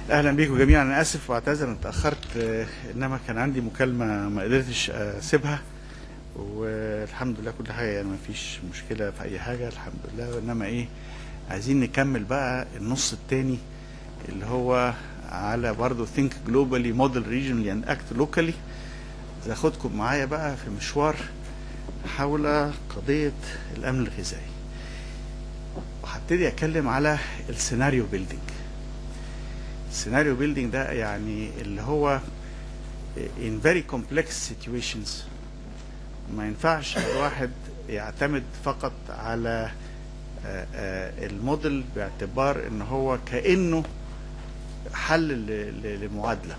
اهلا بيكم جميعا انا اسف واعتذر ان اتاخرت آه، انما كان عندي مكالمه ما قدرتش اسيبها والحمد لله كل حاجه يعني ما فيش مشكله في اي حاجه الحمد لله انما ايه عايزين نكمل بقى النص التاني اللي هو على برضه ثينك جلوبالي موديل ريجنالي اند اكت لوكالي اخدكم معايا بقى في مشوار حول قضيه الامن الغذائي وهبتدي اتكلم على السيناريو بيلدينج السيناريو بيلدينج ده يعني اللي هو in very complex situations ما ينفعش الواحد يعتمد فقط على آه، آه، الموديل باعتبار ان هو كانه حل ل- ل- لمعادله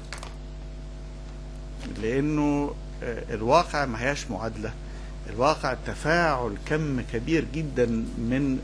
لانه آه، الواقع ما هياش معادله الواقع تفاعل كم كبير جدا من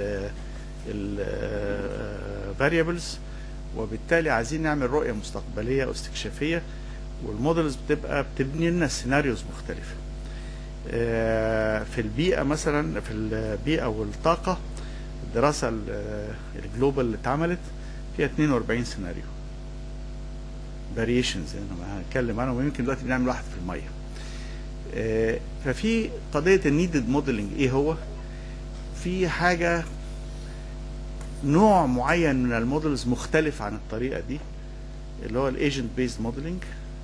ال variables وبالتالي عايزين نعمل رؤيه مستقبليه واستكشافيه والمودلز بتبقى بتبني لنا سيناريوز مختلفه آه، في البيئه مثلا في البيئه والطاقه الدراسه ال- الجلوبال اللي اتعملت فيها 42 سيناريو فاريشنز انا هتكلم عنهم ويمكن دلوقتي بنعمل واحد في الميه آه، ففي قضيه النيدد موديلنج ايه هو في حاجه نوع معين من المودلز مختلف عن الطريقه دي اللي هو الايجنت بيزد موديلنج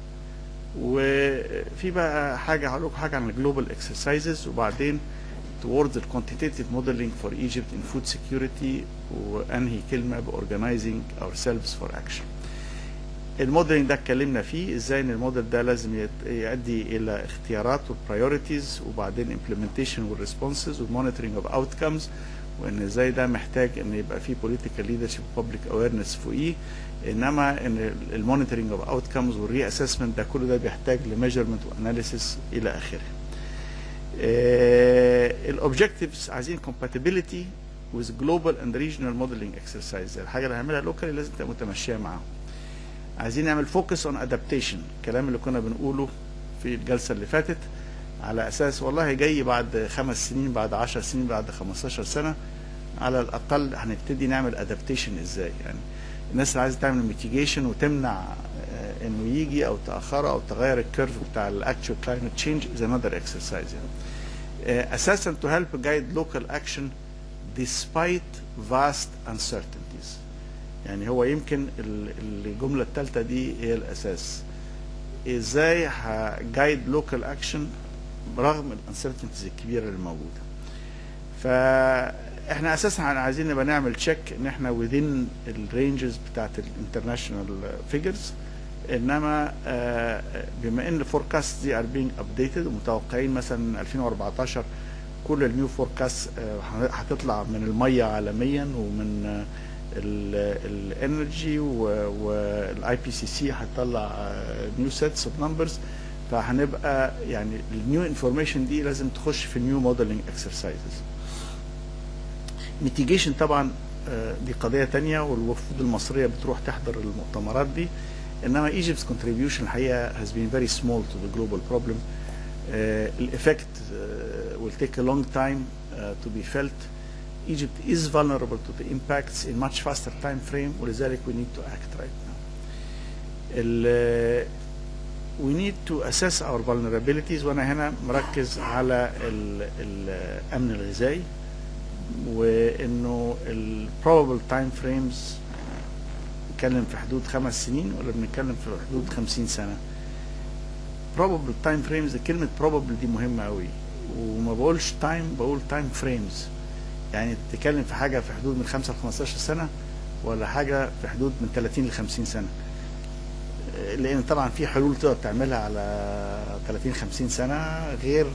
وفي بقى حاجه هقول لكم حاجه عن الجلوبال اكسرسايزز وبعدين towards the quantitative modeling for Egypt in food security وانهي كلمه بorganizing ourselves for action. الموديلنج ده اتكلمنا فيه ازاي ان الموديل ده لازم يت- يؤدي الى اختيارات والبرايورتيز وبعدين implementation والريسبونسز والمونيتورنج اوف اوتكمز وان ازاي ده محتاج ان يبقى فيه political leadership وبابليك اويرنس فوقيه انما ان المونيتورنج اوف اوتكمز والري اسسمنت ده كله ده بيحتاج لميجرمنت واناليسيس الى اخره. الاوبجكتيفز عايزين compatibility with global and regional modeling exercise الحاجه اللي هنعملها لوكالي لازم تبقى متمشيه معاهم. عايزين نعمل فوكس اون ادابتيشن الكلام اللي كنا بنقوله في الجلسه اللي فاتت على اساس والله جاي بعد خمس سنين بعد عشر سنين بعد 15 سنه على الاقل هنبتدي نعمل ادابتيشن ازاي يعني الناس اللي عايزه تعمل ميتيجيشن وتمنع آه، انه يجي او تاخره او تغير الكيرف بتاع الاكتشوال كلايمت تشينج از انذر اكسرسايز يعني آه، اساسا to help guide local action despite vast uncertainties يعني هو يمكن ال- الجملة الثالثة دي هي الأساس ازاي هجايد لوكال اكشن رغم الانسرتينتيز الكبيرة اللي موجودة فاحنا اساسا عايزين نبقى نعمل تشيك ان احنا within الرينجز بتاعت الانترناشونال فيجرز انما آه، بما ان الفوركاست دي ار بينج ابديتد ومتوقعين مثلا من 2014 كل النيو فوركاست هتطلع من الميه عالميا ومن آه، الانرجي والاي بي سي سي هتطلع نيو سيتس اوف نمبرز فهنبقى يعني النيو انفورميشن دي لازم تخش في النيو موديلنج اكسرسايزز ميتيجيشن طبعا آه، دي قضيه تانية والوفود المصريه بتروح تحضر المؤتمرات دي انما Egypt's contribution الحقيقه has been very small to the global problem الايفكت will take a long time uh, to be felt Egypt is vulnerable to the impacts in much faster time frame ولذلك we need to act right now. ال- we need to assess our vulnerabilities وانا هنا مركز على ال- الامن الغذائي وانه ال probable time frames بنتكلم في حدود خمس سنين ولا بنتكلم في حدود خمسين سنة probable time frames كلمة probable دي مهمة قوي وما بقولش time بقول time frames يعني تتكلم في حاجة في حدود من 5 ل 15 سنة ولا حاجة في حدود من 30 ل 50 سنة لأن طبعا في حلول تقدر تعملها على 30 50 سنة غير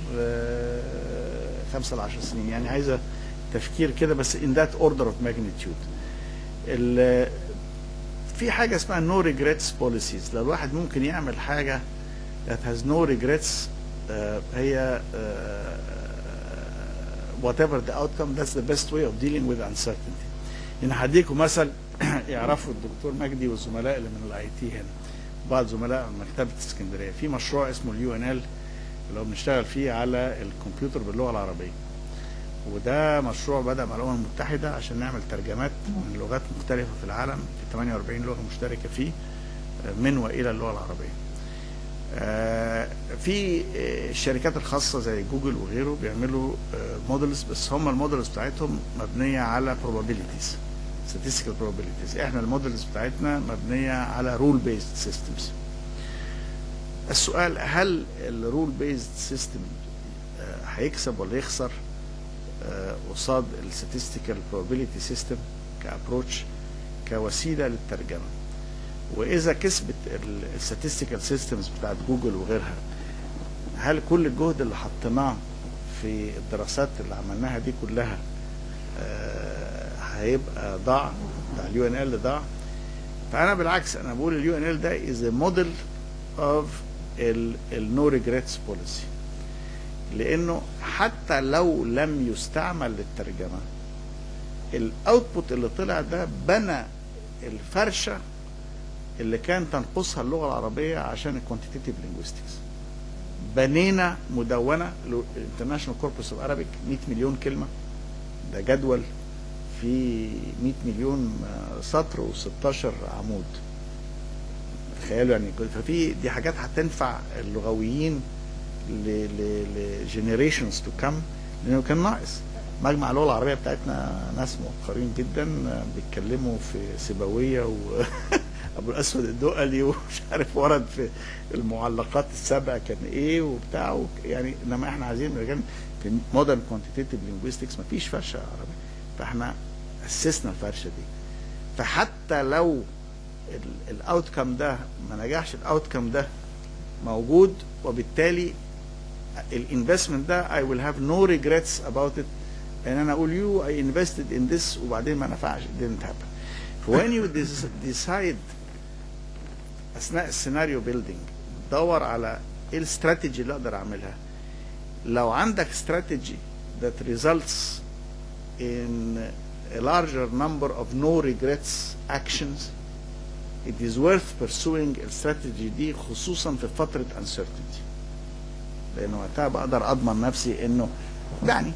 5 ل 10 سنين يعني عايزة تفكير كده بس in that order of magnitude ال- في حاجة اسمها no regrets policies لو الواحد ممكن يعمل حاجة that has no regrets آه، هي آه، whatever the outcome that's the best way of dealing with uncertainty يعني هديكم مثل يعرفوا الدكتور مجدي والزملاء اللي من الاي تي هنا بعض زملاء من مكتبه اسكندريه في مشروع اسمه اليو ان ال اللي هو بنشتغل فيه على الكمبيوتر باللغه العربيه وده مشروع بدأ مع الأمم المتحدة عشان نعمل ترجمات من لغات مختلفة في العالم في 48 لغة مشتركة فيه من وإلى اللغة العربية. آه، في آه، الشركات الخاصة زي جوجل وغيره بيعملوا مودلز بس هم المودلز بتاعتهم مبنية على probabilities statistical probabilities احنا المودلز بتاعتنا مبنية على rule based systems السؤال هل الرول بيزد سيستم هيكسب ولا يخسر آه، قصاد الستاتستيكال probability سيستم كابروتش كوسيله للترجمه واذا كسبت الستاتستيكال سيستمز بتاعت جوجل وغيرها هل كل الجهد اللي حطيناه في الدراسات اللي عملناها دي كلها آه، هيبقى ضاع بتاع اليو ان ال ضاع فانا بالعكس انا بقول اليو ان ال ده از موديل اوف النو ريجريتس بوليسي لانه حتى لو لم يستعمل للترجمه الاوتبوت اللي طلع ده بنى الفرشه اللي كان تنقصها اللغه العربيه عشان الكوانتيتيف لينجويستكس بنينا مدونه الانترناشونال كوربس اوف ارابيك 100 مليون كلمه ده جدول في 100 مليون سطر و16 عمود تخيلوا يعني ففي دي حاجات هتنفع اللغويين لجنريشنز تو كم لانه كان ناقص مجمع اللغه العربيه بتاعتنا ناس مؤخرين جدا بيتكلموا في سيبويه و ابو الاسود الدقلي ومش عارف ورد في المعلقات السبع كان ايه وبتاع يعني انما احنا عايزين رجال في مودرن كوانتيتيف لينجويستكس مفيش فرشه عربيه فاحنا اسسنا الفرشه دي فحتى لو الاوت كم ده ما نجحش الاوت كم ده موجود وبالتالي الانفستمنت ده I will have no regrets about it ان انا اقول you I invested in this وبعدين ما نفعش it didn't happen when you decide اثناء السيناريو بيلدينج دور على ايه الاستراتيجي اللي اقدر اعملها لو عندك استراتيجي that results in a larger number of no regrets actions it is worth pursuing الاستراتيجي دي خصوصا في فترة uncertainty لأن وقتها بقدر أضمن نفسي إنه يعني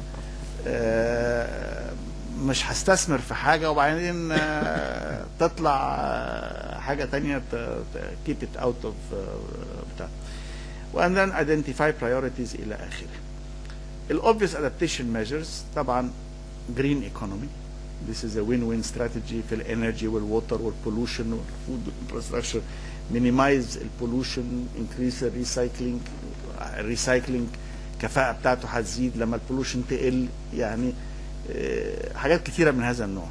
آه مش هستثمر في حاجة وبعدين آه تطلع آه حاجة تانية keep it out of بتاع and then identify priorities إلى آخره. الobvious adaptation measures طبعا green economy This is a win-win strategy في الانرجي والووتر والبولوشن والفود انفراستراكشر minimize البولوشن increase الريسايكلينج الريسايكلينج الكفاءة بتاعته هتزيد لما البولوشن تقل يعني حاجات كثيرة من هذا النوع.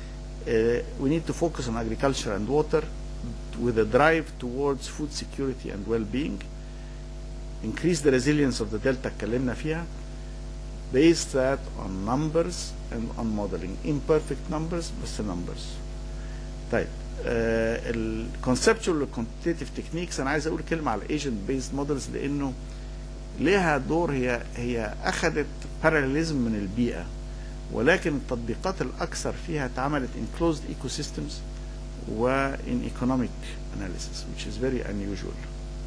we need to focus on agriculture and water with a drive towards food security and well-being. Increase the resilience of the delta اتكلمنا فيها. Base that on numbers and on modeling. Imperfect numbers بس numbers. طيب الكونسبتشوال والكوانتيتيف تكنيكس انا عايز اقول كلمه على الايجنت بيزد مودلز لانه ليها دور هي هي اخذت باراليزم من البيئه ولكن التطبيقات الاكثر فيها اتعملت in closed ecosystems و in economic analysis which is very unusual.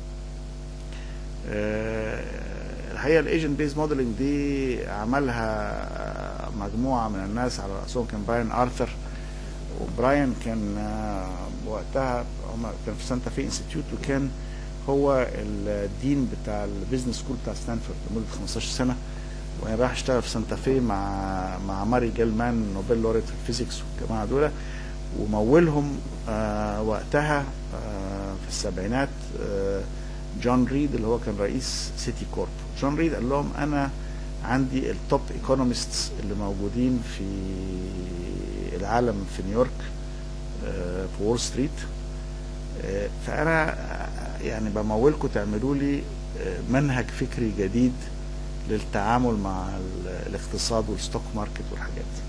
آه الحقيقه الايجنت بيز موديلنج دي عملها مجموعه من الناس على راسهم كان براين ارثر وبراين كان وقتها هم كان في سانتا في انستيتيوت وكان هو الدين بتاع البيزنس سكول بتاع ستانفورد لمده 15 سنه وبعدين راح اشتغل في سانتا في مع مع ماري جيلمان نوبل لوريت في الفيزيكس والجماعه دول ومولهم آه وقتها آه في السبعينات آه جون ريد اللي هو كان رئيس سيتي كورب جون ريد قال لهم انا عندي التوب ايكونومستس اللي موجودين في العالم في نيويورك في وول ستريت فانا يعني بمولكم تعملوا لي منهج فكري جديد للتعامل مع الاقتصاد والستوك ماركت والحاجات دي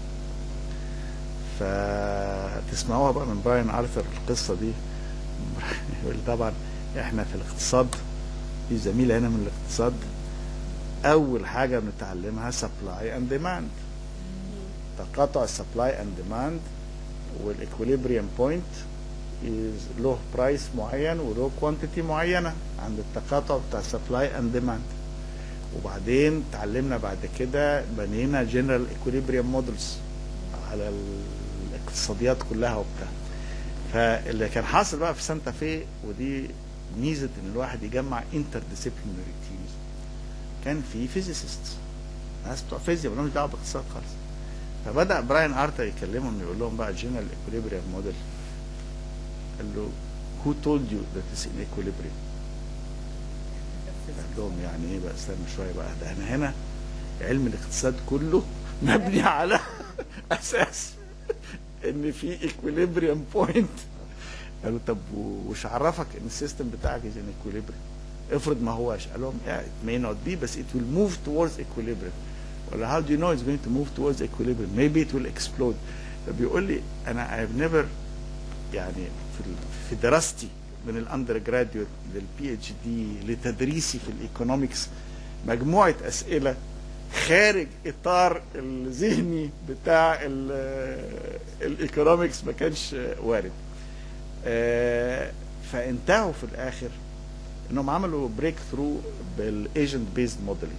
فتسمعوها بقى من براين ارثر القصه دي يقول طبعا احنا في الاقتصاد في زميل هنا من الاقتصاد اول حاجه بنتعلمها سبلاي اند ديماند تقاطع السبلاي اند ديماند والاكوليبريم بوينت له برايس معين وله كوانتيتي معينه عند التقاطع بتاع سبلاي اند ديماند وبعدين اتعلمنا بعد كده بنينا جنرال اكوليبريم مودلز على الاقتصاديات كلها وبتاع فاللي كان حاصل بقى في سانتا في ودي ميزه ان الواحد يجمع انتر ديسيبلينري تيمز كان في فيزيسيست ناس بتوع فيزياء مالهمش دعوه باقتصاد خالص فبدا براين ارثر يكلمهم يقول لهم بقى جنرال اكوليبريم موديل قال له who told you that it's in equilibrium قال لهم يعني ايه بقى استنى شويه بقى ده احنا هنا علم الاقتصاد كله مبني على اساس ان في اكويليبريم بوينت قالوا طب وش عرفك ان السيستم بتاعك از ان اكويليبريم افرض ما هوش قال لهم yeah, it may not be بس it will move towards equilibrium ولا how do you know it's going to move towards equilibrium maybe it will explode فبيقول لي انا I've never يعني في في دراستي من الاندر جراديوت للبي اتش دي لتدريسي في الايكونومكس مجموعه اسئله خارج اطار الذهني بتاع الايكونومكس ما كانش وارد فانتهوا في الاخر انهم عملوا بريك ثرو بالايجنت بيزد موديلنج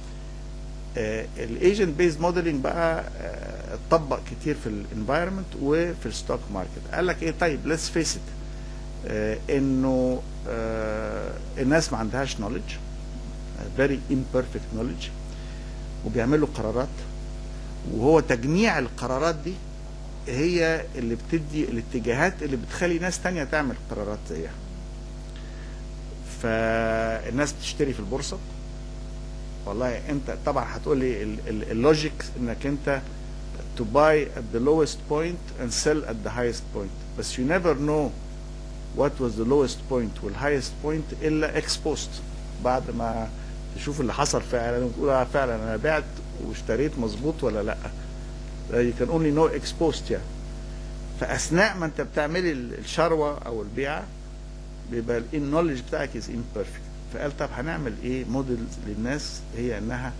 الايجنت بيزد موديلنج بقى اتطبق كتير في الانفايرمنت وفي الستوك ماركت قال لك ايه طيب ليتس فيس ات انه الناس ما عندهاش نوليدج فيري imperfect knowledge وبيعملوا قرارات وهو تجميع القرارات دي هي اللي بتدي الاتجاهات اللي بتخلي ناس تانية تعمل قرارات زيها فالناس بتشتري في البورصة والله انت طبعا هتقول لي اللوجيك انك انت to buy at the lowest point and sell at the highest point بس you never know what was the lowest point والhighest point الا exposed بعد ما تشوف اللي حصل فعلا وتقول فعلا انا بعت واشتريت مظبوط ولا لا you can only know exposed يعني فاثناء ما انت بتعملي الشروه او البيعه بيبقى النولج بتاعك از imperfect فقال طب هنعمل ايه موديل للناس هي انها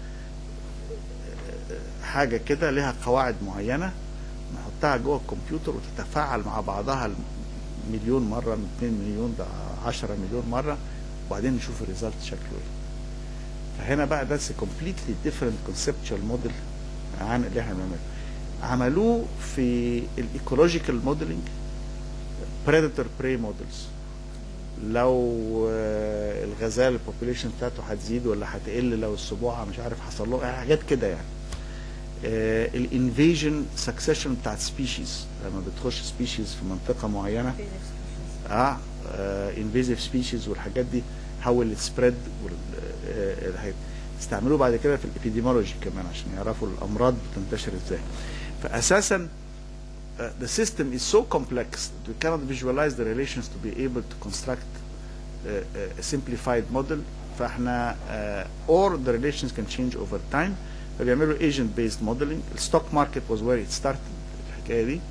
حاجه كده لها قواعد معينه نحطها جوه الكمبيوتر وتتفاعل مع بعضها مليون مره 2 مليون ده 10 مليون مره وبعدين نشوف الريزلت شكله ايه فهنا بقى ده كومبليتلي ديفرنت كونسبتشوال موديل عن اللي احنا بنعمله عملوه في الايكولوجيكال موديلنج بريدتور براي موديلز لو الغزال البوبوليشن بتاعته هتزيد ولا هتقل لو السبوعه مش عارف حصل له حاجات كده يعني الانفيجن سكسيشن بتاعت سبيشيز لما بتخش سبيشيز في منطقه معينه اه انفيزيف سبيشيز والحاجات دي حول السبريد استعملوه بعد كده في الابيديمولوجي كمان عشان يعرفوا الامراض بتنتشر ازاي فاساسا uh, the system is so complex that we cannot visualize the relations to be able to construct uh, a simplified model فاحنا uh, or the relations can change over time فبيعملوا agent based modeling الستوك ماركت was where it started الحكايه دي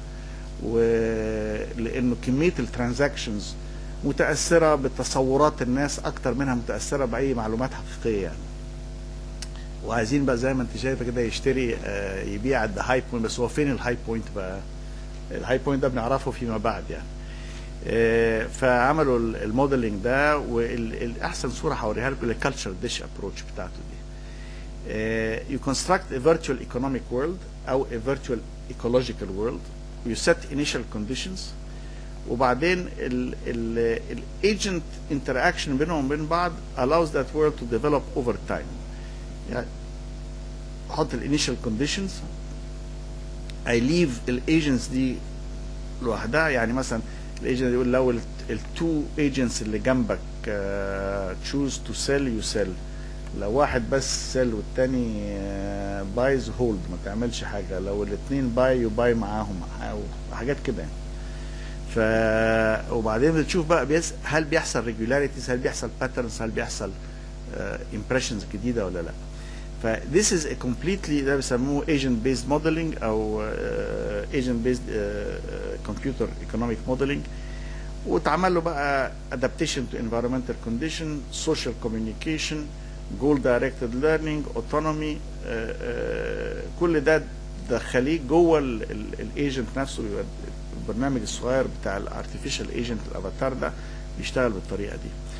ولانه كميه الترانزاكشنز متاثره بتصورات الناس اكتر منها متاثره باي معلومات حقيقيه يعني وعايزين بقى زي ما انت شايفه كده يشتري آه يبيع ذا هاي بوينت بس هو فين الهاي بوينت بقى الهاي بوينت ده بنعرفه فيما بعد يعني آه فعملوا الموديلنج ده والاحسن صوره هوريها لكم الكالتشر ديش ابروتش بتاعته دي آه you construct a virtual economic world او a virtual ecological world you set initial conditions وبعدين الايجنت interaction بينهم وبين بعض allows that world to develop over time يعني احط الانيشال كونديشنز I leave الايجنتس دي لوحدها يعني مثلا الايجنت يقول لو التو ايجنتس اللي جنبك تشوز تو سيل يو سيل لو واحد بس سيل والتاني بايز هولد ما تعملش حاجه لو الاثنين باي يو باي معاهم حاجات كده يعني ف وبعدين بتشوف بقى بيس... هل بيحصل ريجولاريتيز هل بيحصل باترنز هل بيحصل امبريشنز uh, جديده ولا لا ف this is a completely ده بيسموه agent based modeling او uh, agent based uh, computer economic modeling واتعمل له بقى adaptation to environmental condition social communication goal directed learning autonomy uh, uh, كل ده دخليه جوه الايجنت نفسه بيبقى البرنامج الصغير بتاع الارتفيشال ايجنت الافاتار ده بيشتغل بالطريقه دي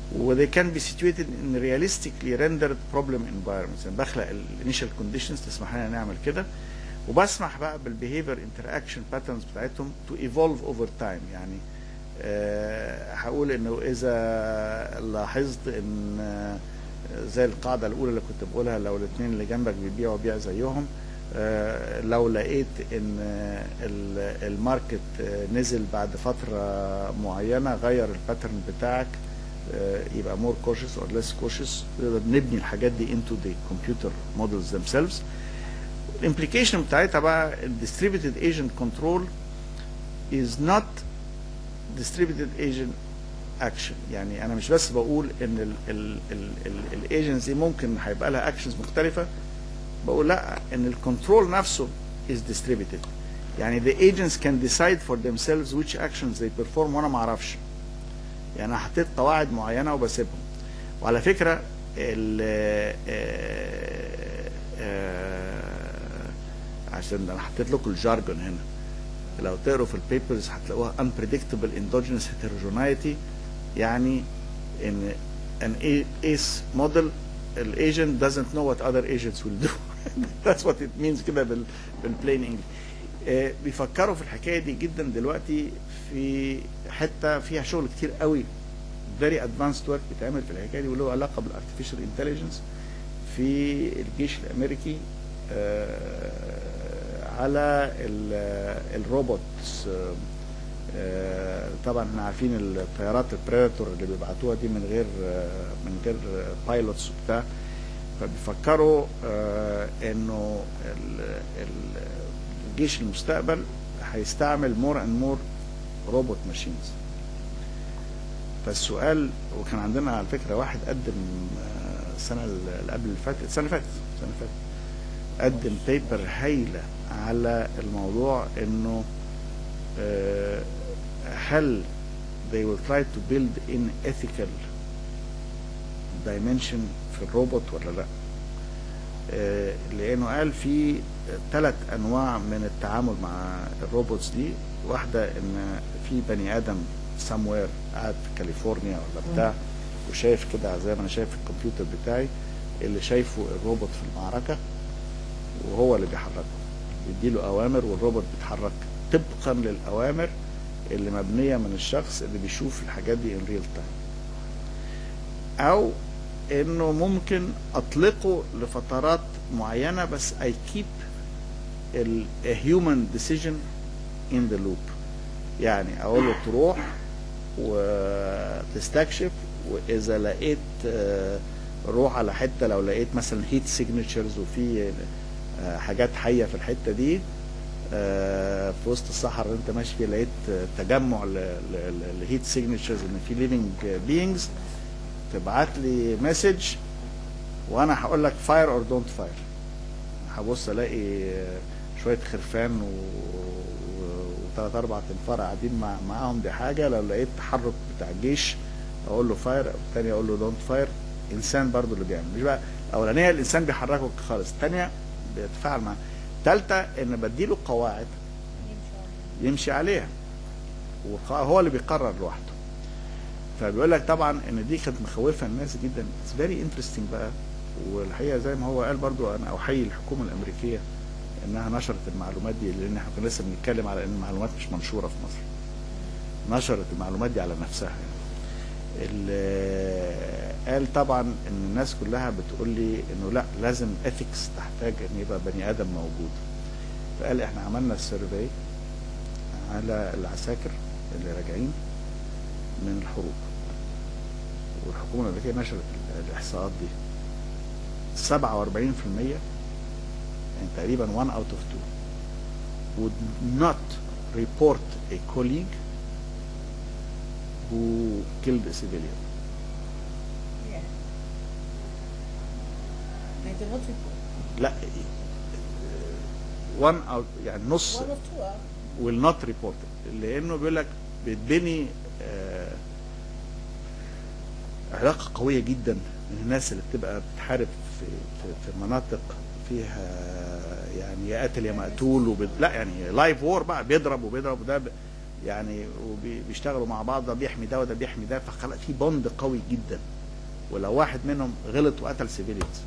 و they can be situated in realistically rendered problem environments يعني بخلق الانيشال conditions تسمح لنا نعمل كده وبسمح بقى بالبيهيفير انتراكشن باترنز بتاعتهم تو ايفولف اوفر تايم يعني آه، هقول انه اذا لاحظت ان آه، زي القاعده الاولى اللي كنت بقولها لو الاثنين اللي جنبك بيبيعوا بيع زيهم آه، لو لقيت ان آه، ال- الماركت آه، نزل بعد فتره معينه غير الباترن بتاعك آه، يبقى more cautious or less cautious نقدر نبني الحاجات دي into the computer models themselves الامبليكيشن بتاعتها بقى ال distributed agent control is not distributed agent action يعني انا مش بس بقول ان الايجنتس دي ممكن هيبقى لها اكشنز مختلفه بقول لا ان الكنترول نفسه is distributed يعني the agents can decide for themselves which actions they perform وانا ما اعرفش يعني انا حطيت قواعد معينه وبسيبهم وعلى فكره ال آه، آه، عشان ده انا حطيت لكم الجارجون هنا لو تقروا في البيبرز هتلاقوها unpredictable endogenous heterogeneity يعني ان an A- ACE model ال agent doesn't know what other agents will do that's what it means كده بال بالplain English آه، بيفكروا في الحكايه دي جدا دلوقتي في حته فيها شغل كتير قوي very advanced work بيتعمل في الحكايه دي وله علاقه بالارتفيشال انتليجنس في الجيش الامريكي آه، على ال- الروبوتس آه، آه، طبعا احنا عارفين الطيارات البريداتور اللي بيبعتوها دي من غير آه، من غير بايلوتس وبتاع فبيفكروا آه، انه ال- ال- الجيش المستقبل هيستعمل مور اند مور روبوت ماشينز فالسؤال وكان عندنا على فكره واحد قدم آه، السنه اللي قبل اللي فاتت السنه اللي فاتت السنه اللي فاتت قدم بيبر هايله على الموضوع انه آه، هل they will try to build in ethical dimension في الروبوت ولا لا آه، لانه قال في ثلاث انواع من التعامل مع الروبوتس دي واحده ان في بني ادم somewhere قاعد في كاليفورنيا ولا بتاع وشايف كده زي ما انا شايف في الكمبيوتر بتاعي اللي شايفه الروبوت في المعركه وهو اللي بيحركه يديله اوامر والروبوت بيتحرك طبقا للاوامر اللي مبنيه من الشخص اللي بيشوف الحاجات دي ان ريل تايم او انه ممكن اطلقه لفترات معينه بس I keep ال a human decision in the loop يعني اقول له تروح وتستكشف واذا لقيت آه، روح على حته لو لقيت مثلا هيت سيجنتشرز وفي آه، حاجات حيه في الحته دي آه، في وسط الصحراء اللي انت ماشي فيه لقيت آه، تجمع لهيت سيجنتشرز ان في ليفنج بينجز تبعت لي مسج وانا هقول لك فاير اور دونت فاير هبص الاقي آه، شويه خرفان وثلاث اربع تنفار قاعدين مع معاهم دي حاجه لو لقيت تحرك بتاع الجيش اقول له فاير الثانيه اقول له دونت فاير انسان برضو اللي بيعمل مش بقى الاولانيه الانسان بيحركك خالص الثانيه بيتفاعل معاه الثالثه ان بديله قواعد يمشي عليها وهو اللي بيقرر لوحده فبيقول لك طبعا ان دي كانت مخوفه الناس جدا اتس فيري انترستنج بقى والحقيقه زي ما هو قال برضو انا احيي الحكومه الامريكيه انها نشرت المعلومات دي لان احنا كنا لسه بنتكلم على ان المعلومات مش منشوره في مصر نشرت المعلومات دي على نفسها يعني. ال- قال طبعا ان الناس كلها بتقول لي انه لا لازم اثكس تحتاج ان يبقى بني ادم موجود فقال احنا عملنا السيرفي على العساكر اللي راجعين من الحروب والحكومه الامريكيه نشرت ال- الاحصاءات دي 47% يعني تقريبا 1 out of 2 would not report a colleague who killed a civilian. Yeah. They did not report. لا one out يعني نص One of two. uh, will not report it لانه بيقول لك بتبني آه، علاقه قويه جدا من الناس اللي بتبقى بتحارب في في, في مناطق فيها يعني يا قاتل يا مقتول وب... لا يعني لايف وور بقى بيضرب وبيضرب وده ب... يعني وبيشتغلوا مع بعض ده بيحمي ده وده بيحمي ده فخلق في بوند قوي جدا ولو واحد منهم غلط وقتل سيفيليانز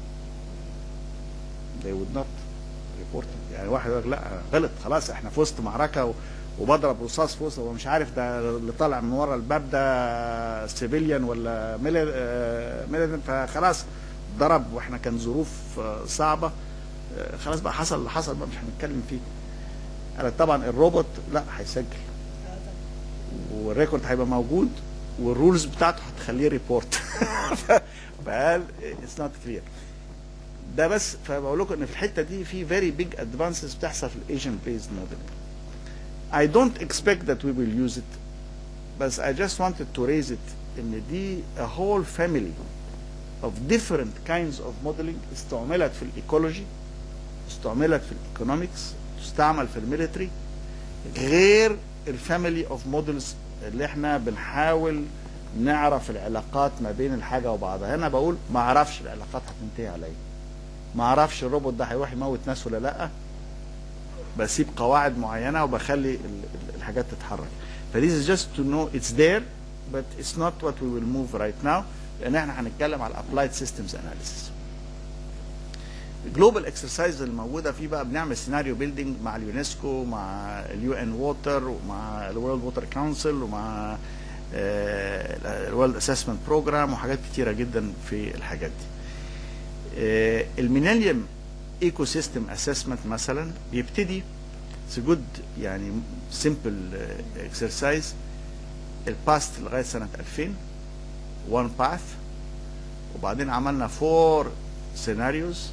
they would not report it. يعني واحد يقول لك لا غلط خلاص احنا في وسط معركه و- وبضرب رصاص في وسط ومش عارف ده اللي طالع من ورا الباب ده سيفيليان ولا ميليتنت فخلاص ضرب واحنا كان ظروف آه، صعبه آه، خلاص بقى حصل اللي حصل بقى مش هنتكلم فيه انا طبعا الروبوت لا هيسجل والريكورد هيبقى موجود والرولز بتاعته هتخليه ريبورت فقال اتس نوت كلير ده بس فبقول لكم ان في الحته دي في فيري بيج ادفانسز بتحصل في الايجنت بيزد موديل I don't expect that we will use it بس I just wanted to raise it ان دي a whole family of different kinds of modeling استعملت في الايكولوجي استعملت في الايكونومكس تستعمل في الميليتري غير الفاميلي اوف مودلز اللي احنا بنحاول نعرف العلاقات ما بين الحاجه وبعضها هنا بقول ما اعرفش العلاقات هتنتهي على ايه ما اعرفش الروبوت ده هيروح يموت ناس ولا لا بسيب قواعد معينه وبخلي ال- ال- الحاجات تتحرك ف this is just to know it's there but it's not what we will move right now لان احنا هنتكلم على applied systems analysis الجلوبال اكسرسايز الموجوده فيه بقى بنعمل سيناريو بيلدينج مع اليونسكو مع اليو ان ووتر ومع الورلد ووتر كونسل ومع الورلد اسسمنت بروجرام وحاجات كتيره جدا في الحاجات دي الميلينيوم ايكو سيستم اسسمنت مثلا بيبتدي اتس جود يعني سمبل اكسرسايز الباست لغايه سنه 2000 وان باث وبعدين عملنا فور سيناريوز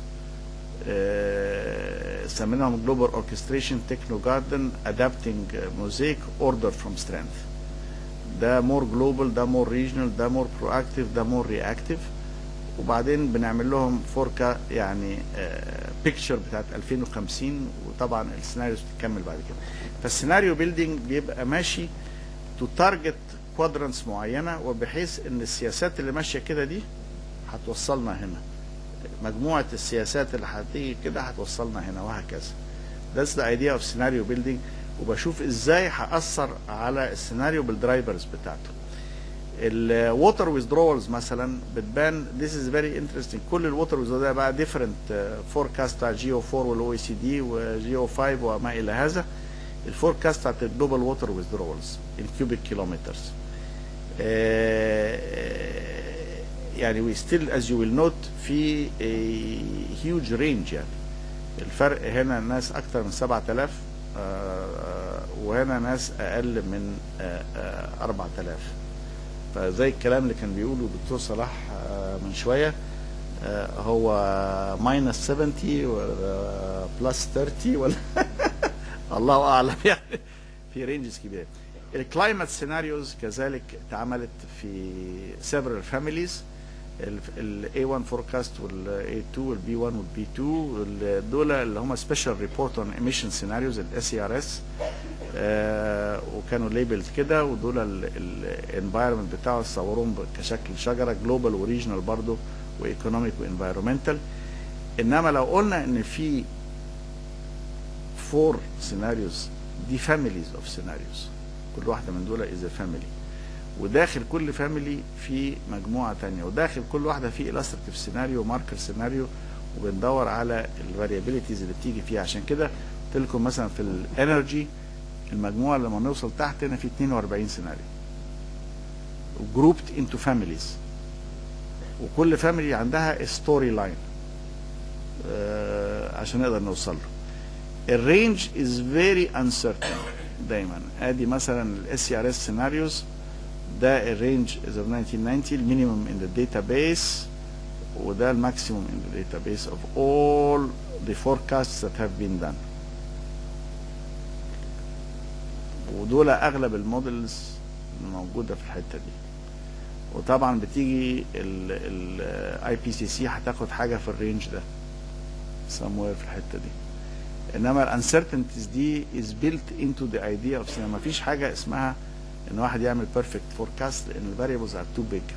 سميناهم جلوبال اوركستريشن تكنو جاردن ادابتنج موزيك اوردر فروم سترينث ده مور جلوبال ده مور ريجنال ده مور برو اكتيف ده مور رياكتيف وبعدين بنعمل لهم فوركا يعني بيكتشر بتاعت 2050 وطبعا السيناريوز بتكمل بعد كده فالسيناريو بيلدينج بيبقى ماشي تو تارجت كوادرانتس معينه وبحيث ان السياسات اللي ماشيه كده دي هتوصلنا هنا مجموعه السياسات اللي هتيجي كده هتوصلنا هنا وهكذا That's the idea of scenario building وبشوف ازاي هأثر على السيناريو بالدرايفرز بتاعته الووتر withdrawals مثلا بتبان this is very interesting كل الووتر withdrawals ده بقى different فوركاست بتاع جي او 4 والاو اي سي دي وجي او 5 وما الى هذا الفوركاست بتاعت الجلوبال ووتر withdrawals in cubic kilometers يعني we still as you will note في a huge range يعني الفرق هنا ناس اكتر من 7000 وهنا ناس اقل من 4000 فزي الكلام اللي كان بيقوله الدكتور صلاح من شويه هو ماينس 70 ولا بلس 30 ولا الله اعلم يعني في رينجز كبيره الكلايمت سيناريوز كذلك اتعملت في several families ال A1 forecast وال A2 وال B1 وال B2 دول اللي هم سبيشال ريبورت اون ايميشن سيناريوز ال SCRS آه وكانوا ليبلز كده ودول الانفايرمنت بتاعه صوروهم كشكل شجره جلوبال وريجنال برضه وايكونوميك وانفايرمنتال انما لو قلنا ان في فور سيناريوز دي فاميليز اوف سيناريوز كل واحده من دول از فاميلي وداخل كل فاميلي في مجموعه تانية وداخل كل واحده في illustrative سيناريو ماركر سيناريو وبندور على الفاريابيليتيز اللي بتيجي فيها عشان كده قلت لكم مثلا في الانرجي المجموعه لما نوصل تحت هنا في 42 سيناريو وجروبد انتو فاميليز وكل فاميلي عندها ستوري لاين عشان نقدر نوصل له الرينج از فيري انسرتن دايما ادي مثلا الاس سي ار اس سيناريوز ده الرينج از اوف 1990 المينيمم ان ذا داتابيس وده الماكسيموم ان ذا داتابيس اوف all the forecasts that have been done ودول اغلب المودلز الموجوده في الحته دي وطبعا بتيجي الاي بي سي سي هتاخد حاجه في الرينج ده somewhere في الحته دي انما الانسرتينتيز دي is built into the idea of ما فيش حاجه اسمها ان واحد يعمل perfect forecast لان الفاريبلز are too big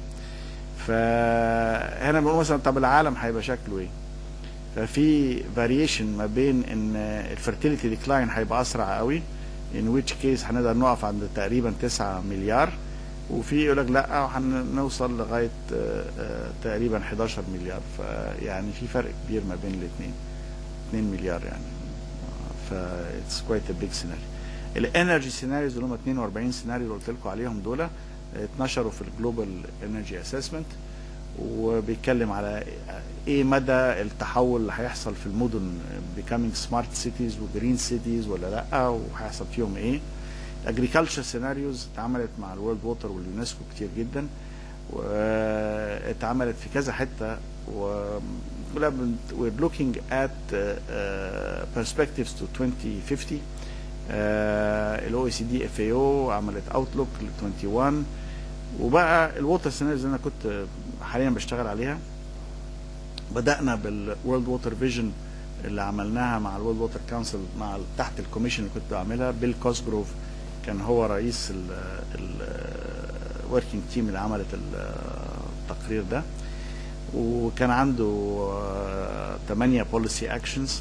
فهنا بنقول مثلا طب العالم هيبقى شكله ايه ففي فاريشن ما بين ان الفيرتيليتي ديكلاين هيبقى اسرع قوي in which case هنقدر نقف عند تقريبا 9 مليار وفي يقول لك لا هنوصل لغايه آه، آه، تقريبا 11 مليار فيعني في فرق كبير ما بين الاثنين 2 مليار يعني ف اتس كويت ا بيج سيناريو الانرجي سيناريوز اللي هم 42 سيناريو اللي قلت لكم عليهم دول آه، اتنشروا في الجلوبال انرجي اسسمنت وبيتكلم على ايه مدى التحول اللي هيحصل في المدن becoming smart cities وجرين cities ولا لا وهيحصل فيهم ايه اجريكلتشر سيناريوز اتعملت مع الورلد ووتر واليونسكو كتير جدا واتعملت في كذا حته و we're looking at uh, uh, perspectives to 2050 الاو اي سي دي اف اي او عملت اوتلوك ل 21 وبقى الووتر سيناريوز اللي انا كنت حاليا بشتغل عليها بدانا بالورلد ووتر فيجن اللي عملناها مع الورلد ووتر كونسل مع ال- تحت الكوميشن اللي كنت بعملها بيل كوسجروف كان هو رئيس الوركينج تيم اللي عملت ال- التقرير ده وكان عنده 8 بوليسي اكشنز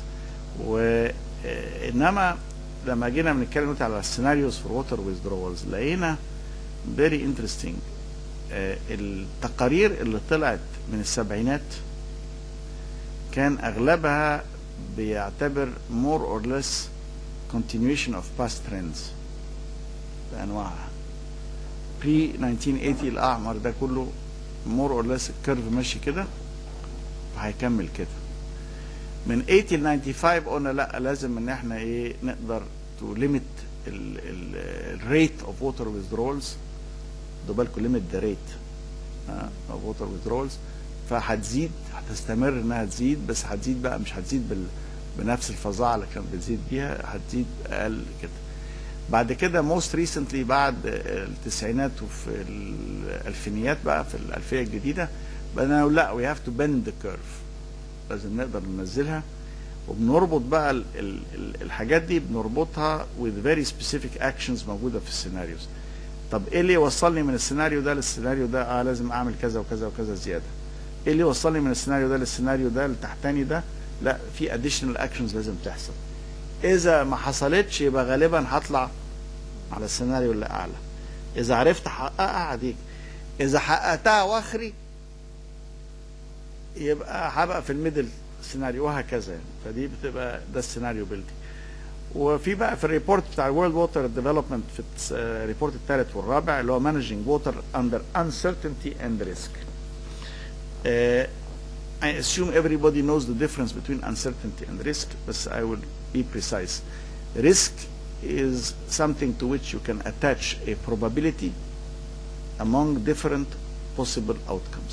وانما لما جينا بنتكلم دلوقتي على السيناريوز فور ووتر ويزدرولز لقينا فيري انترستنج التقارير اللي طلعت من السبعينات كان اغلبها بيعتبر more or less continuation of past trends بانواعها بري 1980 الاعمر ده كله more or less الكيرف ماشي كده وهيكمل كده من 80 ل 95 قلنا لا لازم ان احنا ايه نقدر تو ليميت الريت اوف ووتر withdrawals خدوا بالكم ليميت ذا ريت اوف ووتر withdrawals فهتزيد هتستمر انها تزيد بس هتزيد بقى مش هتزيد بال بنفس الفظاعه اللي كانت بتزيد بيها هتزيد اقل كده بعد كده موست ريسنتلي بعد التسعينات وفي الالفينيات بقى في الالفيه الجديده بدنا نقول لا وي هاف تو بند ذا كيرف لازم نقدر ننزلها وبنربط بقى ال ال ال الحاجات دي بنربطها with very specific actions موجوده في السيناريوز طب ايه اللي يوصلني من السيناريو ده للسيناريو ده اه لازم اعمل كذا وكذا وكذا زياده ايه اللي يوصلني من السيناريو ده للسيناريو ده التحتاني ده لا في additional actions لازم تحصل اذا ما حصلتش يبقى غالبا هطلع على السيناريو اللي اعلى اذا عرفت احققها هديك اذا حققتها واخري يبقى هبقى في الميدل سيناريو وهكذا يعني فدي بتبقى ده السيناريو بيلدي وفي بقى في الريبورت بتاع الورلد ووتر ديفلوبمنت في التس- آه، الريبورت الثالث والرابع اللي هو مانجينج ووتر اندر uncertainty and risk. Uh, I assume everybody knows the difference between uncertainty and risk, but I will be precise. Risk is something to which you can attach a probability among different possible outcomes.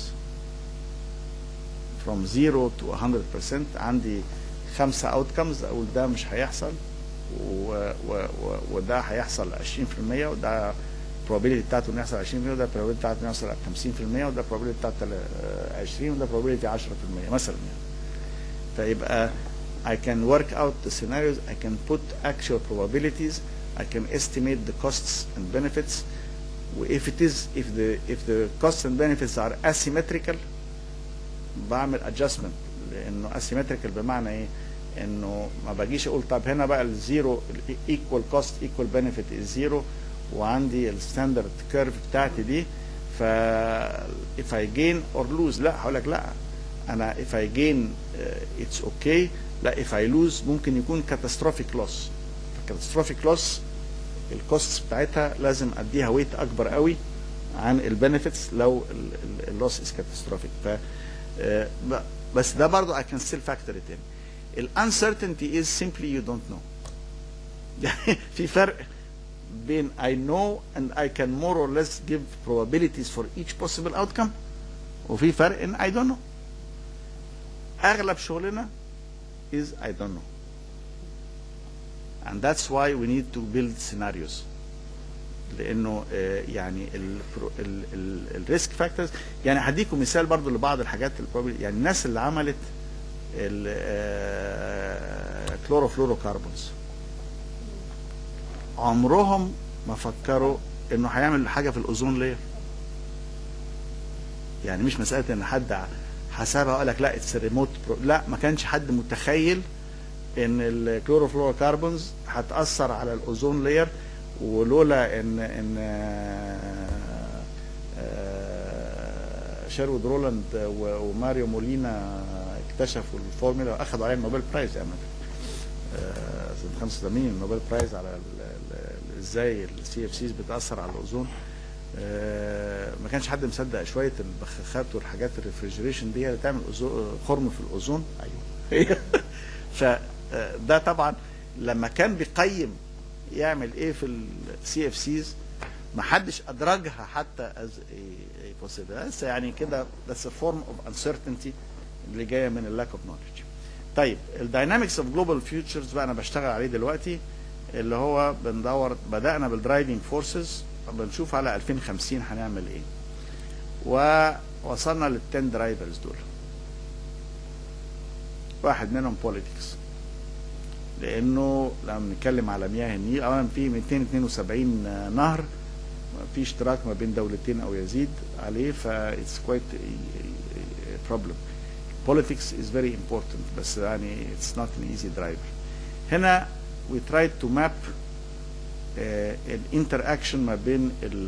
From 0 to 100% عندي خمسة outcomes أقول ده مش هيحصل و و و وده هيحصل 20% وده probability بتاعته انه يحصل 20% وده probability بتاعته انه يحصل 50% وده probability بتاعته تل- 20 وده probability 10% مثلا يعني فيبقى I can work out the scenarios I can put actual probabilities I can estimate the costs and benefits if it is if the if the costs and benefits are asymmetrical بعمل adjustment لانه asymmetrical بمعنى ايه؟ انه ما باجيش اقول طب هنا بقى الزيرو ايكوال كوست ايكوال بنفيت از زيرو وعندي الستاندرد كيرف بتاعتي دي ف if I gain or lose لا هقول لك لا انا if I gain uh, it's okay لا if I lose ممكن يكون catastrophic loss catastrophic loss الكوست بتاعتها لازم اديها ويت اكبر قوي عن البنفيتس لو اللوس از كاتاستروفيك ف آه، ب- بس ده برضو I can still factor it in ال uncertainty is simply you don't know يعني في فرق بين I know and I can more or less give probabilities for each possible outcome وفي فرق ان I don't know اغلب شغلنا is I don't know and that's why we need to build scenarios لانه آه، يعني الريسك فاكتورز يعني هديكم مثال برضو لبعض الحاجات البروبابل- يعني الناس اللي عملت الكلوروفلوروكربونز عمرهم ما فكروا انه هيعمل حاجه في الاوزون لير يعني مش مساله ان حد حسبها وقال لك لا اتس ريموت لا ما كانش حد متخيل ان الكلوروفلوروكربونز هتاثر على الاوزون لاير ولولا ان ان آه، آه، شيرود رولاند و- وماريو مولينا اكتشفوا الفورمولا واخذوا عليها النوبل برايز يعني آه، سنه 85 النوبل برايز على ال- ال- ازاي السي اف سيز بتاثر على الاوزون آه، ما كانش حد مصدق شويه البخاخات والحاجات الريفريجريشن دي اللي تعمل أوزو- خرم في الاوزون ايوه فده طبعا لما كان بيقيم يعمل ايه في السي اف سيز ما حدش ادرجها حتى از possible بس يعني كده بس فورم اوف uncertainty اللي جايه من اللاك اوف نولج طيب الداينامكس اوف جلوبال فيوتشرز بقى انا بشتغل عليه دلوقتي اللي هو بندور بدانا بالدرايفنج فورسز بنشوف على 2050 هنعمل ايه ووصلنا لل 10 درايفرز دول واحد منهم بوليتكس لانه لما بنتكلم على مياه النيل اولا في 272 نهر في اشتراك ما بين دولتين او يزيد عليه ف it's quite a, a problem politics is very important بس يعني it's not an easy driver هنا we tried to map الانتر ما بين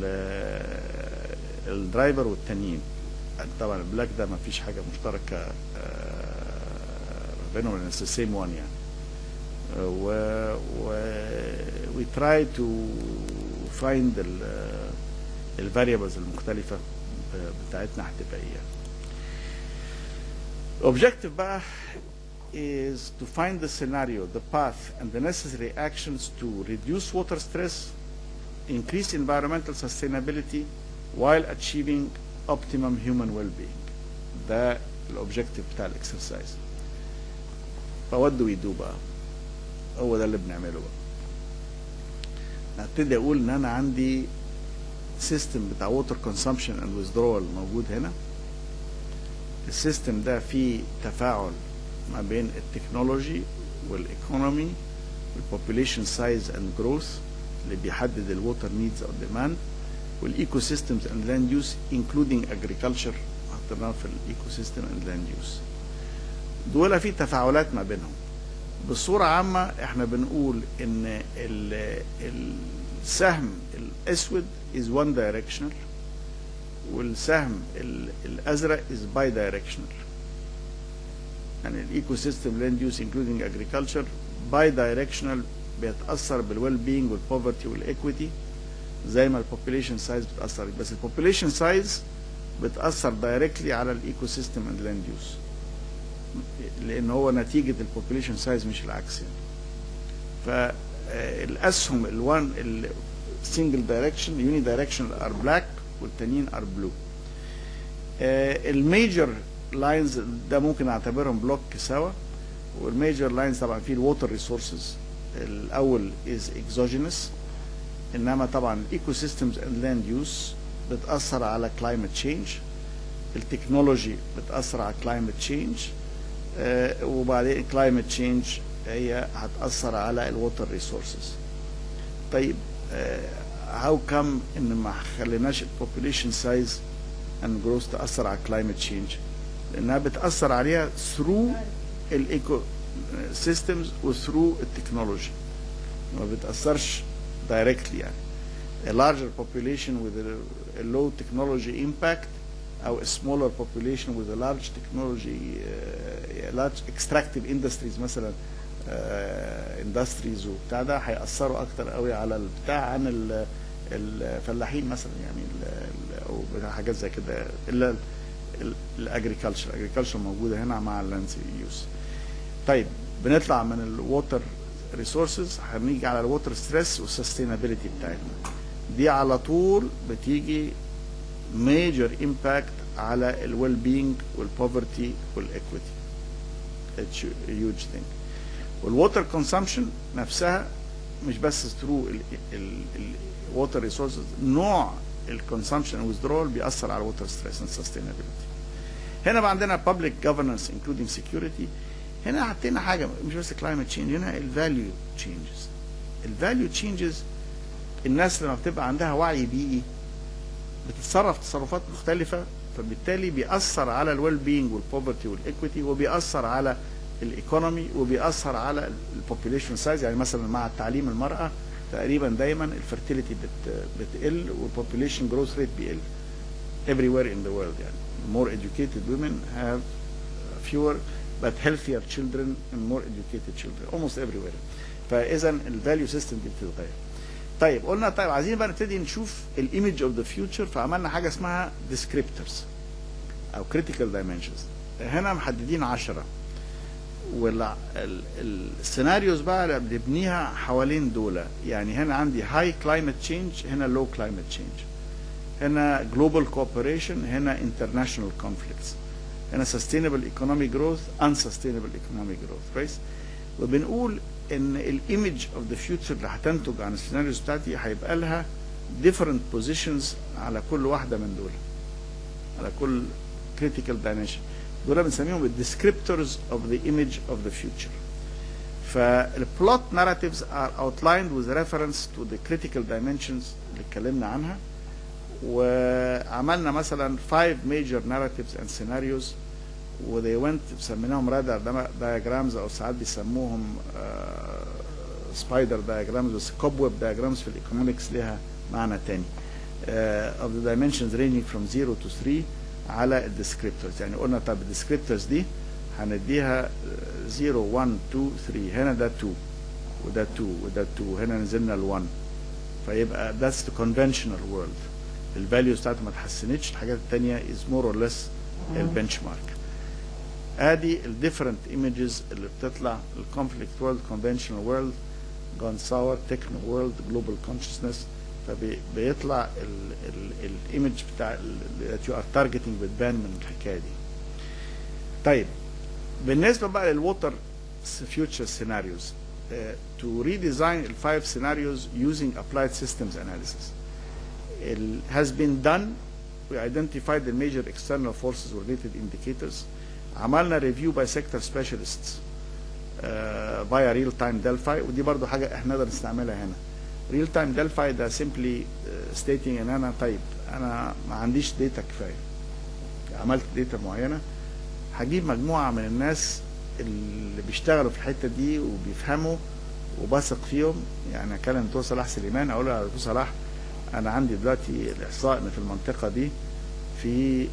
الدرايفر والتانيين طبعا البلاك ده ما فيش حاجه مشتركه آه، بينهم لان سيم وان يعني آه، و و we try to find ال الفاريبلز المختلفه آه، بتاعتنا هتبقى ايه يعني. Objective بقى is to find the scenario, the path, and the necessary actions to reduce water stress, increase environmental sustainability, while achieving optimum human well-being. ده الاوبجيكتيف بتاع الاكسرسايز. فوات دو وي دو بقى؟ هو ده اللي بنعمله بقى. هبتدي اقول ان انا عندي سيستم بتاع ووتر كونسامشن اند withdrawal موجود هنا. السيستم ده فيه تفاعل ما بين التكنولوجي والايكونومي والبوبوليشن سايز اند جروث اللي بيحدد الووتر نيدز او ديماند والايكو سيستمز اند لاند يوز انكلودينج اجريكلتشر حطيناه في الايكو سيستم اند لاند يوز دول في تفاعلات ما بينهم بصورة عامة احنا بنقول ان ال- السهم الاسود is one directional والسهم ال- الازرق is bidirectional يعني الايكو سيستم لاند يوز انكلودينج اجريكلتشر باي دايركشنال بيتاثر بالويل بينج والبوفرتي والايكويتي زي ما البوبوليشن سايز بتاثر بس البوبوليشن سايز بتاثر دايركتلي على الايكو سيستم اند لاند يوز لان هو نتيجه البوبوليشن سايز مش العكس يعني فالاسهم الوان السنجل دايركشن يوني دايركشن ار بلاك والتانيين ار بلو الميجر لاينز ده ممكن اعتبرهم بلوك سوا والميجر لاينز طبعا في الووتر ريسورسز الاول از اكزوجينس انما طبعا الايكو سيستمز اند لاند يوز بتاثر على كلايمت تشينج التكنولوجي بتاثر على كلايمت تشينج وبعدين كلايمت تشينج هي هتاثر على الووتر ريسورسز طيب هاو كم ان ما خليناش البوبوليشن سايز اند جروث تاثر على كلايمت تشينج لانها بتاثر عليها ثرو الايكو سيستمز وثرو التكنولوجي ما بتاثرش دايركتلي يعني a larger population with a, a low technology impact او a smaller population with a large technology uh, large extractive industries مثلا uh, industries وبتاع ده هيأثروا اكتر قوي على البتاع عن ال- الفلاحين مثلا يعني ال- ال- او بتاع حاجات زي كده الا الاجريكلتشر الاجريكلتشر موجوده هنا مع اللاند يوز طيب بنطلع من الووتر ريسورسز هنيجي على الووتر ستريس والسستينابيلتي بتاعتنا دي على طول بتيجي ميجر امباكت على الويل بينج والبوفرتي والايكويتي اتس هيوج ثينج والووتر كونسامشن نفسها مش بس ثرو الووتر ريسورسز نوع الكونسامشن ويزدرول بيأثر على الووتر ستريس اند سستينابيلتي هنا بقى عندنا public governance including security هنا حطينا حاجه مش بس climate change هنا الفاليو changes الفاليو changes الناس لما بتبقى عندها وعي بيئي بتتصرف تصرفات مختلفه فبالتالي بيأثر على الويل بينج والبوفرتي والايكويتي وبيأثر على الايكونومي وبيأثر على البوبيليشن سايز يعني مثلا مع تعليم المرأة تقريبا دايما الفرتيليتي بت بتقل والبوبيليشن جروث ريت بيقل everywhere in the world يعني more educated women have fewer but healthier children and more educated children almost everywhere فاذا الفاليو سيستم دي بتتغير طيب قلنا طيب عايزين بقى نبتدي نشوف الايمج اوف ذا فيوتشر فعملنا حاجه اسمها descriptors او critical dimensions هنا محددين 10 والسيناريوز بقى اللي بنبنيها حوالين دول يعني هنا عندي هاي كلايمت تشينج هنا لو كلايمت تشينج هنا جلوبال كوبريشن هنا انترناشونال كونفليكتس هنا sustainable economic growth unsustainable economic growth كويس وبنقول ان الايمج اوف ذا فيوتشر اللي هتنتج عن السيناريوز بتاعتي هيبقى لها different positions على كل واحده من دول على كل critical dimension دول بنسميهم الديسكريبتورز اوف ذا ايمج اوف ذا فيوتشر فالبلوت narratives are outlined with reference to the critical dimensions اللي اتكلمنا عنها وعملنا مثلا five major narratives and scenarios و they went سميناهم رادار diagrams او ساعات بيسموهم سبايدر diagrams بس cobweb diagrams في الايكونومكس ليها معنى تاني uh, of the dimensions ranging from 0 to 3 على الديسكريبتورز يعني قلنا طب الديسكريبتورز دي هنديها 0 1 2 3 هنا ده 2 وده 2 وده 2 هنا نزلنا ل 1 فيبقى that's the conventional world الفاليوز بتاعته ما اتحسنتش الحاجات التانية is more or less البنش مارك ادي الديفرنت ايمجز اللي بتطلع الكونفليكت وورلد conventional world gone sour techno world global consciousness فبيطلع الايمج بتاع that you are targeting بتبان من الحكايه دي. طيب بالنسبه بقى للووتر future scenarios uh, to redesign the five scenarios using applied systems analysis. It has been done. We identified the major external forces or related indicators. عملنا review by sector specialists uh, via real time Delphi ودي برضو حاجه احنا نقدر نستعملها هنا. ريل تايم دلفاي ده سيمبلي ستيتنج ان انا طيب انا ما عنديش داتا كفايه عملت داتا معينه هجيب مجموعه من الناس اللي بيشتغلوا في الحته دي وبيفهموا وبثق فيهم يعني اكلم دكتور صلاح سليمان اقول له يا دكتور صلاح انا عندي دلوقتي الاحصاء ان في المنطقه دي في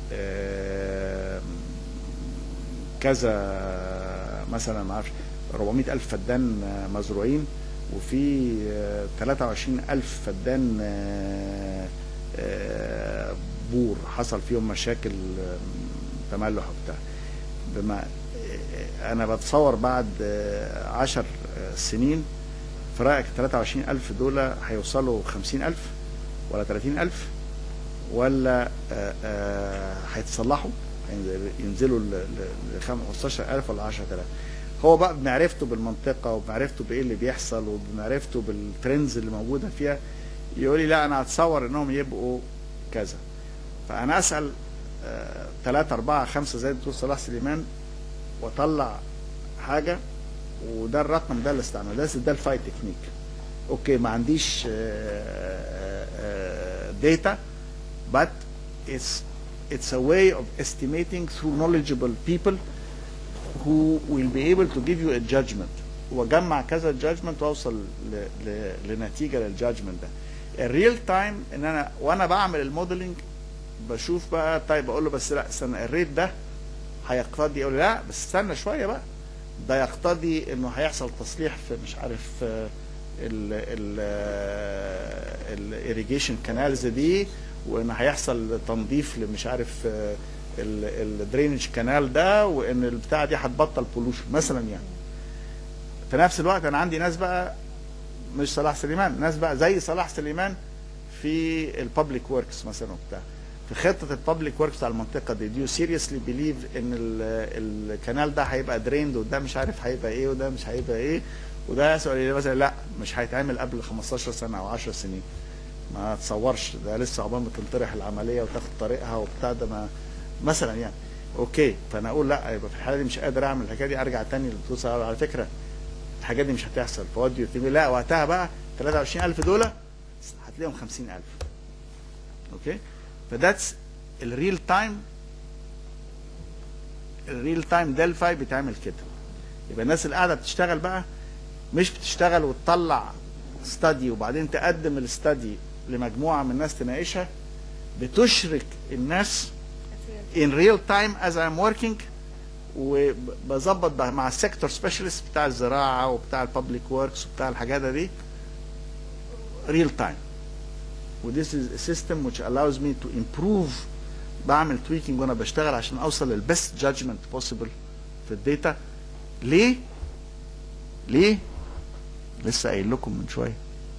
كذا مثلا ما اعرفش 400 الف فدان مزروعين وفي 23 ألف فدان بور حصل فيهم مشاكل تملح وبتاع بما أنا بتصور بعد 10 سنين في رأيك 23 ألف دول هيوصلوا 50 ألف ولا 30 ألف ولا هيتصلحوا ينزلوا ل 15 ألف ولا 10 آلاف هو بقى بمعرفته بالمنطقه وبمعرفته بايه اللي بيحصل وبمعرفته بالترندز اللي موجوده فيها يقول لي لا انا هتصور انهم يبقوا كذا فانا اسال ثلاثة أربعة خمسة زي الدكتور صلاح سليمان واطلع حاجة وده الرقم ده اللي استعمله ده ده الفايت تكنيك اوكي ما عنديش داتا but it's it's a way of estimating through knowledgeable people who will be able to give you a judgment واجمع كذا judgment واوصل ل, ل, لنتيجه للجادجمنت ده الريل تايم ان انا وانا بعمل الموديلنج بشوف بقى طيب اقول له بس لا استنى الريت ده هيقتضي يقول لي لا بس استنى شويه بقى ده يقتضي انه هيحصل تصليح في مش عارف ال ال الاريجيشن كانالز دي وان هيحصل تنظيف لمش عارف الدرينج كانال ده وان البتاعه دي هتبطل بولوشن مثلا يعني في نفس الوقت انا عندي ناس بقى مش صلاح سليمان ناس بقى زي صلاح سليمان في البابليك وركس مثلا وبتاع في خطه البابليك وركس بتاع المنطقه دي ديو سيريسلي بيليف ان الكنال ده هيبقى دريند وده مش عارف هيبقى ايه وده مش هيبقى ايه وده يسأل مثلا لا مش هيتعمل قبل 15 سنه او 10 سنين ما تصورش ده لسه عقبال ما تنطرح العمليه وتاخد طريقها وبتاع ده ما مثلا يعني اوكي فانا اقول لا يبقى في الحاله دي مش قادر اعمل الحكايه دي ارجع تاني للدكتور على فكره الحاجات دي مش هتحصل فودي لا وقتها بقى 23000 دول هتلاقيهم 50000 اوكي فذاتس الريل تايم الريل تايم دلفاي بيتعمل كده يبقى الناس اللي قاعده بتشتغل بقى مش بتشتغل وتطلع ستادي وبعدين تقدم الستادي لمجموعه من الناس تناقشها بتشرك الناس in real time as I'm working وبظبط بقى مع السيكتور سبيشالست بتاع الزراعه وبتاع البابليك وركس وبتاع الحاجات دي real time و this is a system which allows me to improve بعمل tweaking وانا بشتغل عشان اوصل للبست judgment possible في الداتا ليه؟ ليه؟ لسه قايل لكم من شويه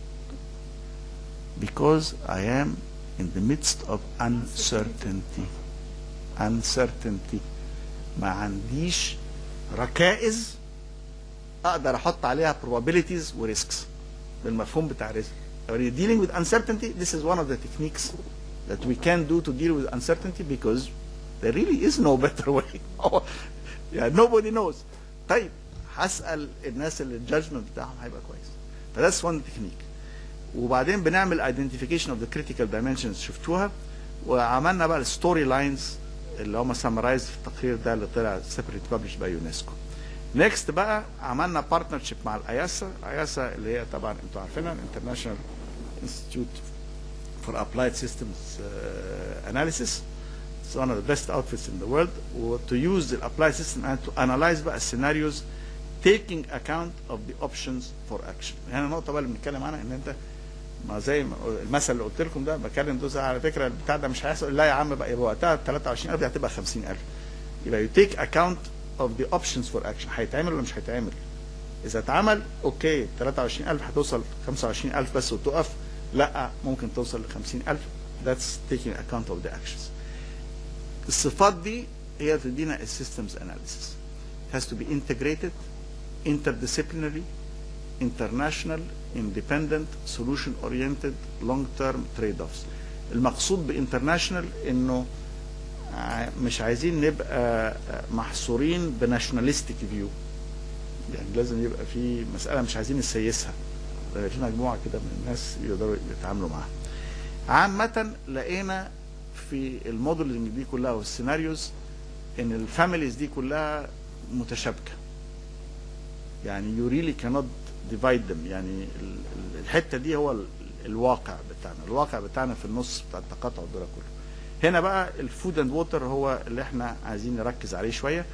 because I am in the midst of uncertainty uncertainty ما عنديش ركائز اقدر احط عليها probabilities و risks بالمفهوم بتاع risk when you're dealing with uncertainty this is one of the techniques that we can do to deal with uncertainty because there really is no better way يعني nobody knows طيب هسأل الناس اللي الجادجمنت بتاعهم هيبقى كويس فذاتس one technique وبعدين بنعمل identification of the critical dimensions شفتوها وعملنا بقى الستوري لاينز اللي هم سمرايز في التقرير ده اللي طلع سيبريت ببلش باي يونسكو نيكست بقى عملنا بارتنرشيب مع الاياسا اياسا اللي هي طبعا انتوا عارفينها الانترناشونال انستيتيوت فور ابلايد سيستمز اناليسيس It's one of the best outfits in the world to use the applied system and to analyze بقى السيناريوز taking account of the options for action يعني النقطه بقى اللي بنتكلم عنها ان انت ما زي ما المثل اللي قلت لكم ده بكلم دوسة على فكره البتاع ده مش هيحصل لا يا عم بقى يبقى وقتها 23000 دي هتبقى 50000 يبقى you take account of the options for action هيتعمل ولا مش هيتعمل اذا اتعمل اوكي 23000 هتوصل 25000 بس وتقف لا ممكن توصل ل 50000 that's taking account of the actions الصفات دي هي تدينا السيستمز اناليسيس it has to be integrated interdisciplinary international independent solution oriented long term trade offs المقصود بانترناشونال انه مش عايزين نبقى محصورين بناشوناليستيك فيو يعني لازم يبقى في مساله مش عايزين نسيسها في مجموعه كده من الناس يقدروا يتعاملوا معاها عامه لقينا في الموديلنج دي كلها والسيناريوز ان الفاميليز دي كلها متشابكه يعني you really cannot divide them يعني الحته دي هو الواقع بتاعنا الواقع بتاعنا في النص بتاع التقاطع ده كله هنا بقى الفود اند ووتر هو اللي احنا عايزين نركز عليه شويه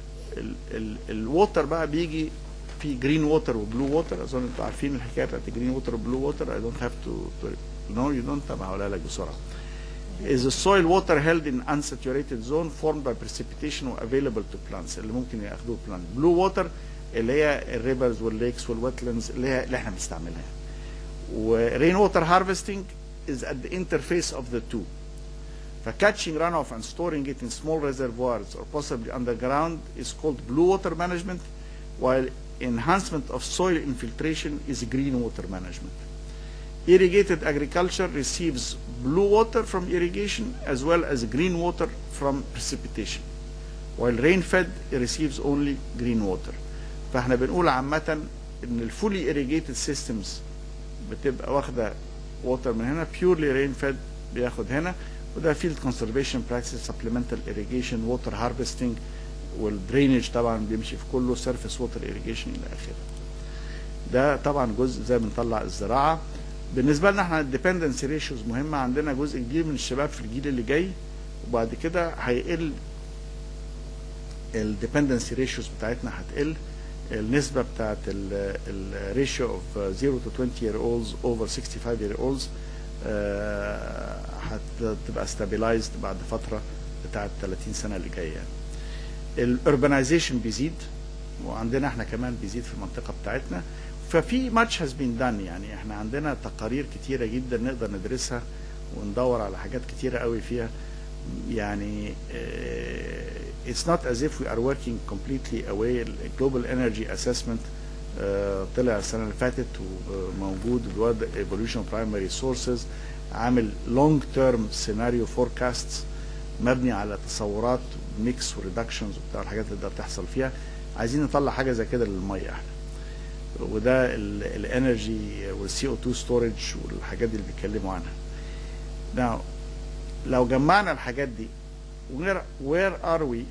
الووتر بقى بيجي في جرين ووتر وبلو ووتر اظن انتوا عارفين الحكايه بتاعت جرين ووتر وبلو ووتر اي دونت هاف تو نو يو دونت طب هقولها لك بسرعه is the soil water held in unsaturated zone formed by precipitation available to plants اللي ممكن ياخدوه plants blue water اللي هي الريفرز والليكس والويتلاندز اللي هي اللي احنا بنستعملها ورين ووتر هارفستنج is at the interface of the two فcatching runoff and storing it in small reservoirs or possibly underground is called blue water management while enhancement of soil infiltration is green water management irrigated agriculture receives blue water from irrigation as well as green water from precipitation while rain fed receives only green water فاحنا بنقول عامة ان الفولي irrigated systems بتبقى واخدة ووتر من هنا purely rain fed بياخد هنا وده field conservation practices supplemental irrigation water harvesting والدرينج طبعا بيمشي في كله surface water irrigation الى اخره ده طبعا جزء زي بنطلع الزراعه بالنسبه لنا احنا الديبندنسي ريشيوز مهمه عندنا جزء كبير من الشباب في الجيل اللي جاي وبعد كده هيقل الديبندنسي ريشيوز بتاعتنا هتقل النسبه بتاعت الريشيو اوف 0 to 20 year olds over 65 year olds هتبقى ستابلايزد بعد فتره بتاعت 30 سنه اللي جايه يعني. الاربنايزيشن بيزيد وعندنا احنا كمان بيزيد في المنطقه بتاعتنا ففي ماتش هاز بين دان يعني احنا عندنا تقارير كتيره جدا نقدر ندرسها وندور على حاجات كتيره قوي فيها يعني uh, it's not as if we are working completely away global energy assessment uh, طلع السنه اللي فاتت وموجود الواد evolution primary sources عامل long term scenario forecasts مبني على تصورات ميكس وريدكشنز وبتاع الحاجات اللي تقدر تحصل فيها عايزين نطلع حاجه زي كده للميه احنا وده الانرجي والسي او 2 ستورج والحاجات دي اللي بيتكلموا عنها Now لو جمعنا الحاجات دي where where are we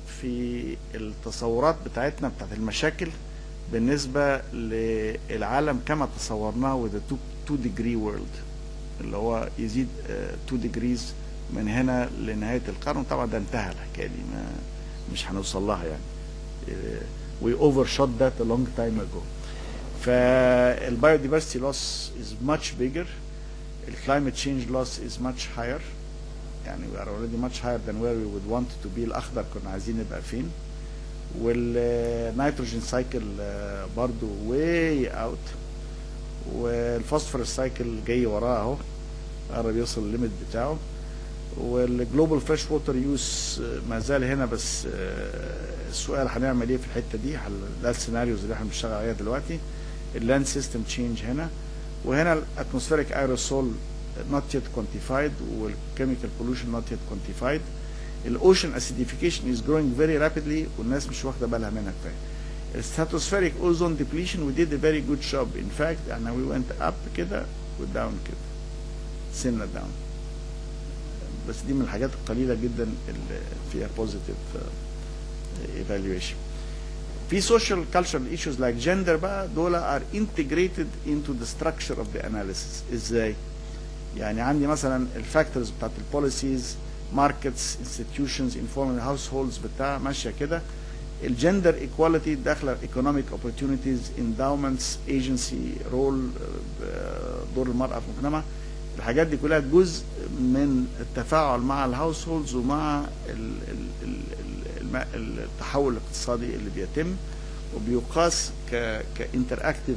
في التصورات بتاعتنا بتاعت المشاكل بالنسبة للعالم كما تصورناه with the two, two degree world اللي هو يزيد آه، 2 degrees من هنا لنهاية القرن طبعا ده انتهى الحكاية دي ما مش هنوصل لها يعني آه، we overshot that a long time ago فالبايوديفرستي loss is much bigger الكلايمت change loss is much higher يعني we are already much higher than where we would want to be الاخضر كنا عايزين نبقى فين والنيتروجين سايكل برضو way out والفوسفورس سايكل جاي وراه اهو قرب يوصل الليميت بتاعه والجلوبال فريش ووتر يوز ما زال هنا بس آه، السؤال هنعمل ايه في الحته دي هل- ده السيناريوز اللي احنا بنشتغل عليها دلوقتي اللاند سيستم تشينج هنا وهنا الاتموسفيريك ايروسول not yet quantified والchemical pollution not yet quantified الاوشن acidification is growing very rapidly والناس مش واخده بالها منها كفايه الستاتوسفيريك اوزون depletion we did a very good job in fact احنا we went up كده وداون كده سنه داون بس دي من الحاجات القليله جدا اللي فيها positive uh, evaluation في social cultural issues like gender بقى دول are integrated into the structure of the analysis ازاي؟ يعني عندي مثلا الفاكتورز بتاعت البوليسيز ماركتس انستتيوشنز انفورمال هاوس هولدز بتاع ماشيه كده الجندر ايكواليتي داخله ايكونوميك اوبورتيونيتيز انداومنتس ايجنسي رول دور المراه في المجتمع الحاجات دي كلها جزء من التفاعل مع الهاوس هولدز ومع ال ال ال ال الم- التحول الاقتصادي اللي بيتم وبيقاس ك كانتراكتيف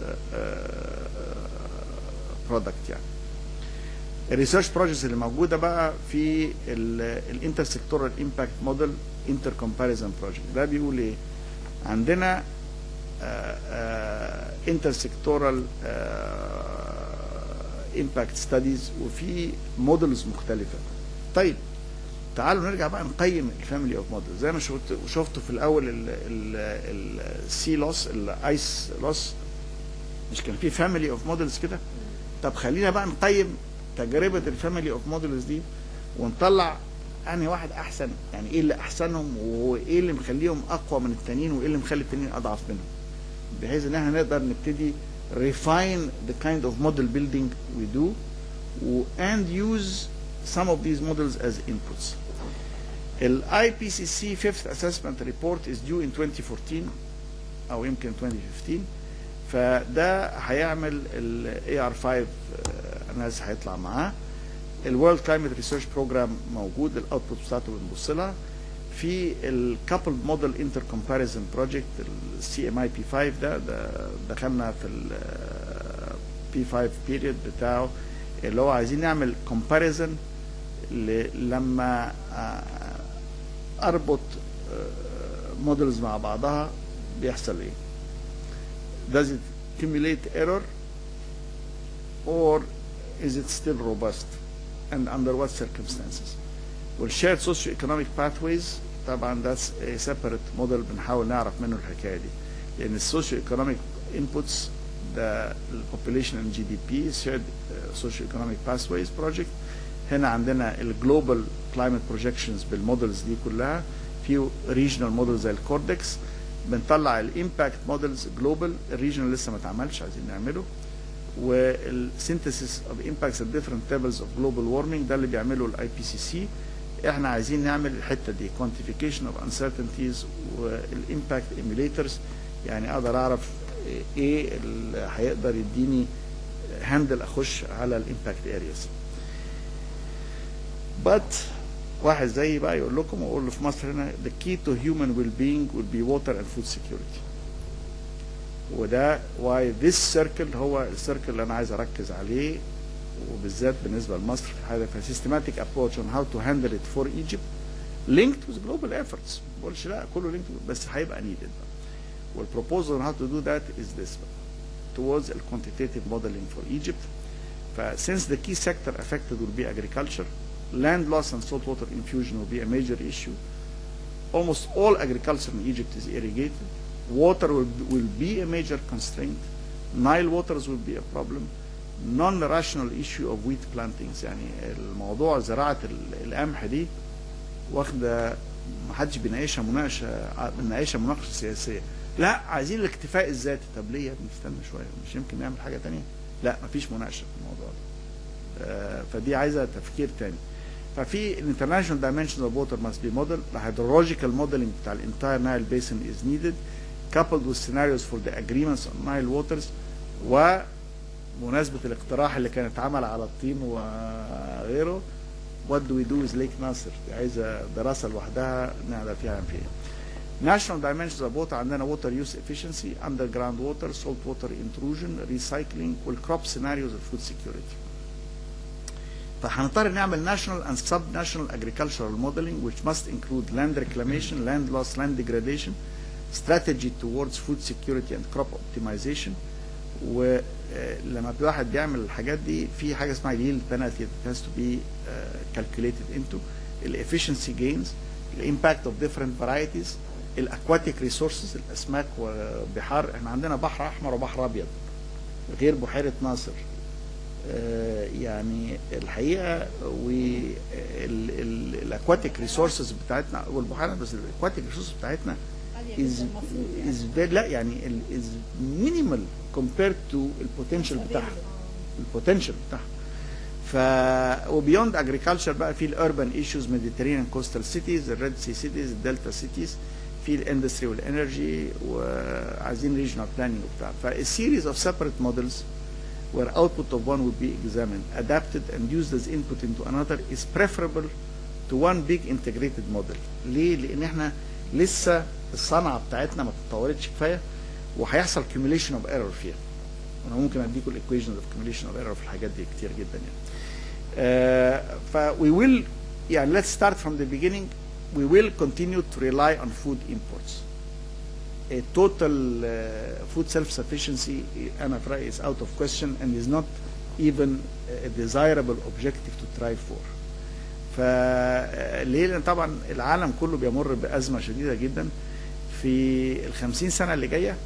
برودكت يعني الريسيرش بروجكتس اللي موجوده بقى في الانتر سيكتورال امباكت موديل انتر كومباريزن بروجكت ده بيقول ايه عندنا انتر سيكتورال امباكت ستاديز وفي موديلز مختلفه طيب تعالوا نرجع بقى نقيم الفاميلي اوف موديل زي ما شفت شفتوا في الاول السي لوس الايس لوس مش كان في فاميلي اوف موديلز كده طب خلينا بقى نقيم تجربه الفاميلي اوف موديلز دي ونطلع انهي واحد احسن يعني ايه اللي احسنهم وايه اللي مخليهم اقوى من التانيين وايه اللي مخلي التانيين اضعف منهم بحيث ان احنا نقدر نبتدي refine the kind of model building we do و- and use some of these models as inputs. ال IPCC fifth assessment report is due in 2014 او يمكن 2015 فده هيعمل ال AR5 ناس هيطلع معاه الورلد كلايمت ريسيرش بروجرام موجود الاوتبوت بتاعته بنبص لها في الكابل موديل انتر كومباريزن بروجكت السي ام اي بي 5 ده ده دخلنا في البي 5 بيريد بتاعه اللي هو عايزين نعمل كومباريزن لما آه، اربط موديلز مع بعضها بيحصل ايه does it accumulate error or is it still robust and under what circumstances والشيرد سوشيو ايكونوميك باثويز طبعا that's a separate model بنحاول نعرف منه الحكايه دي لان السوشيو ايكونوميك انبوتس ده البوبوليشن and GDP shared سوشيو ايكونوميك باثويز بروجكت هنا عندنا الجلوبال كلايمت بروجكشنز بالمودلز دي كلها في ريجنال موديل زي الكوردكس بنطلع الامباكت موديلز جلوبال الريجنال لسه ما اتعملش عايزين نعمله والسينثيسيس اوف امباكتس ات ديفرنت ليفلز اوف جلوبال وارمنج ده اللي بيعمله الاي بي سي سي احنا عايزين نعمل الحته دي كوانتيفيكيشن اوف انسرتينتيز والامباكت ايميليترز يعني اقدر اعرف ايه اللي هيقدر يديني هاندل اخش على الامباكت ارياز but واحد زيي بقى يقول لكم واقول له في مصر هنا the key to human well-being will be water and food security وده why this circle هو السيركل اللي انا عايز اركز عليه وبالذات بالنسبه لمصر في حاجه في systematic approach on how to handle it for Egypt linked with global efforts ما بقولش لا كله linked بس هيبقى needed بقى والبروبوزل on how to do that is this بقى towards a quantitative modeling for Egypt ف since the key sector affected will be agriculture land loss and saltwater infusion will be a major issue almost all agriculture in Egypt is irrigated water will, will be a major constraint Nile waters will be a problem non-rational issue of wheat plantings يعني الموضوع زراعة ال- القمح دي واخدة ما حدش بيناقشها مناقشه بنناقشها مناقشه سياسيه لا عايزين الاكتفاء الذاتي طب ليه يا ابني استنى شويه مش يمكن نعمل حاجه تانية لا مفيش مناقشه في الموضوع ده آه، فدي عايزه تفكير تاني ففي الانترناشونال دايمنشن اوف ووتر ماست بي موديل الهيدرولوجيكال موديلنج بتاع الانتاير نايل بيسن از نيدد coupled with scenarios for the agreements on Nile waters ومناسبة الاقتراح اللي كان اتعمل على الطين وغيره what do we do with Lake Nasser دي عايزة دراسة لوحدها نقدر فيها فيها National dimensions of water عندنا water use efficiency, underground water, salt water intrusion, recycling والcrop scenarios of food security. فهنضطر نعمل national and sub-national agricultural modeling which must include land reclamation, land loss, land degradation, strategy towards food security and crop optimization ولما الواحد بيعمل الحاجات دي في حاجه اسمها yield penalty that has to be uh, calculated into الefficiency gains الامباكت اوف different varieties الاكواتيك ريسورسز الاسماك وبحار احنا عندنا بحر احمر وبحر ابيض غير بحيره ناصر آه، يعني الحقيقه والاكواتيك ريسورسز بتاعتنا والبحيره بس الاكواتيك ريسورسز بتاعتنا عالية is جدا المفروض يعني. is very لا يعني ال- is minimal compared to البوتنشال بتاعها البوتنشال بتاعها ف وبيوند اجريكلتشر بقى في الاربن ايشوز ميديترينيان كوستال سيتيز الريد سي سيتيز الدلتا سيتيز في الاندستري والانرجي وعايزين ريجنال بلاننج وبتاع فالسيريز اوف سيبريت مودلز where output of one would be examined, adapted and used as input into another is preferable to one big integrated model. ليه؟ لأن احنا لسه الصنعة بتاعتنا ما تطورتش كفاية وهيحصل accumulation of error فيها. انا ممكن اديكم الايكويشنز اوف accumulation of error في الحاجات دي كتير جدا يعني. Uh, ف we will يعني let's start from the beginning we will continue to rely on food imports. A total uh, food self-sufficiency أنا في رأيي is out of question and is not even a desirable objective to try for. فليه؟ لأن طبعا العالم كله بيمر بأزمة شديدة جدا في الخمسين سنة اللي جاية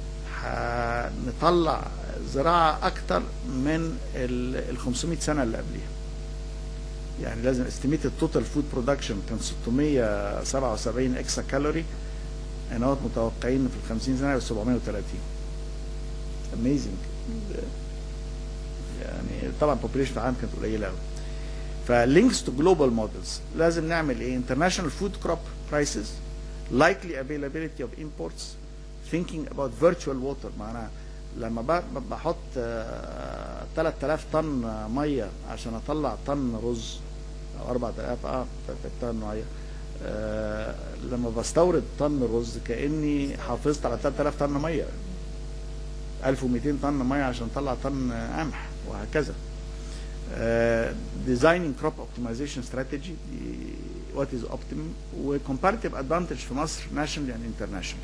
هنطلع زراعة أكتر من ال 500 سنة اللي قبليها. يعني لازم استيميت التوتال فود برودكشن كان 677 اكسا كالوري احنا هو متوقعين في ال 50 سنه يبقى 730 اميزنج يعني طبعا البوبوليشن العام كانت قليله قوي فلينكس تو جلوبال مودلز لازم نعمل ايه انترناشونال فود كروب برايسز likely availability of imports thinking about virtual water معناها لما ب- بحط آه، 3000 طن آه، ميه عشان اطلع طن رز او 4000 اه 3000 طن ميه آه، لما بستورد طن رز كاني حافظت على 3000 طن ميه 1200 طن ميه عشان اطلع طن آه، قمح وهكذا ديزايننج كروب اوبتمايزيشن استراتيجي وات از اوبتيمم وكومباريتيف ادفانتج في مصر ناشونال اند انترناشونال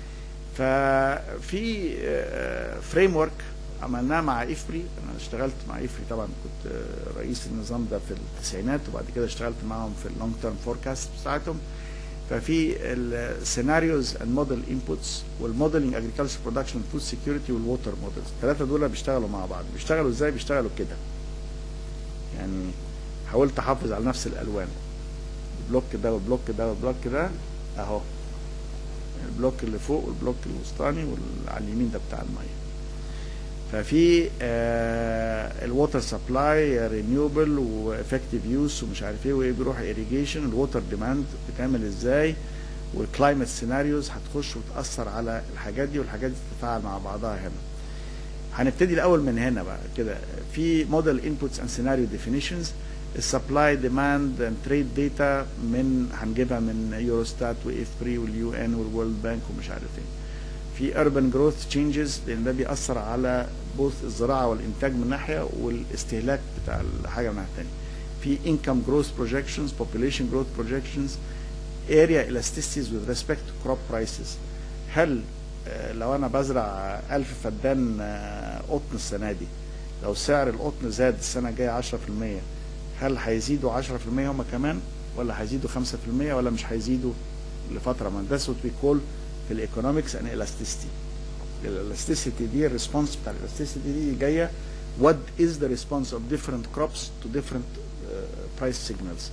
ففي فريم ورك عملناه مع افري انا اشتغلت مع افري طبعا كنت آه، رئيس النظام ده في التسعينات وبعد كده اشتغلت معاهم في اللونج تيرم فوركاست بتاعتهم ففي السيناريوز اند موديل انبوتس والموديلنج اجريكلتشر برودكشن فود سكيورتي والووتر موديلز الثلاثه دول بيشتغلوا مع بعض بيشتغلوا ازاي بيشتغلوا كده يعني حاولت احافظ على نفس الالوان البلوك ده والبلوك ده والبلوك ده اهو البلوك اللي فوق والبلوك الوسطاني وعلى اليمين ده بتاع الميه ففي الووتر سبلاي رينيوبل وافكتيف يوز ومش عارف ايه وايه بيروح irrigation الووتر ديماند بتعمل ازاي والكلايمت سيناريوز هتخش وتاثر على الحاجات دي والحاجات دي تتفاعل مع بعضها هنا هنبتدي الاول من هنا بقى كده في موديل انبوتس اند سيناريو ديفينيشنز السبلاي ديماند اند تريد داتا من هنجيبها من يوروستات وافبري واليو ان والورلد بانك ومش عارف ايه في urban growth changes لان ده بيأثر على بوث الزراعه والانتاج من ناحيه والاستهلاك بتاع الحاجه من ناحيه ثانيه في income growth projections population growth projections area elasticities with respect to crop prices هل آه، لو انا بزرع 1000 فدان آه، قطن السنه دي لو سعر القطن زاد السنه الجايه 10% هل هيزيدوا 10% هم كمان ولا هيزيدوا 5% ولا مش هيزيدوا لفتره ما that's what we call في الايكونومكس ان elasticity الالاستيسيتي دي الريسبونس بتاع الالاستيسيتي دي جايه what is the response of different crops to different uh, price signals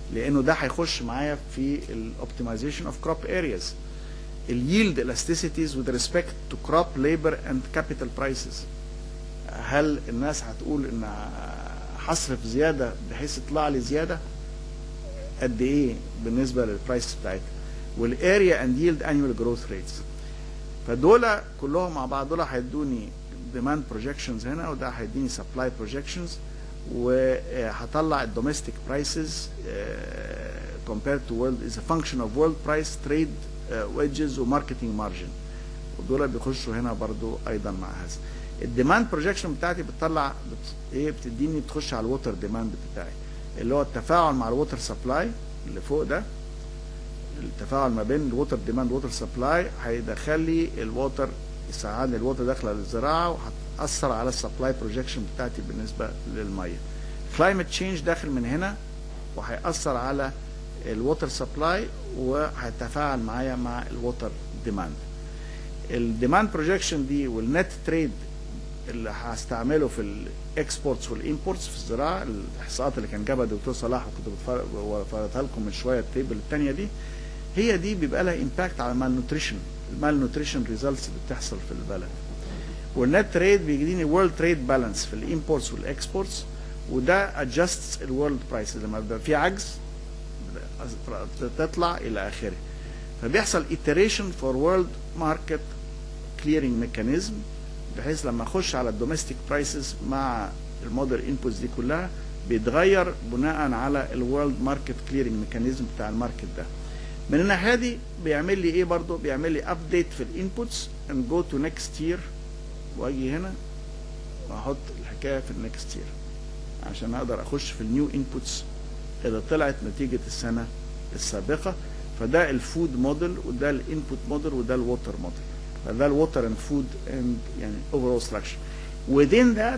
لانه ده هيخش معايا في الاوبتمايزيشن اوف كروب ارياز اليلد elasticities with respect to crop labor and capital prices هل الناس هتقول ان هصرف زياده بحيث يطلع لي زياده قد ايه بالنسبه للبرايس بتاعتها والاريا اند ييلد انيوال جروث ريتس فدول كلهم مع بعض دول هيدوني ديماند بروجكشنز هنا وده هيديني سبلاي بروجكشنز وهطلع الدوميستيك برايسز compared to world is a function of world price trade uh, wages وماركتنج مارجن ودول بيخشوا هنا برضو ايضا مع هذا الديماند بروجكشن بتاعتي بتطلع بت... ايه بتديني بتخش على الووتر ديماند بتاعي اللي هو التفاعل مع الووتر سبلاي اللي فوق ده التفاعل ما بين الووتر ديماند ووتر سبلاي هيدخل لي الووتر يساعدني الووتر داخله للزراعه وهتاثر على السبلاي بروجكشن بتاعتي بالنسبه للميه كلايمت تشينج داخل من هنا وهيأثر على الووتر سبلاي وهيتفاعل معايا مع الووتر ديماند الديماند بروجكشن دي والنت تريد اللي هستعمله في الاكسبورتس والامبورتس في الزراعه الاحصاءات اللي كان جابها الدكتور صلاح وكنت بفرجها لكم من شويه التيبل الثانيه دي هي دي بيبقى لها امباكت على المال نوتريشن المال نوتريشن ريزلتس اللي بتحصل في البلد والنت تريد بيديني وورلد تريد بالانس في الامبورتس والاكسبورتس وده ادجستس الورلد برايس لما بيبقى في عجز تطلع الى اخره فبيحصل iteration for world market clearing mechanism بحيث لما اخش على الدوميستيك برايسز مع المودر انبوتس دي كلها بيتغير بناء على الورلد ماركت كليرنج ميكانيزم بتاع الماركت ده من الناحيه دي بيعمل لي ايه برضه بيعمل لي ابديت في الانبوتس and go to next year واجي هنا واحط الحكايه في النكست يير عشان اقدر اخش في النيو انبوتس اللي طلعت نتيجه السنه السابقه فده الفود موديل وده الانبوت موديل وده الووتر موديل فده الووتر اند فود اند يعني overall structure within that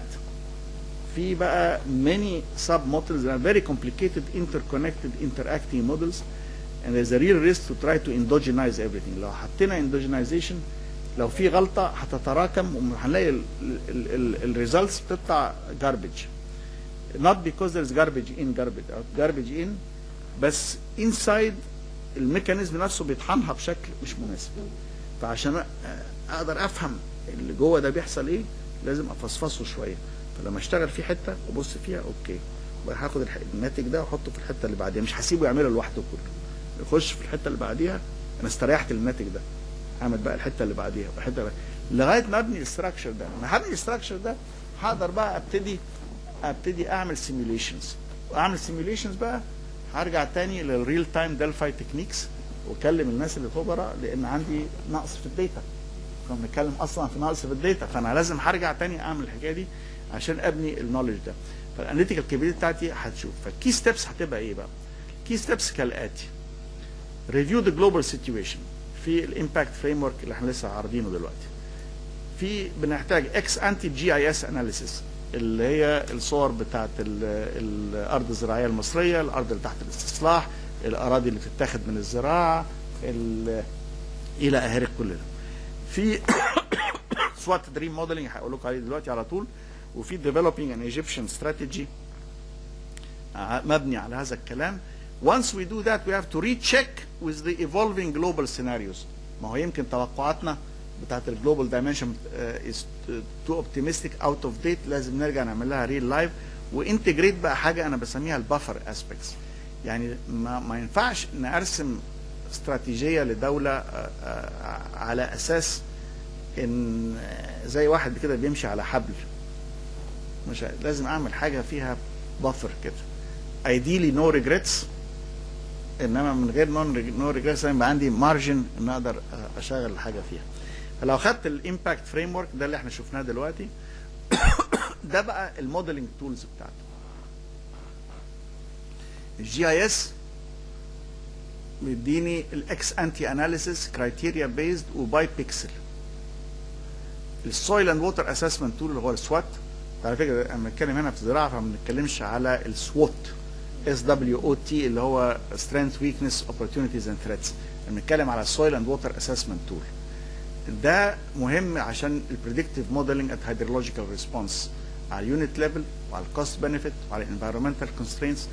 في بقى many sub models that are very complicated interconnected interacting models and there's a real risk to try to endogenize everything لو حطينا endogenization لو في غلطه هتتراكم وهنلاقي الريزلتس بتطلع garbage not because there's garbage in garbage out garbage in بس inside الميكانيزم نفسه بيطحنها بشكل مش مناسب فعشان اقدر افهم اللي جوه ده بيحصل ايه لازم افصفصه شويه فلما اشتغل فيه حته وابص فيها اوكي هاخد الناتج ده واحطه في الحته اللي بعديها مش هسيبه يعمله لوحده كله يخش في الحته اللي بعديها انا استريحت للناتج ده هعمل بقى الحته اللي بعديها الحته اللي لغايه ما ابني الاستراكشر ده لما هبني الاستراكشر ده هقدر بقى ابتدي ابتدي اعمل سيميوليشنز واعمل سيميوليشنز بقى هرجع تاني للريل تايم دلفاي تكنيكس واكلم الناس اللي خبراء لان عندي نقص في الداتا كنا بنتكلم اصلا في نقص في الداتا فانا لازم هرجع تاني اعمل الحكايه دي عشان ابني النولج ده فالاناليتيكال كابابيلتي بتاعتي هتشوف فالكي ستيبس هتبقى ايه بقى؟ كي ستيبس كالاتي ريفيو ذا جلوبال سيتويشن في الامباكت فريم ورك اللي احنا لسه عارضينه دلوقتي في بنحتاج اكس انتي جي اي اس اناليسيس اللي هي الصور بتاعت الارض الزراعيه المصريه الارض اللي تحت الاستصلاح الاراضي اللي بتتاخد من الزراعه الى اخره كل ده في سوات دريم موديلنج هقول لكم عليه دلوقتي على طول وفي ديفلوبينج ان ايجيبشن استراتيجي مبني على هذا الكلام once we do that we have to recheck with the evolving global scenarios ما هو يمكن توقعاتنا بتاعت الجلوبال دايمنشن از تو اوبتيمستيك اوت اوف ديت لازم نرجع نعمل لها ريل لايف وانتجريت بقى حاجه انا بسميها البفر اسبيكتس يعني ما, ما ينفعش نرسم استراتيجيه لدوله على اساس ان زي واحد كده بيمشي على حبل مش لازم اعمل حاجه فيها بفر كده ايديلي نو ريجريتس انما من غير نو ريجريتس يبقى عندي مارجن ان اقدر اشغل الحاجه فيها فلو خدت الامباكت فريم ورك ده اللي احنا شفناه دلوقتي ده بقى الموديلنج تولز بتاعته الجي اي اس بيديني الاكس انتي اناليسيس كرايتيريا بيزد وباي بيكسل السويل اند ووتر اسسمنت تول اللي هو السوات على فكره لما بنتكلم هنا في الزراعه فما بنتكلمش على السوات اس دبليو او تي اللي هو سترينث ويكنس اوبورتونيتيز اند ثريتس بنتكلم على السويل اند ووتر اسسمنت تول ده مهم عشان البريدكتيف موديلنج ات هيدرولوجيكال ريسبونس على اليونت ليفل وعلى الكوست بنفيت وعلى الانفيرمنتال كونسترينتس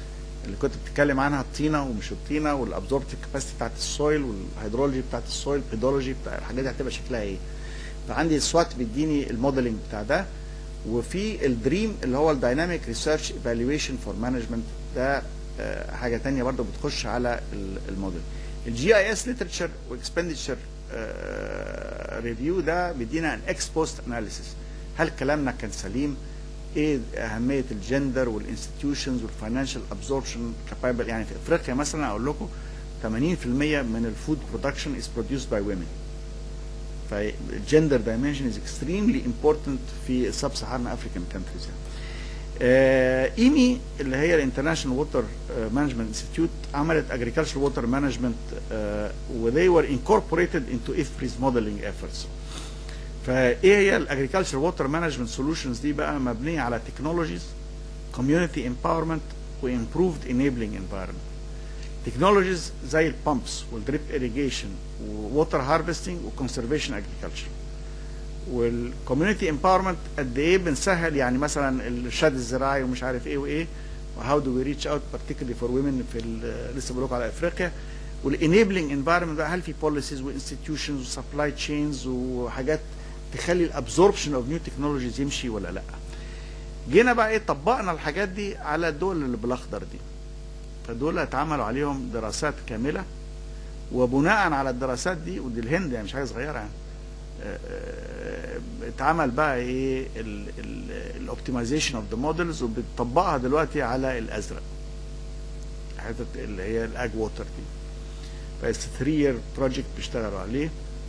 اللي كنت بتتكلم عنها الطينه ومش الطينه والابزوربتيف كاباسيتي بتاعت السويل والهيدرولوجي بتاعت السويل البيدولوجي بتاع الحاجات دي هتبقى شكلها ايه فعندي السوات بيديني الموديلنج بتاع ده وفي الدريم اللي هو الدايناميك ريسيرش ايفالويشن فور مانجمنت ده آه، حاجه تانية برضو بتخش على ال- الموديل الجي اي اس ليترشر واكسبندتشر ريفيو ده بيدينا ان اكس بوست اناليسيس هل كلامنا كان سليم ايه اهميه الجندر والانستتيوشنز والفاينانشال ابزوربشن كابابل يعني في افريقيا مثلا اقول لكم 80% من الفود برودكشن از produced باي women فالجندر دايمنشن از اكستريملي امبورتنت في السب سهران افريكان كانتريز يعني. ايمي اللي هي الانترناشونال ووتر مانجمنت انستيتيوت عملت agricultural ووتر مانجمنت وذي were incorporated into IFPRI's modeling efforts. فايه هي الاجريكلتشر ووتر مانجمنت سولوشنز دي بقى مبنيه على تكنولوجيز كوميونتي امباورمنت وامبروفد انيبلينج انفايرمنت تكنولوجيز زي البامبس والدريب اريجيشن ووتر هارفستنج وكونسرفيشن اجريكلتشر والكوميونتي امباورمنت قد ايه بنسهل يعني مثلا الشد الزراعي ومش عارف ايه وايه وهاو دو وي ريتش اوت particularly فور ويمن في ال- لسه بقول لكم على افريقيا والانيبلينج انفايرمنت بقى هل في بوليسيز وانستتيوشنز وسبلاي تشينز وحاجات تخلي الابزوربشن اوف نيو تكنولوجيز يمشي ولا لا جينا بقى ايه طبقنا الحاجات دي على الدول اللي بالاخضر دي فدول اتعملوا عليهم دراسات كامله وبناء على الدراسات دي ودي الهند يعني مش حاجه صغيره يعني آه، آه، اتعمل بقى ايه الاوبتمايزيشن اوف ذا مودلز وبتطبقها دلوقتي على الازرق حته اللي هي الاج ووتر دي بس 3 يير بروجكت بيشتغلوا عليه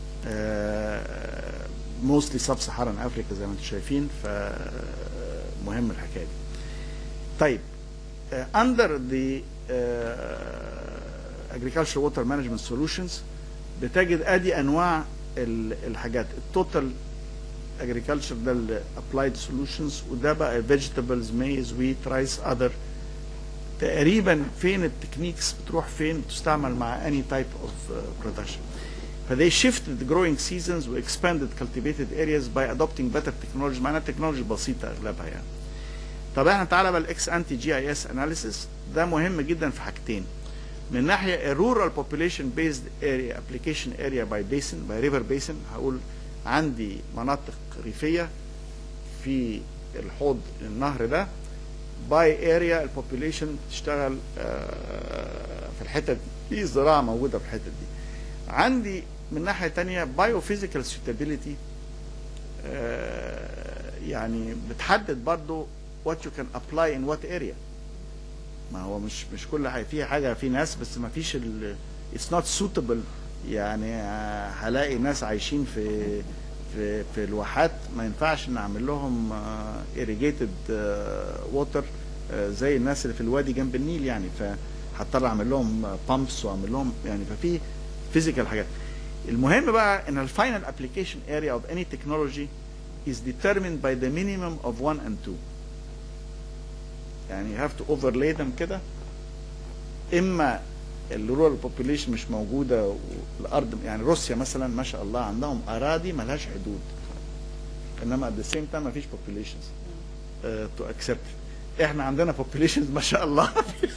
موستلي سب سهران افريكا زي ما انتم شايفين فمهم الحكايه دي طيب uh, under the uh, agricultural water management solutions بتجد ادي انواع ال- الحاجات التوتال agriculture ده ال applied solutions وده بقى vegetables maize wheat rice other تقريبا فين التكنيكس بتروح فين بتستعمل مع any type of uh, production فthey shifted the growing seasons و expanded cultivated areas by adopting better technology معناها تكنولوجي بسيطه اغلبها يعني طب احنا تعالى بقى الاكس انتي جي اي اس اناليسيس ده مهم جدا في حاجتين من ناحيه الرورال بوبوليشن بيزد اريا ابلكيشن اريا باي بيسن باي ريفر بيسن هقول عندي مناطق ريفيه في الحوض النهر ده باي اريا البوبوليشن تشتغل آه، في الحتت دي الزراعه موجوده في الحتت دي عندي من ناحيه تانية بايو فيزيكال سوتابيليتي يعني بتحدد برضو what you can apply in what area ما هو مش مش كل حاجه في حاجه في ناس بس ما فيش ال it's not suitable يعني آه، هلاقي ناس عايشين في في في الواحات ما ينفعش ان اعمل لهم آه، irrigated آه، water آه، زي الناس اللي في الوادي جنب النيل يعني فهضطر اعمل لهم بامبس واعمل لهم يعني ففي فيزيكال حاجات المهم بقى ان الفاينل application area of any technology is determined by the minimum of 1 and 2 يعني you have to overlay them كده اما الرورال population مش موجوده والارض يعني روسيا مثلا ما شاء الله عندهم اراضي ملهاش حدود انما at the same time ما فيش populations uh, to accept it. احنا عندنا populations ما شاء الله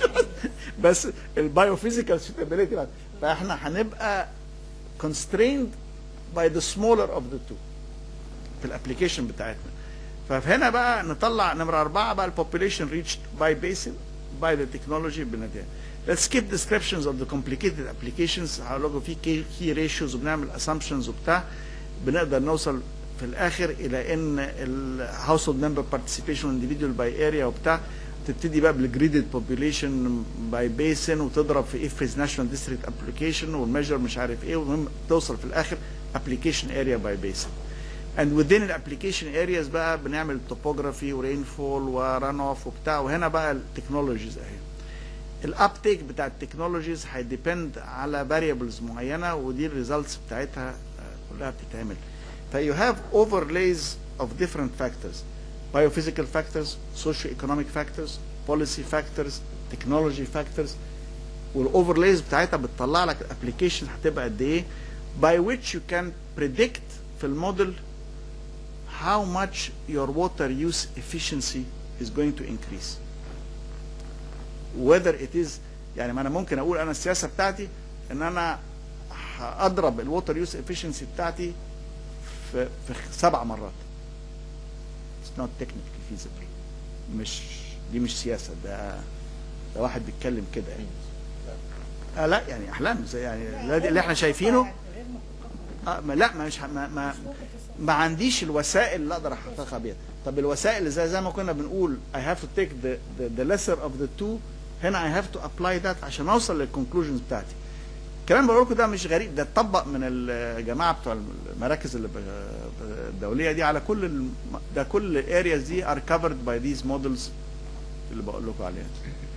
بس البايوفيزيكال suitability فاحنا هنبقى constrained by the smaller of the two في الابلكيشن بتاعتنا فهنا بقى نطلع نمرة أربعة بقى البوبوليشن reached by basin by the technology بنتيجة Let's skip descriptions of the complicated applications هقول لكم في key, key ratios وبنعمل assumptions وبتاع بنقدر نوصل في الآخر إلى إن ال household member participation individual by area وبتاع تبتدي بقى بالجريدد population by basin وتضرب في IFRI's national district application والميجر مش عارف ايه والمهم توصل في الآخر application area by basin. and within الابلكيشن areas بقى بنعمل topography ورينفول وران اوف وبتاع وهنا بقى التكنولوجيز اهي الابتيك بتاع التكنولوجيز هيديبند على variables معينه ودي الريزلتس بتاعتها آه، كلها بتتعمل فيو هاف overlays of different factors biophysical factors socio-economic factors policy factors technology factors والاوفرلايز بتاعتها بتطلع لك الابلكيشن هتبقى قد ايه by which you can predict في الموديل how much your water use efficiency is going to increase whether it is يعني ما انا ممكن اقول انا السياسه بتاعتي ان انا هضرب الووتر يوز افشنسي بتاعتي في في سبع مرات It's not technically feasible مش دي مش سياسه ده ده واحد بيتكلم كده يعني آه لا يعني احلام زي يعني لا دي اللي احنا شايفينه غير محققة. آه ما لا ما مش ه- ما ما, ما عنديش الوسائل اللي اقدر احققها بيها طب الوسائل اللي زي زي ما كنا بنقول I have to take the, the, the lesser of the two هنا I have to apply that عشان اوصل للكونكلوجنز بتاعتي الكلام اللي بقول لكم ده مش غريب ده اتطبق من الجماعه بتوع المراكز اللي ب- الدوليه دي على كل الم... ده كل areas دي are covered by these models اللي بقول لكم عليها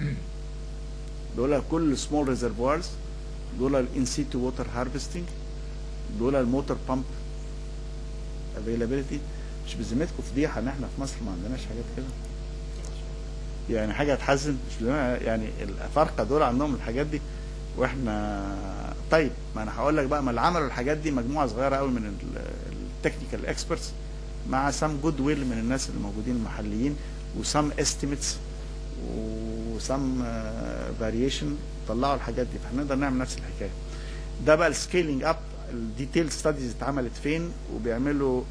دول كل small reservoirs دول الان سيتو ووتر هارفستنج دول الموتور بامب افيلابيلتي مش بذمتكم فضيحه ان احنا في مصر ما عندناش حاجات كده يعني حاجه تحزن مش لنا- يعني الافارقه دول عندهم الحاجات دي واحنا طيب ما انا هقول لك بقى ما اللي عملوا الحاجات دي مجموعه صغيره قوي من التكنيكال اكسبرتس مع سام جود ويل من الناس اللي موجودين المحليين وسام استيميتس وسام فاريشن طلعوا الحاجات دي فاحنا نقدر نعمل نفس الحكايه ده بقى السكيلينج اب الديتيل ستاديز اتعملت فين وبيعملوا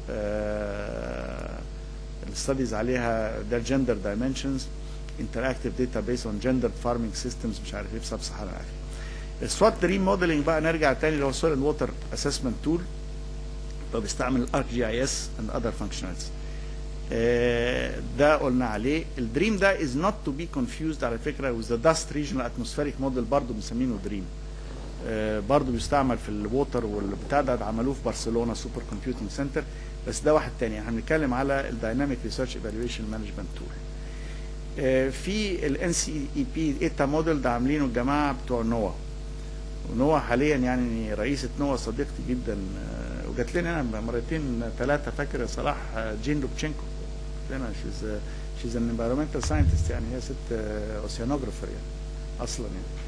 الستاديز عليها ده جندر دايمنشنز انتراكتيف داتا بيس اون جندر فارمنج سيستمز مش عارف ايه في سب سهران افريقيا السوات دريم موديلنج بقى نرجع تاني اللي هو سويل اند ووتر اسسمنت تول فبيستعمل الارك جي اي اس اند اذر فانكشناليتيز ده قلنا عليه الدريم ده از نوت تو بي كونفيوزد على فكره وذ داست ريجنال اتموسفيريك موديل برضه بنسمينه دريم برضه بيستعمل في الووتر والبتاع ده عملوه في برشلونه سوبر كومبيوتنج سنتر بس ده واحد تاني احنا بنتكلم على الدايناميك ريسيرش ايفالويشن مانجمنت تول في الان سي اي بي ايتا موديل ده عاملينه الجماعه بتوع نوا ونوا حاليا يعني رئيسة نوا صديقتي جدا آه، وجات لنا هنا مرتين ثلاثة فاكر يا صلاح آه، جين لوبتشينكو جات لنا شيز شيز ان انفيرمنتال ساينتست يعني هي ست اوسيانوجرافر يعني اصلا يعني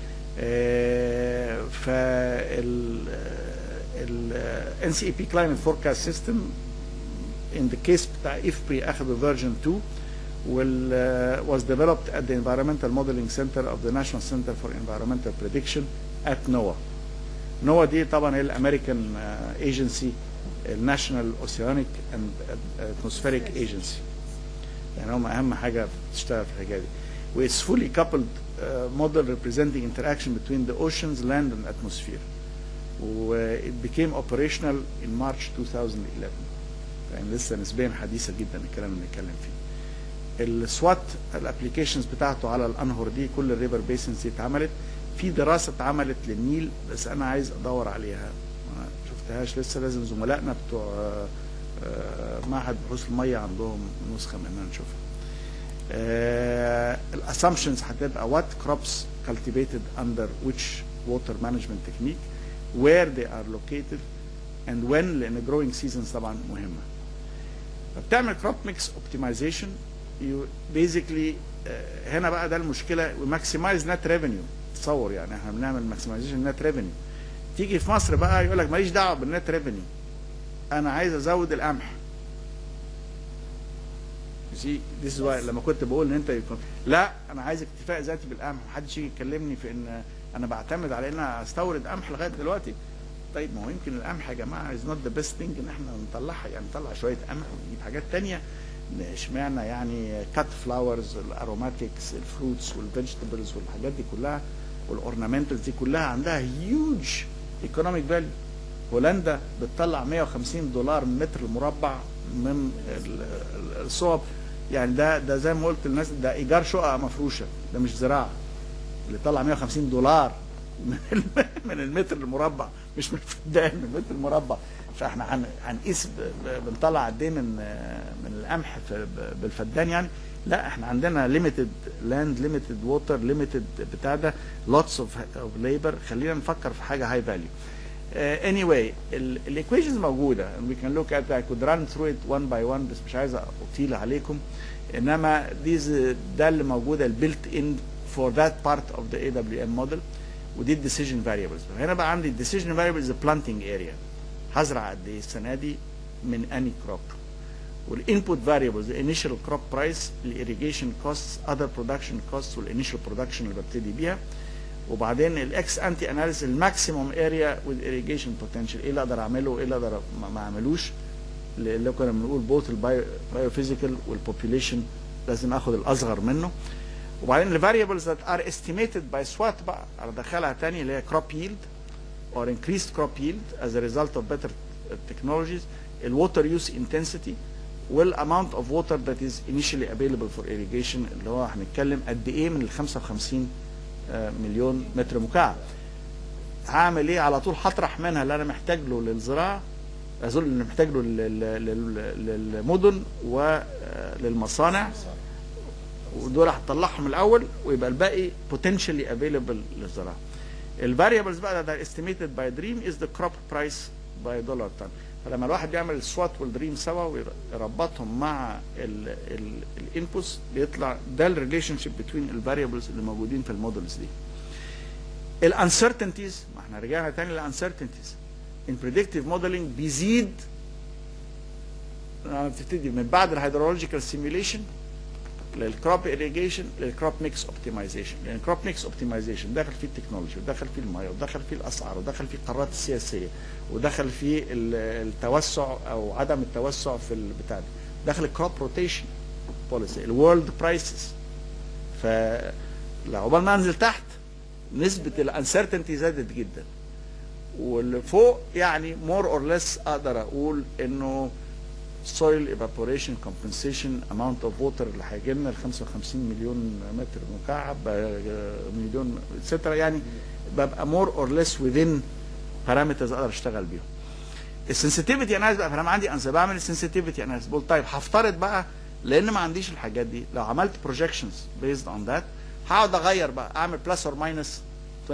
ف ال ال ان سي اي بي كلايمت فوركاست سيستم ان ذا كيس بتاع افبري اخذوا فيرجن 2 وال uh, was developed at the Environmental Modeling Center of the National Center for Environmental Prediction at NOAA. NOAA دي طبعا هي الامريكان ايجنسي الناشونال اوسيانيك اند اتموسفيريك ايجنسي يعني هم اهم حاجه بتشتغل في الحكايه دي و it's fully coupled uh, model representing interaction between the oceans land and atmosphere و it became operational in March 2011 يعني لسه نسبيا حديثه جدا الكلام اللي بنتكلم فيه السوات الابلكيشنز بتاعته على الانهر دي كل الريفر بيسنز دي اتعملت في دراسه اتعملت للنيل بس انا عايز ادور عليها ما شفتهاش لسه لازم زملائنا بتوع آه، آه، معهد بحوث الميه عندهم نسخه منها نشوفها الاسامبشنز هتبقى what crops cultivated under which water management technique where they are located and when لان growing seasons طبعا مهمه فبتعمل crop mix optimization you basically آه، هنا بقى ده المشكله وماكسمايز نت ريفينيو تصور يعني احنا بنعمل ماكسمايزيشن نت ريفينيو تيجي في مصر بقى يقول لك ماليش دعوه بالنت ريفينيو انا عايز ازود القمح سي ذيس واي لما كنت بقول ان انت يكون لا انا عايز اكتفاء ذاتي بالقمح محدش يجي يكلمني في ان انا بعتمد على ان أنا استورد قمح لغايه دلوقتي طيب ما هو يمكن القمح يا جماعه از نوت ذا بيست ثينج ان احنا نطلعها يعني نطلع شويه قمح ونجيب حاجات تانية اشمعنى يعني كات فلاورز الاروماتكس الفروتس والفيجيتابلز والحاجات دي كلها والاورنامنتالز دي كلها عندها هيوج ايكونوميك فاليو هولندا بتطلع 150 دولار متر مربع من ال- ال- الصوب يعني ده ده زي ما قلت للناس ده ايجار شقق مفروشه ده مش زراعه اللي طلع 150 دولار من الم- من المتر المربع مش من الفدان من المتر المربع فاحنا هن- هنقيس ب- ب- بنطلع قد ايه من من القمح في- ب- بالفدان يعني لا احنا عندنا ليميتد لاند ليميتد ووتر ليميتد بتاع ده لوتس اوف ليبر خلينا نفكر في حاجه هاي فاليو anyway الايكويشنز موجوده we can look at I could run through it one by one بس مش عايز اطيل عليكم انما these ده اللي موجوده البيلت ان for that part of the AWM model ودي الديسيجن فاريبلز هنا بقى عندي الديسيجن فاريبلز بلانتنج اريا هزرع قد ايه السنه دي من اني كروب والانبوت فاريبلز الانيشال كروب برايس الاريجيشن كوستس اذر برودكشن كوستس والانيشال برودكشن اللي ببتدي بيها وبعدين الاكس انتي اناليسيس الماكسيموم اريا وذ irrigation بوتنشال ايه اللي اقدر اعمله ايه اللي اقدر ما- ما اعملوش اللي كنا بنقول بوث البايوفيزيكال والبوبيوليشن لازم اخد الاصغر منه وبعدين الفاريبلز that are estimated by SWOT بقى ادخلها تاني اللي هي crop yield or increased crop yield as a result of better technologies الwater use intensity والamount of water that is initially available for irrigation اللي هو هنتكلم قد ايه من ال 55 آه، مليون متر مكعب هعمل ايه على طول هطرح منها اللي انا محتاج له للزراعه اظن اللي محتاج له لل- لل- للمدن وللمصانع ودول هتطلعهم الاول ويبقى الباقي potentially available للزراعه. الفاريبلز بقى that are estimated by dream is the crop price by dollar ton. فلما الواحد بيعمل السوات والدريم سوا ويربطهم مع الانبوتس بيطلع ده الريليشن شيب بين الفاريبلز اللي موجودين في المودلز دي. الانسرتينتيز ما احنا رجعنا تاني للانسرتينتيز. in predictive modeling بيزيد لما بتبتدي من بعد الهيدرولوجيكال سيميوليشن للكروب irrigation للكروب ميكس اوبتمايزيشن لان الكروب ميكس اوبتمايزيشن دخل فيه التكنولوجي ودخل فيه الميه ودخل فيه الاسعار ودخل فيه القرارات السياسيه ودخل فيه ال- التوسع او عدم التوسع في البتاع ده دخل الكروب روتيشن بوليسي الورلد برايسز فلو عقبال ما انزل تحت نسبه الانسرتينتي زادت جدا واللي فوق يعني مور اور ليس اقدر اقول انه soil evaporation compensation amount of water اللي هيجي لنا ال 55 مليون متر مكعب آه، مليون اتسترا يعني ببقى more or less within parameters اقدر اشتغل بيهم. السنسيتيفيتي اناليز بقى فانا عندي انسى بعمل السنسيتيفيتي اناليز بقول طيب هفترض بقى لان ما عنديش الحاجات دي لو عملت projections based on that هقعد اغير بقى اعمل بلس اور ماينس 25%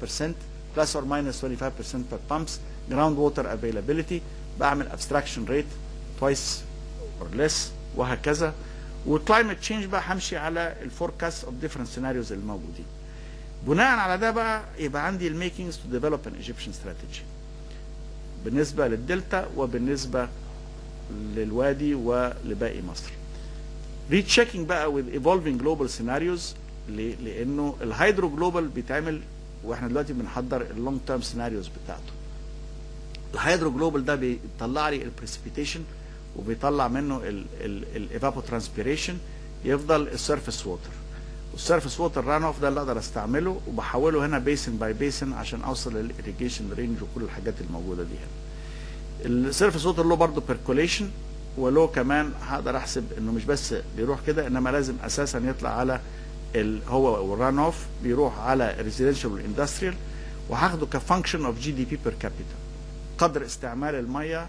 بلس اور ماينس 25% per pumps ground water availability بعمل abstraction rate twice or less وهكذا والكلايمت تشينج بقى همشي على الفوركاست اوف ديفرنت سيناريوز الموجودين بناء على ده بقى يبقى عندي الميكينجز تو ديفلوب ان ايجيبشن استراتيجي بالنسبه للدلتا وبالنسبه للوادي ولباقي مصر ريتشيكينج بقى with evolving global scenarios ليه؟ لانه الهيدرو جلوبال بيتعمل واحنا دلوقتي بنحضر اللونج تيرم سيناريوز بتاعته الهيدرو جلوبال ده بيطلع لي البريسبيتيشن وبيطلع منه الايفابو ترانسبيريشن يفضل السيرفيس ووتر والسيرفيس ووتر ران اوف ده اللي اقدر استعمله وبحوله هنا بيسن باي بيسن عشان اوصل للإريجيشن رينج وكل الحاجات الموجوده دي هنا السيرفيس ووتر له برضه بيركوليشن وله كمان هقدر احسب انه مش بس بيروح كده انما لازم اساسا يطلع على ال هو والران اوف بيروح على ريزيدنشال والاندستريال وهاخده كفانكشن اوف جي دي بي بير كابيتا قدر استعمال الميه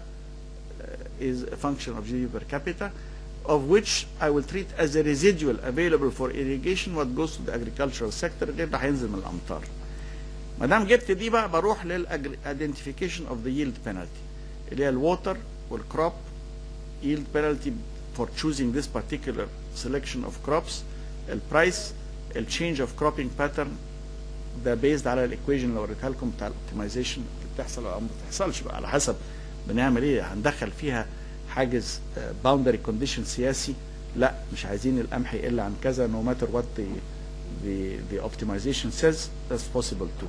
uh, is a function of GDP per capita of which I will treat as a residual available for irrigation what goes to the agricultural sector غير ده هينزل من الامطار. ما دام جبت دي بقى بروح لل identification of the yield penalty اللي هي الووتر والكروب yield penalty for choosing this particular selection of crops البرايس التشينج اوف كروبينج باترن ده بيزد على الايكويشن اللي وريتها لكم بتاع الاوبتمايزيشن اللي بتحصل او ما بتحصلش بقى على حسب بنعمل ايه هندخل فيها حاجز باوندري كونديشن سياسي لا مش عايزين القمح يقل عن كذا no matter what the the the optimization says that's possible too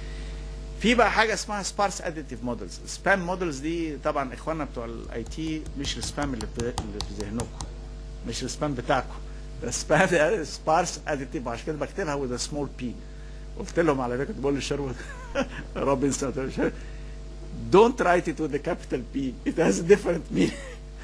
في بقى حاجه اسمها سبارس اديتيف مودلز سبام مودلز دي طبعا اخواننا بتوع الاي تي مش السبام اللي في اللي في ذهنكم مش السبام بتاعكم ده سبام ده سبارس اديتيف عشان كده بكتبها وذ سمول بي قلت لهم على فكره بقول للشروت رب ينسى don't write it with the capital P it has a different meaning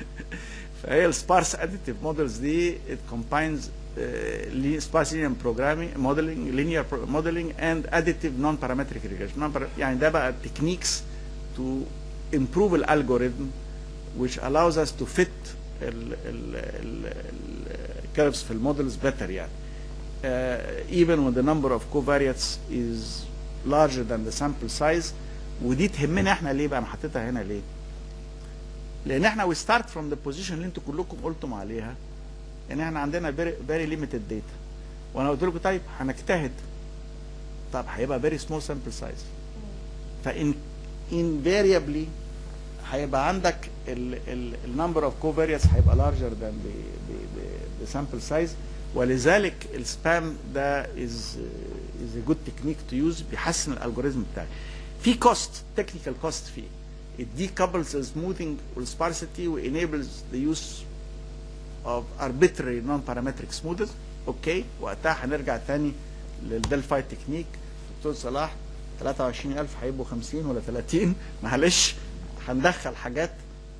فهي السبارس اديتيف مودلز دي it combines uh, sparse linear programming modeling linear pro- modeling and additive non-parametric regression non يعني ده بقى techniques to improve الالجوريثم which allows us to fit ال ال ال ال curves في المودلز better يعني uh, even when the number of covariates is larger than the sample size ودي تهمنا احنا ليه بقى انا حطيتها هنا ليه لان احنا we start from the position اللي انتوا كلكم قلتم عليها ان احنا عندنا very, very limited data وانا قلت لكم طيب هنجتهد طب هيبقى very small sample size فان invariably هيبقى عندك النمبر اوف كوفاريانس هيبقى لارجر ذان ذا سامبل سايز ولذلك السبام ده از از ا جود تكنيك تو يوز بيحسن الالجوريزم بتاعك في كوست تكنيكال كوست فيه it decouples the smoothing والsparsity و enables the use of arbitrary non-parametric smoothers اوكي وقتها هنرجع تاني للدلفاي تكنيك دكتور صلاح 23000 هيبقوا 50 ولا 30 معلش هندخل حاجات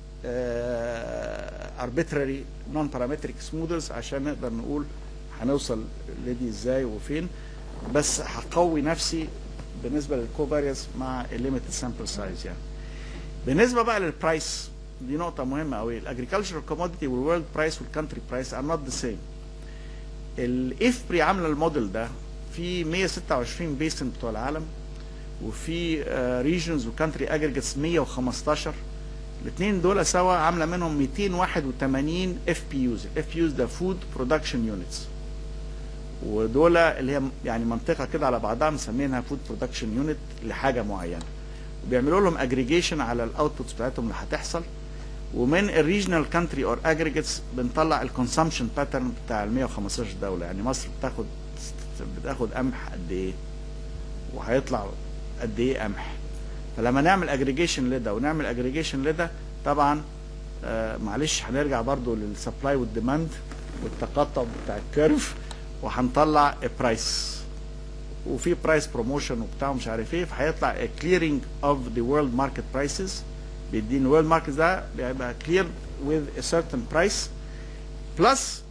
arbitrary non-parametric smoothers عشان نقدر نقول هنوصل لدي ازاي وفين بس هقوي نفسي بالنسبه للكوفاريانس مع الليميتد سامبل سايز يعني بالنسبه بقى للبرايس دي نقطة مهمة قوي الاجريكلتشر كوموديتي والورلد برايس والكانتري برايس ار نوت ذا سيم الافبري عاملة الموديل ده في 126 بيسن بتوع العالم وفي ريجنز وكانتري اجريجيتس 115 الاثنين دول سوا عامله منهم 281 اف بي يوز الاف بي يوز ده فود برودكشن يونتس ودول اللي هي يعني منطقه كده على بعضها مسمينها فود برودكشن يونت لحاجه معينه وبيعملوا لهم اجريجيشن على الاوتبوتس بتاعتهم اللي هتحصل ومن الريجنال كانتري اور اجريجيتس بنطلع الكونسامشن باترن بتاع ال 115 دوله يعني مصر بتاخد بتاخد قمح قد ايه وهيطلع قد ايه قمح فلما نعمل اجريجيشن لده ونعمل اجريجيشن لده طبعا آه معلش هنرجع برضو للسبلاي والديماند والتقاطع بتاع الكيرف وهنطلع برايس وفي برايس بروموشن وبتاع مش عارف ايه فهيطلع كليرنج اوف ذا وورلد ماركت برايسز بيديني الورلد ماركت ده بيبقى كلير with a certain price بلس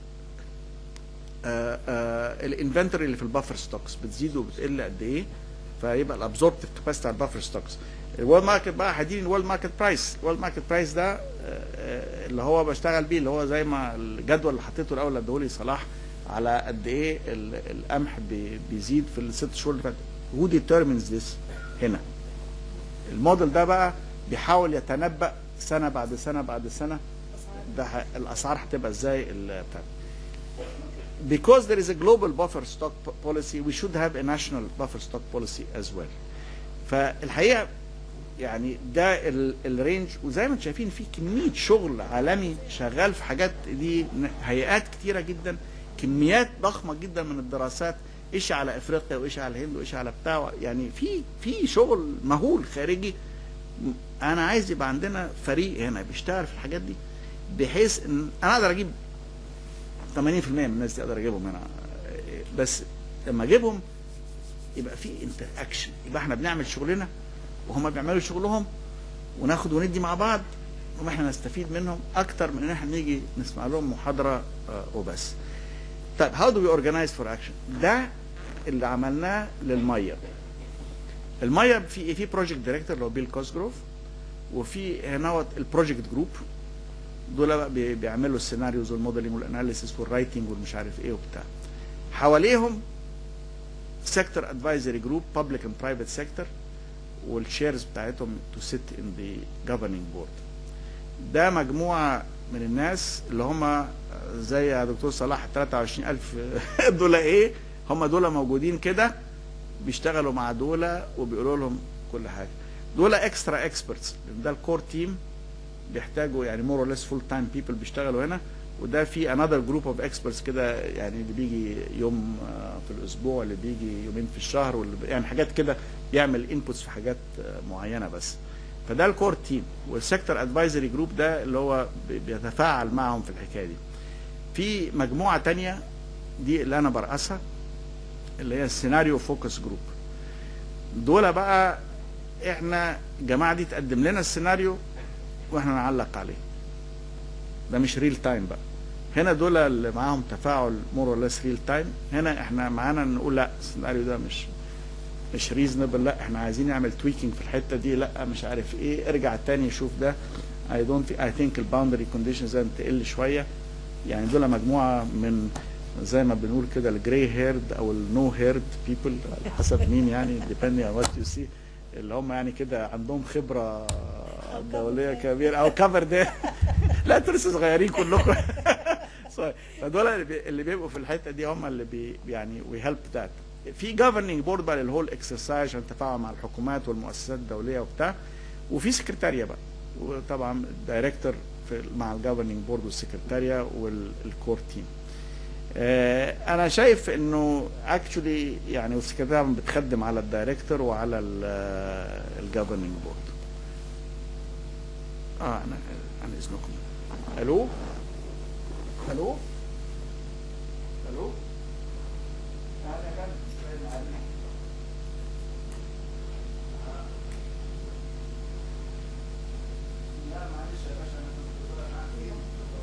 الانفنتوري اللي في البفر ستوكس بتزيد وبتقل قد ايه فيبقى الابزوربتيف كاباسيتي على البفر ستوكس الورلد ماركت بقى هيديني الورلد ماركت برايس الورلد ماركت برايس ده آه، آه، اللي هو بشتغل بيه اللي هو زي ما الجدول اللي حطيته الاول اللي اداهولي صلاح على قد ايه ال- القمح بي- بيزيد في الست شهور اللي فاتت هو ديترمينز ذس هنا الموديل ده بقى بيحاول يتنبأ سنه بعد سنه بعد سنه ده ه- الاسعار هتبقى ازاي ال- بتاع because there is a global buffer stock p- policy we should have a national buffer stock policy as well فالحقيقه يعني ده ال- الرينج وزي ما انتم شايفين في كميه شغل عالمي شغال في حاجات دي ن- هيئات كتيره جدا كميات ضخمه جدا من الدراسات ايش على افريقيا وايش على الهند وايش على بتاع يعني في في شغل مهول خارجي م- انا عايز يبقى عندنا فريق هنا بيشتغل في الحاجات دي بحيث ان انا اقدر اجيب 80% من الناس دي اقدر اجيبهم هنا بس لما اجيبهم يبقى في انتر اكشن يبقى احنا بنعمل شغلنا وهم بيعملوا شغلهم وناخد وندي مع بعض واحنا نستفيد منهم اكتر من ان احنا نيجي نسمع لهم محاضره آه، وبس. طيب هاو دو وي اورجنايز فور اكشن؟ ده اللي عملناه للميه. الميه في في بروجكت دايركتور اللي هو بيل كوسجروف وفي هنا البروجكت جروب دول بقى بي- بيعملوا السيناريوز والموديلنج والاناليسيس والرايتنج والمش عارف ايه وبتاع. حواليهم سيكتور ادفايزري جروب بابليك اند برايفت سيكتور والشيرز بتاعتهم تو سيت ان ذا governing بورد ده مجموعه من الناس اللي هم زي يا دكتور صلاح 23000 دول ايه هم دول موجودين كده بيشتغلوا مع دول وبيقولوا لهم كل حاجه دول اكسترا اكسبرتس ده الكور تيم بيحتاجوا يعني مور اور ليس فول تايم بيبل بيشتغلوا هنا وده في انذر جروب اوف اكسبرتس كده يعني اللي بيجي يوم آه، في الاسبوع اللي بيجي يومين في الشهر واللي بي- يعني حاجات كده يعمل انبوتس في حاجات آه، معينه بس فده الكور تيم والسيكتور ادفايزري جروب ده اللي هو بي- بيتفاعل معهم في الحكايه دي في مجموعه تانية دي اللي انا برأسها اللي هي السيناريو فوكس جروب دول بقى احنا الجماعه دي تقدم لنا السيناريو واحنا نعلق عليه ده مش ريل تايم بقى هنا دول اللي معاهم تفاعل مور اور ليس ريل تايم هنا احنا معانا نقول لا السيناريو ده مش مش ريزونبل لا احنا عايزين نعمل تويكينج في الحته دي لا مش عارف ايه ارجع تاني شوف ده اي دونت اي ثينك الباوندري كونديشنز لازم تقل شويه يعني دول مجموعه من زي ما بنقول كده الجراي هيرد او النو هيرد بيبل على حسب مين يعني ديبندنج on وات يو سي اللي هم يعني كده عندهم خبره دوليه كبيره او كفر ده لا انتوا لسه صغيرين كلكم صحيح. فدول اللي بي- اللي بيبقوا في الحته دي هم اللي بي يعني وي هيلب ذات في جفرننج بورد بقى للهول اكسرسايز عشان التفاعل مع الحكومات والمؤسسات الدوليه وبتاع وفي سكرتاريه بقى وطبعا الدايركتور في مع الجفرننج بورد والسكرتاريا والكور تيم آه، انا شايف انه اكشولي يعني والسكرتاريا بتخدم على الدايركتور وعلى الجفرننج بورد اه انا عن اذنكم الو الو الو لا معلش يا باشا انا كنت بقول انا عندي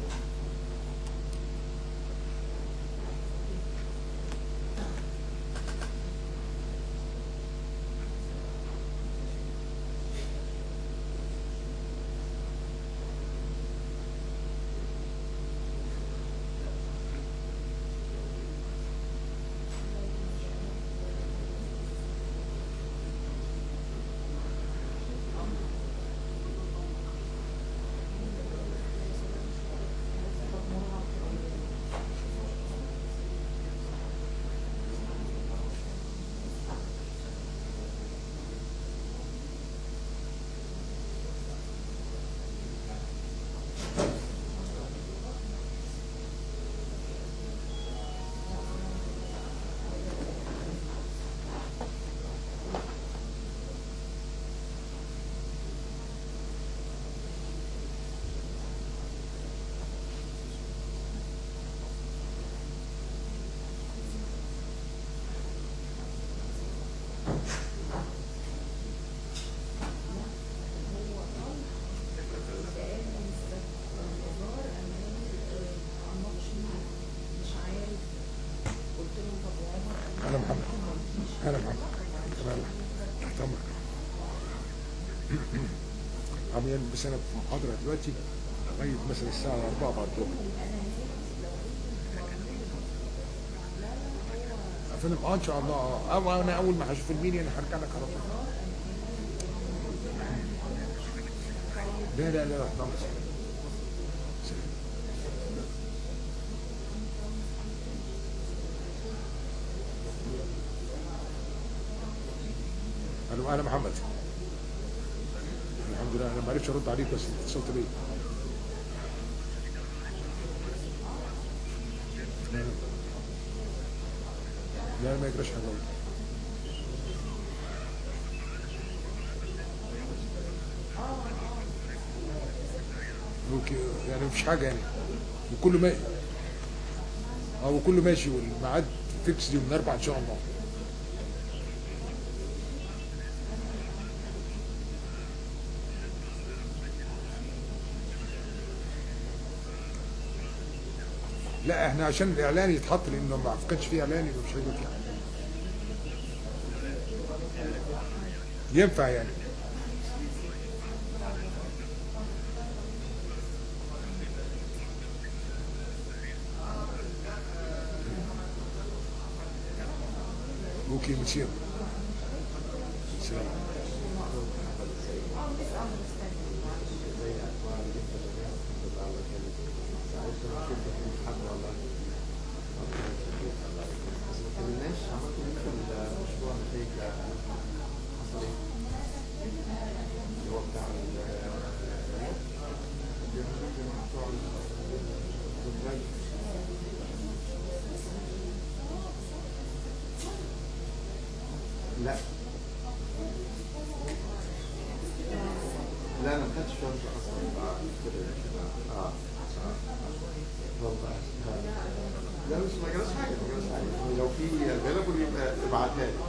انا محمد انا محمد انا تحت امرك عميان بس انا في محاضره دلوقتي لغايه مثلا الساعه 4 بعد الظهر فيلم اه ان شاء الله اه أو انا اول ما هشوف الميديا انا هرجع لك على طول لا لا لا تحت امرك الو انا محمد الحمد لله انا ما عرفتش ارد عليك بس اتصلت بيا لا لا لا ما يجراش حاجه والله. اوكي يعني مفيش حاجه يعني وكله ما اه وكله ماشي والميعاد فيكس يوم الاربعاء ان شاء الله لا احنا عشان الاعلان يتحط لانه ما كانش فيه اعلان يبقى مش هيجي فيه ينفع يعني اوكي مسير سلام كملناش عملتوا ايه في المشروع نتائج حصل ايه؟ اللي هو بتاع ال لا لا انا ما خدتش شرط اصلا اه اه والله لا مش ما جراش حاجه ما جراش حاجه لو في افيلابل يبقى ابعتها لي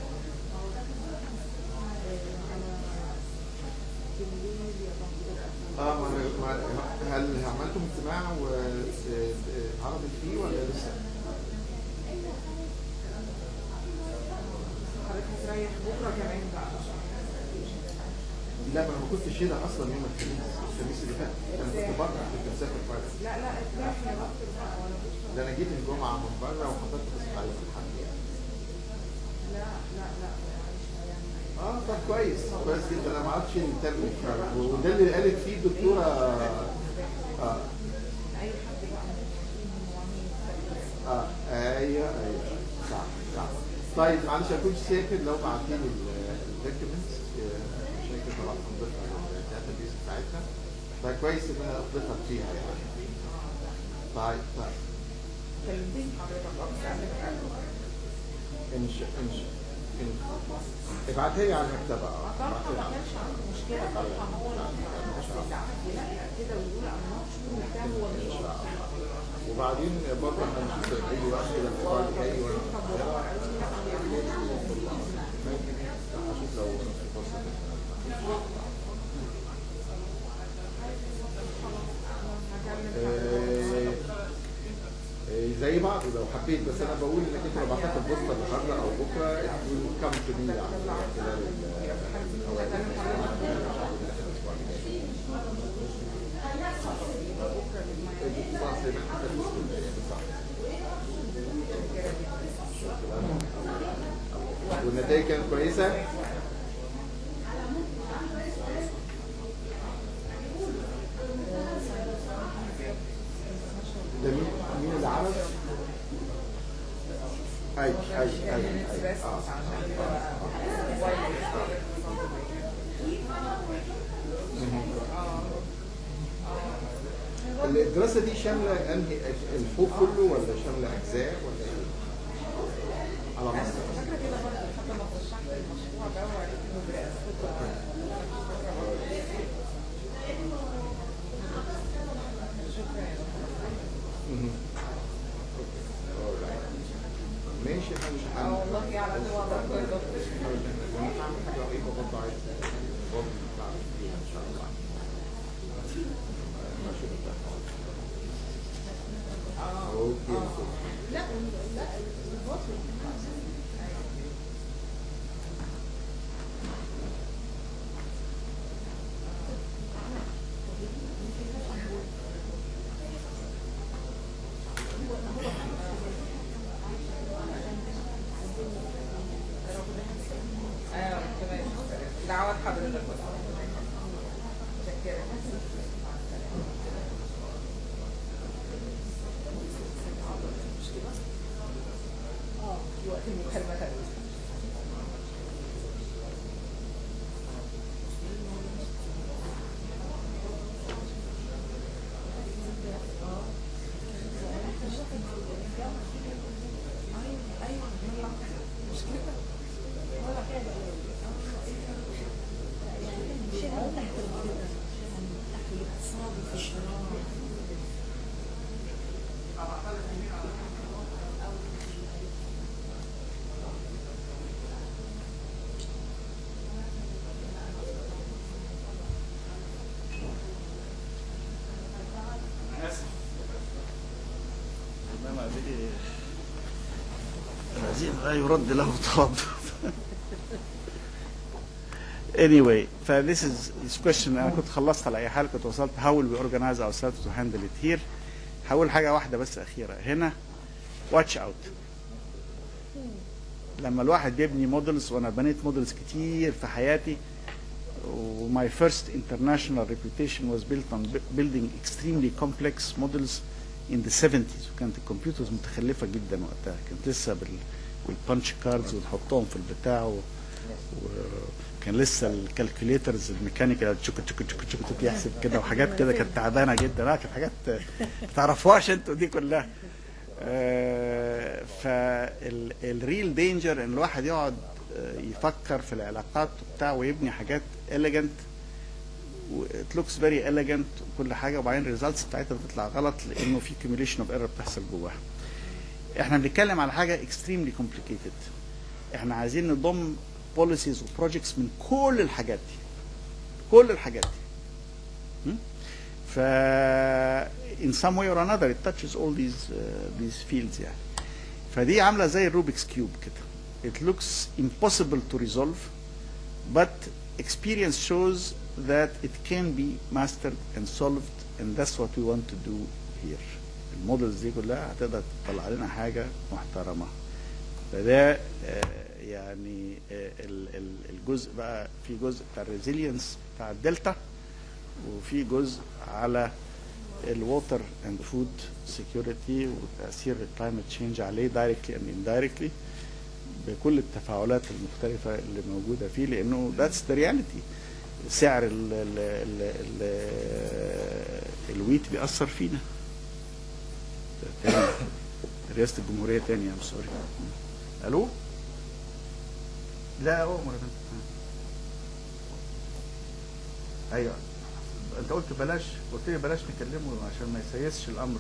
اه ما أنا- ما- هل عملتم اجتماع وعرضت فيه ولا لسه؟ حضرتك هتريح بكره كمان بقى لا ما انا ما كنتش هنا اصلا يوم الخميس الخميس اللي فات انا كنت بره كنت مسافر بره لا لا اتريح يا دكتور بقى ولا بكره ده انا جيت الجمعه من بره وحضرت بس على الحمد يعني لا لا لا معلش يعني اه طب كويس كويس جدا انا ما اعرفش التربيه فعلا وده اللي قالت فيه الدكتوره اه اي حد بقى من المسؤولين هو عامل اه ايوه ايوه صح صح طيب معلش اكون ساكت لو بعتين الدوكيومنتس مش ممكن طبعا نضيفها للداتا بيس بتاعتنا فكويس ان انا اضيفها فيها يعني طيب طيب كلمتني حضرتك اكتر عن انش انش انش ابعتها لي على المكتبه اه طرحه ابعتها ما لي على كانش عنده مشكله طرحه هو بس اللي قعد ينقق كده ويقول انا مبسوط وبتاع هو مش وبعدين برضه احنا نشوف اي وقت كده الاسبوع الجاي وانا في القاهره ممكن اشوف لو في فرصه آه، آه، زي بعض لو حبيت بس انا بقول انك انت لو بعتت البوسطه النهارده او بكره it will come to me يعني خلال ال- الاوقات والنتائج كانت كويسه ده مين مين اللي عمل؟ اي اي اي اي اه الدراسه دي شامله انهي الفوق كله ولا شامله اجزاء ولا ايه؟ على مصر فاكره كده برضه لحد ما رشحت المشروع ده وعرفت انه برئاسته شكرا يا دكتور. ماشي احنا مش اه والله على قد ما اقدر يا دكتور هنعمل حاجه قريبه برضه عايز برضه نطلع فيها ان شاء الله ماشي اوكي لا لا البطل ايوه تمام دعوات حضرتك بس متشكره اه في وقت المكالمه تانية اسف انما دي العزيز لا يرد له طلب anyway ف this is this question انا كنت خلصت على اي حال كنت وصلت how will we organize ourselves to handle it here هقول حاجه واحده بس اخيره هنا watch out لما الواحد بيبني مودلز وانا بنيت مودلز كتير في حياتي my first international reputation was built on bu- building extremely complex models in the 70s وكانت الكمبيوترز متخلفه جدا وقتها كانت لسه بال والبانش كاردز ونحطهم في البتاع و... وكان لسه الكالكوليترز الميكانيكال تشك تشك تشك تشك تشك يحسب كده وحاجات كده كانت تعبانه جدا لا كانت حاجات ما تعرفوهاش انتوا دي كلها فالريل دينجر ان الواحد يقعد آه، يفكر في العلاقات بتاعه ويبني حاجات elegant it looks very elegant وكل حاجه وبعدين الريزلتس بتاعتها بتطلع غلط لانه في accumulation of error بتحصل جواها. احنا بنتكلم على حاجه extremely complicated. احنا عايزين نضم policies وبروجكتس من كل الحاجات دي. كل الحاجات دي. م? ف in some way or another it touches all these uh, these fields يعني. فدي عامله زي الروبكس كيوب كده. It looks impossible to resolve but experience shows that it can be mastered and solved and that's what we want to do here. المودلز دي كلها هتقدر تطلع لنا حاجه محترمه. فده آه، يعني آه، ال- ال- الجزء بقى في جزء بتاع الريزيلينس بتاع الدلتا وفي جزء على الووتر اند فود سيكيورتي وتاثير الكلايمت تشينج عليه دايركتلي اند indirectly بكل التفاعلات المختلفه اللي موجوده فيه لانه ذاتس ذا رياليتي سعر ال ال ال ال الويت بيأثر فينا تاني رئاسة الجمهورية تاني يا سوري الو لا هو مرة تانية. ايوه انت قلت بلاش قلت لي بلاش نكلمه عشان ما يسيسش الامر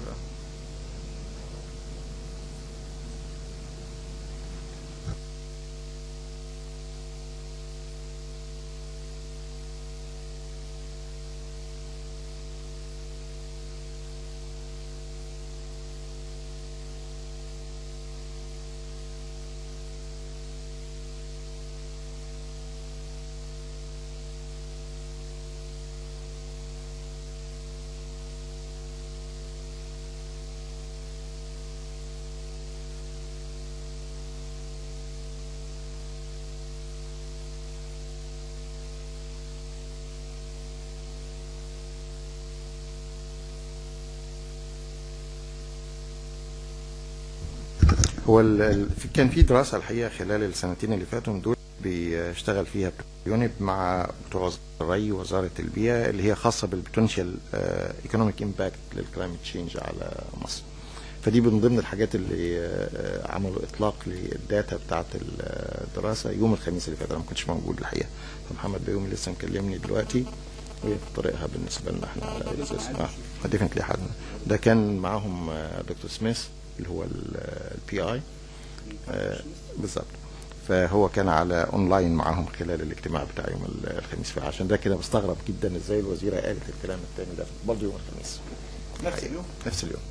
هو ال- ال- في- كان في دراسه الحقيقه خلال السنتين اللي فاتوا من دول بيشتغل فيها يونب مع بتوع الري ووزاره البيئه اللي هي خاصه بالبوتنشال ايكونوميك امباكت للكلايمت تشينج على مصر. فدي من ضمن الحاجات اللي آه، عملوا اطلاق للداتا بتاعت الدراسه يوم الخميس اللي فات انا ما كنتش موجود الحقيقه فمحمد بيومي لسه مكلمني دلوقتي وهي في طريقها بالنسبه لنا احنا على اساس اه ديفنتلي حد ده كان معاهم آه، دكتور سميث اللي هو البي اي بالظبط فهو كان على اونلاين معاهم خلال الاجتماع بتاع يوم ال- الخميس فعشان ده كده بستغرب جدا ازاي الوزيره قالت الكلام التاني ده برضه يوم الخميس نفس اليوم نفس اليوم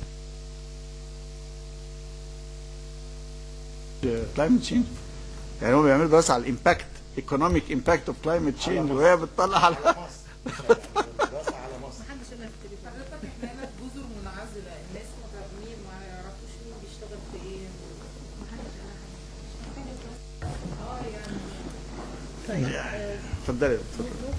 كلايمت تشينج يعني هم بيعملوا دراسه على الامباكت ايكونوميك امباكت اوف كلايمت تشينج وهي بتطلع على محدش الا في التليفون حضرتك احنا هنا في جزر منعزله الناس ما تعرفين ما يعرفوش مين بيشتغل في ايه اه يعني طيب اتفضلي اتفضلي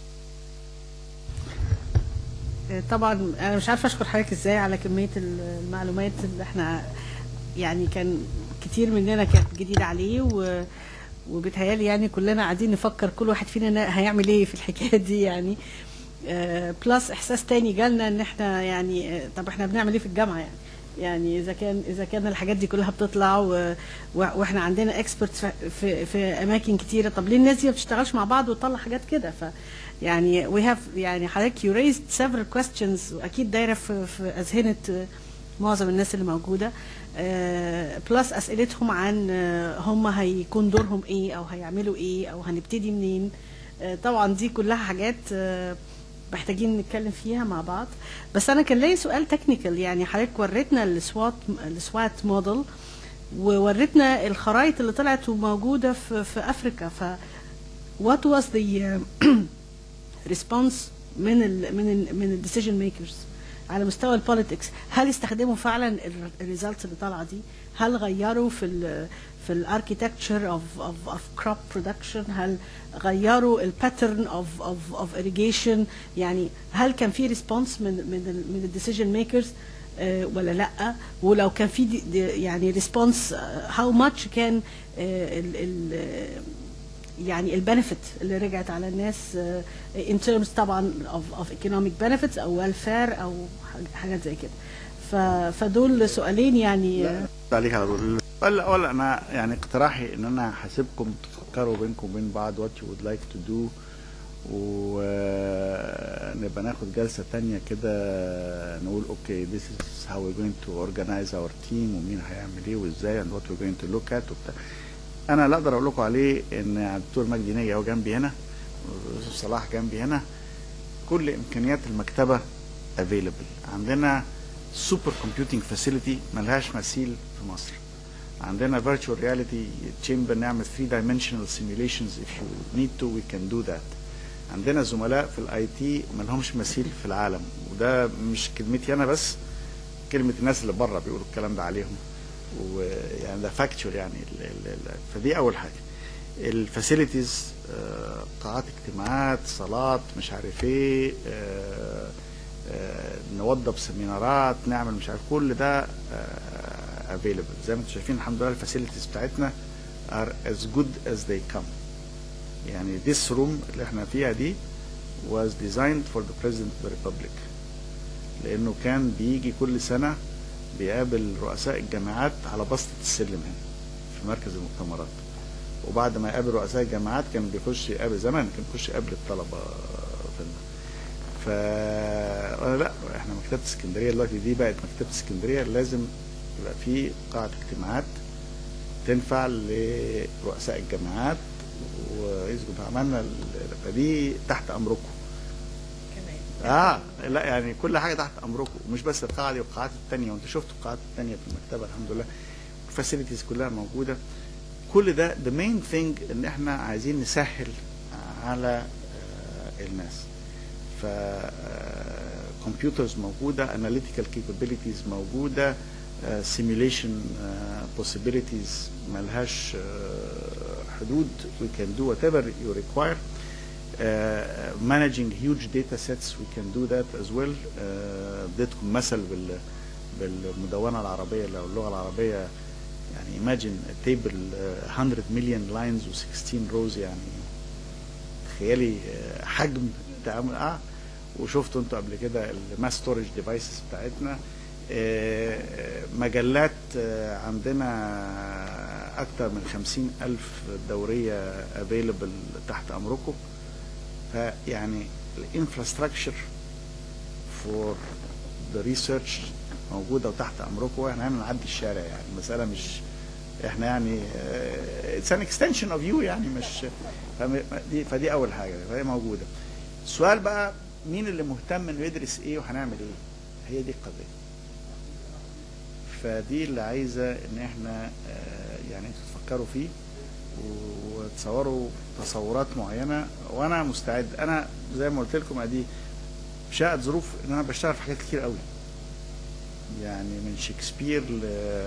آه، طبعا انا مش عارفه اشكر حضرتك ازاي على كميه المعلومات اللي احنا يعني كان كتير مننا كانت جديده عليه و وبيتهيألي يعني كلنا قاعدين نفكر كل واحد فينا نا- هيعمل ايه في الحكايه دي يعني آه، بلس احساس تاني جالنا ان احنا يعني آه، طب احنا بنعمل ايه في الجامعه يعني يعني اذا كان اذا كان الحاجات دي كلها بتطلع و... و... واحنا عندنا اكسبرتس في... في في اماكن كتيره طب ليه الناس دي ما بتشتغلش مع بعض وتطلع حاجات كده ف يعني we have يعني حضرتك you raised several questions واكيد دايره في, في اذهنه آه، معظم الناس اللي موجوده بلس اسئلتهم عن آه، هم هيكون دورهم ايه او هيعملوا ايه او هنبتدي منين آه، طبعا دي كلها حاجات آه، محتاجين نتكلم فيها مع بعض بس انا كان ليا سؤال تكنيكال يعني حضرتك وريتنا السوات السوات موديل ووريتنا الخرائط اللي طلعت وموجوده في في افريكا ف what was the uh, response من ال من ال من الديسيجن ميكرز على مستوى البوليتكس هل استخدموا فعلا الريزلتس اللي طالعه دي هل غيروا في ال في الاركيتكتشر اوف اوف اوف كروب برودكشن هل غيروا الباترن اوف اوف اوف irrigation يعني هل كان في ريسبونس من من ال من الديسيجن ميكرز ولا لا ولو كان في دي- دي- يعني ريسبونس هاو ماتش كان آه، ال ال يعني البنفيت اللي رجعت على الناس ان ترمز طبعا of of economic benefits او welfare او حاج- حاجات زي كده ف- فدول سؤالين يعني آه، عليك على طول ولا ولا انا يعني اقتراحي ان انا هسيبكم تفكروا بينكم وبين بعض what you would like to do ونبقى ناخد جلسة تانية كده نقول اوكي this is how we're going to organize our team ومين هيعمل ايه وازاي and what we're going to look at وبتاع انا اللي اقدر اقول لكم عليه ان الدكتور مجدي ناجي اهو جنبي هنا والاستاذ صلاح جنبي هنا كل امكانيات المكتبه available عندنا سوبر كومبيوتنج فاسيلتي ملهاش مثيل في مصر عندنا virtual reality chamber نعمل 3 dimensional simulations if you need to we can do that عندنا زملاء في الاي تي ملهمش مثيل في العالم وده مش كلمتي انا بس كلمه الناس اللي بره بيقولوا الكلام ده عليهم ويعني ده فاكتشوال يعني ال ال ال فدي اول حاجه الفاسيلتيز قاعات اجتماعات صالات مش عارف ايه آه، آه، نوضب سيمينارات نعمل مش عارف كل ده افيلبل زي ما انتم شايفين الحمد لله الفاسيلتيز بتاعتنا are as good as they come يعني this room اللي احنا فيها دي was designed for the president of the republic لانه كان بيجي كل سنه بيقابل رؤساء الجامعات على بسطة السلم هنا في مركز المؤتمرات وبعد ما يقابل رؤساء الجامعات كان بيخش يقابل زمان كان بيخش يقابل الطلبه في ال... ف أنا لا احنا مكتبه اسكندريه دلوقتي دي بقت مكتبه اسكندريه لازم يبقى في قاعه اجتماعات تنفع لرؤساء الجامعات ويثبت عملنا ال- فدي تحت امركم اه لا يعني كل حاجه تحت امركم مش بس القاعه دي والقاعات الثانيه وانت شفت القاعات الثانيه في المكتبه الحمد لله الفاسيلتيز كلها موجوده كل ده the main thing ان احنا عايزين نسهل على آه، الناس ف كمبيوترز موجوده analytical capabilities موجوده simulation uh, possibilities ملهاش uh, حدود we can do whatever you require uh, managing huge data sets we can do that as well uh, اديتكم مثل بال بالمدونه العربيه لو اللغه العربيه يعني imagine a table uh, 100 million lines و 16 rows يعني تخيلي آه، حجم التعامل اه وشفتوا انتوا قبل كده الماس ستورج ديفايسز بتاعتنا آه، آه، مجلات آه، عندنا اكتر من خمسين الف دورية افيلبل تحت امركم فيعني الانفراستراكشر فور ذا ريسيرش موجوده وتحت امركم واحنا هنا نعدي الشارع يعني المساله مش احنا يعني اتس ان اكستنشن اوف يو يعني مش فم- دي فدي اول حاجه فهي موجوده السؤال بقى مين اللي مهتم انه يدرس ايه وهنعمل ايه هي دي القضيه فدي اللي عايزه ان احنا آه، يعني انتوا تفكروا فيه وتصوروا تصورات معينه وانا مستعد انا زي ما قلت لكم ادي شاءت ظروف ان انا بشتغل في حاجات كتير قوي يعني من شكسبير ل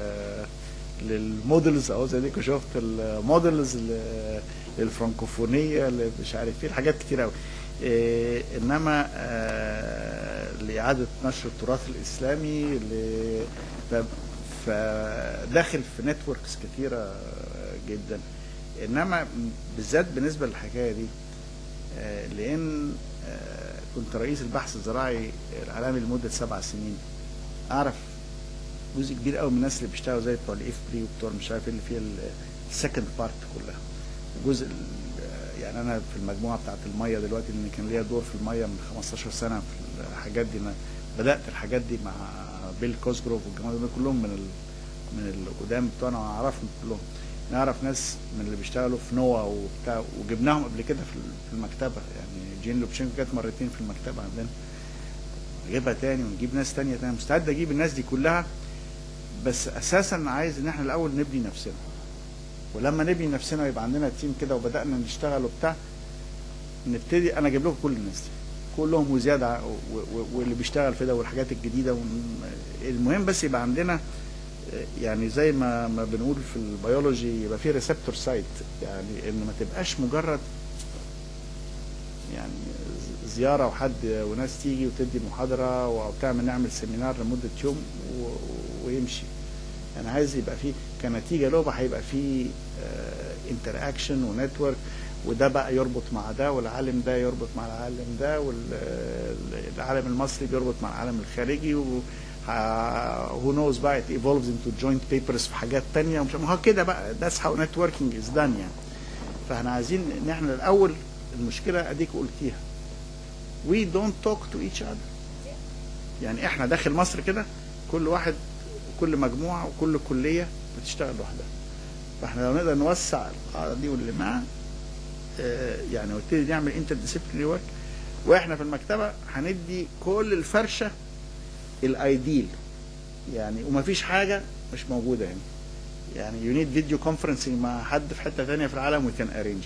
للمودلز اهو زي ديكوا شفت المودلز ل- للفرنكوفونيه اللي مش عارف ايه الحاجات كتير قوي إيه انما آه لاعاده نشر التراث الاسلامي ل ف- فداخل في نتوركس كتيره جدا انما بالذات بالنسبه للحكايه دي آه، لان آه، كنت رئيس البحث الزراعي العالمي لمده سبع سنين اعرف جزء كبير قوي من الناس اللي بيشتغلوا زي بتوع الاف بري وبتوع مش عارف ايه اللي فيها السكند بارت كلها جزء ال- يعني انا في المجموعه بتاعت الميه دلوقتي لان كان ليا دور في الميه من 15 سنه في الحاجات دي انا بدات الحاجات دي مع بيل كوزجروف والجماعه دول كلهم من ال من القدام بتوعنا واعرفهم كلهم نعرف ناس من اللي بيشتغلوا في نوا وبتاع وجبناهم قبل كده في في المكتبه يعني جين لوبشينكو جت مرتين في المكتبه عندنا نجيبها تاني ونجيب ناس تانية تاني مستعد اجيب الناس دي كلها بس اساسا عايز ان احنا الاول نبني نفسنا ولما نبني نفسنا ويبقى عندنا تيم كده وبدانا نشتغل وبتاع نبتدي انا اجيب لكم كل الناس دي كلهم وزياده ع- و- و- واللي بيشتغل في ده والحاجات الجديده ون- المهم بس يبقى عندنا يعني زي ما ما بنقول في البيولوجي يبقى في ريسبتور سايت يعني ان ما تبقاش مجرد يعني ز- زياره وحد وناس تيجي وتدي محاضره وبتعمل نعمل سيمينار لمده يوم و- ويمشي انا عايز يبقى في كنتيجه له بقى هيبقى في انتر اكشن ونتورك وده بقى يربط مع ده والعالم ده يربط مع العالم ده والعالم المصري بيربط مع العالم الخارجي و هو نوز بقى it evolves into joint papers في حاجات تانية ومش ما هو كده بقى that's how networking is done يعني فاحنا عايزين ان احنا الاول المشكله اديك قلتيها we don't talk to each other يعني احنا داخل مصر كده كل واحد كل مجموعه وكل كليه بتشتغل لوحدها فاحنا لو نقدر نوسع القاعده دي واللي معاه آه، يعني ونبتدي نعمل انتر ديسيبلينري ورك واحنا في المكتبه هندي كل الفرشه الايديل يعني ومفيش حاجه مش موجوده هنا يعني يو نيد فيديو كونفرنسنج مع حد في حته ثانيه في العالم وي كان ارينج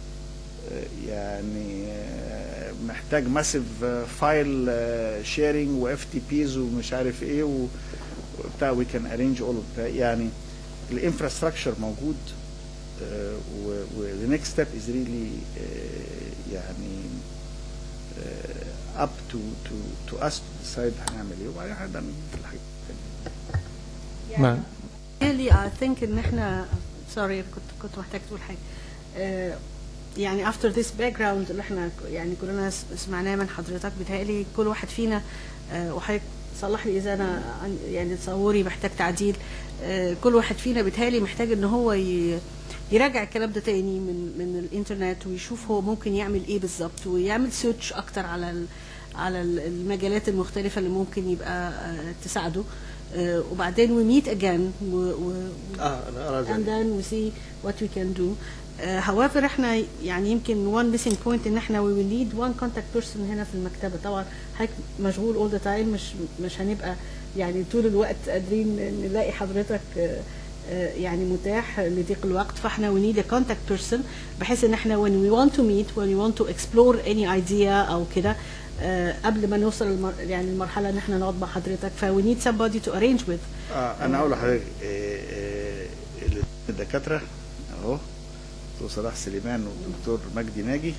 يعني آه، محتاج ماسيف فايل شيرنج واف تي بيز ومش عارف ايه و- وبتاع وي كان ارينج اول يعني الانفراستراكشر موجود و the next step is really uh, يعني uh, up to to to us to decide هنعمل ايه وبعدين هنبقى في الحاجات التانية. نعم really I think ان احنا سوري كنت كنت محتاج تقول حاجه آه، يعني after this background اللي احنا يعني كلنا س- سمعناه من حضرتك بيتهيألي كل واحد فينا آه، وحضرتك صلح لي اذا انا عن- يعني تصوري محتاج تعديل آه، كل واحد فينا بيتهيألي محتاج ان هو ي- يراجع الكلام ده تاني من من الانترنت ويشوف هو ممكن يعمل ايه بالظبط ويعمل سيرش اكتر على ال- على ال- المجالات المختلفة اللي ممكن يبقى آه، تساعده آه، وبعدين we meet again و, و, اه انا ارى and ذلك then we see what we can do. Uh, however احنا يعني يمكن one missing point ان احنا we will need one contact person هنا في المكتبة طبعا حضرتك مشغول all the time مش مش هنبقى يعني طول الوقت قادرين نلاقي حضرتك uh, uh, يعني متاح لضيق الوقت فاحنا we need a contact person بحيث ان احنا when we want to meet when we want to explore any idea او كده آه، قبل ما نوصل المر... يعني المرحله ان احنا نقعد مع حضرتك ف we need somebody to arrange with اه انا اقول لحضرتك آه، آه، الدكاتره اهو دكتور صلاح سليمان والدكتور مجدي ناجي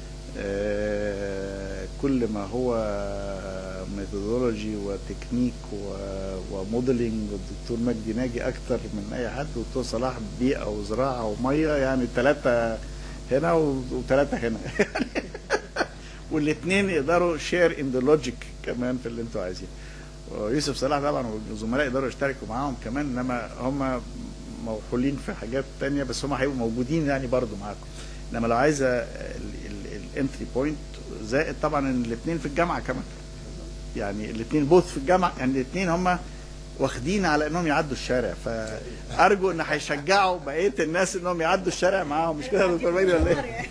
آه، كل ما هو ميثودولوجي وتكنيك و- وموديلنج والدكتور مجدي ناجي اكتر من اي حد والدكتور صلاح بيئه وزراعه وميه يعني ثلاثه هنا وثلاثه هنا والاثنين يقدروا شير ان ذا لوجيك كمان في اللي انتوا عايزينه ويوسف صلاح طبعا والزملاء يقدروا يشتركوا معاهم كمان انما هم موحولين في حاجات تانية بس هم هيبقوا موجودين يعني برضو معاكم انما لو عايزه الانتري بوينت زائد طبعا ان الاثنين في الجامعه كمان يعني الاثنين بوث في الجامعه يعني الاثنين هم واخدين على انهم يعدوا الشارع فارجو ان هيشجعوا بقيه الناس انهم يعدوا الشارع معاهم مش كده يا دكتور مجدي ولا ايه؟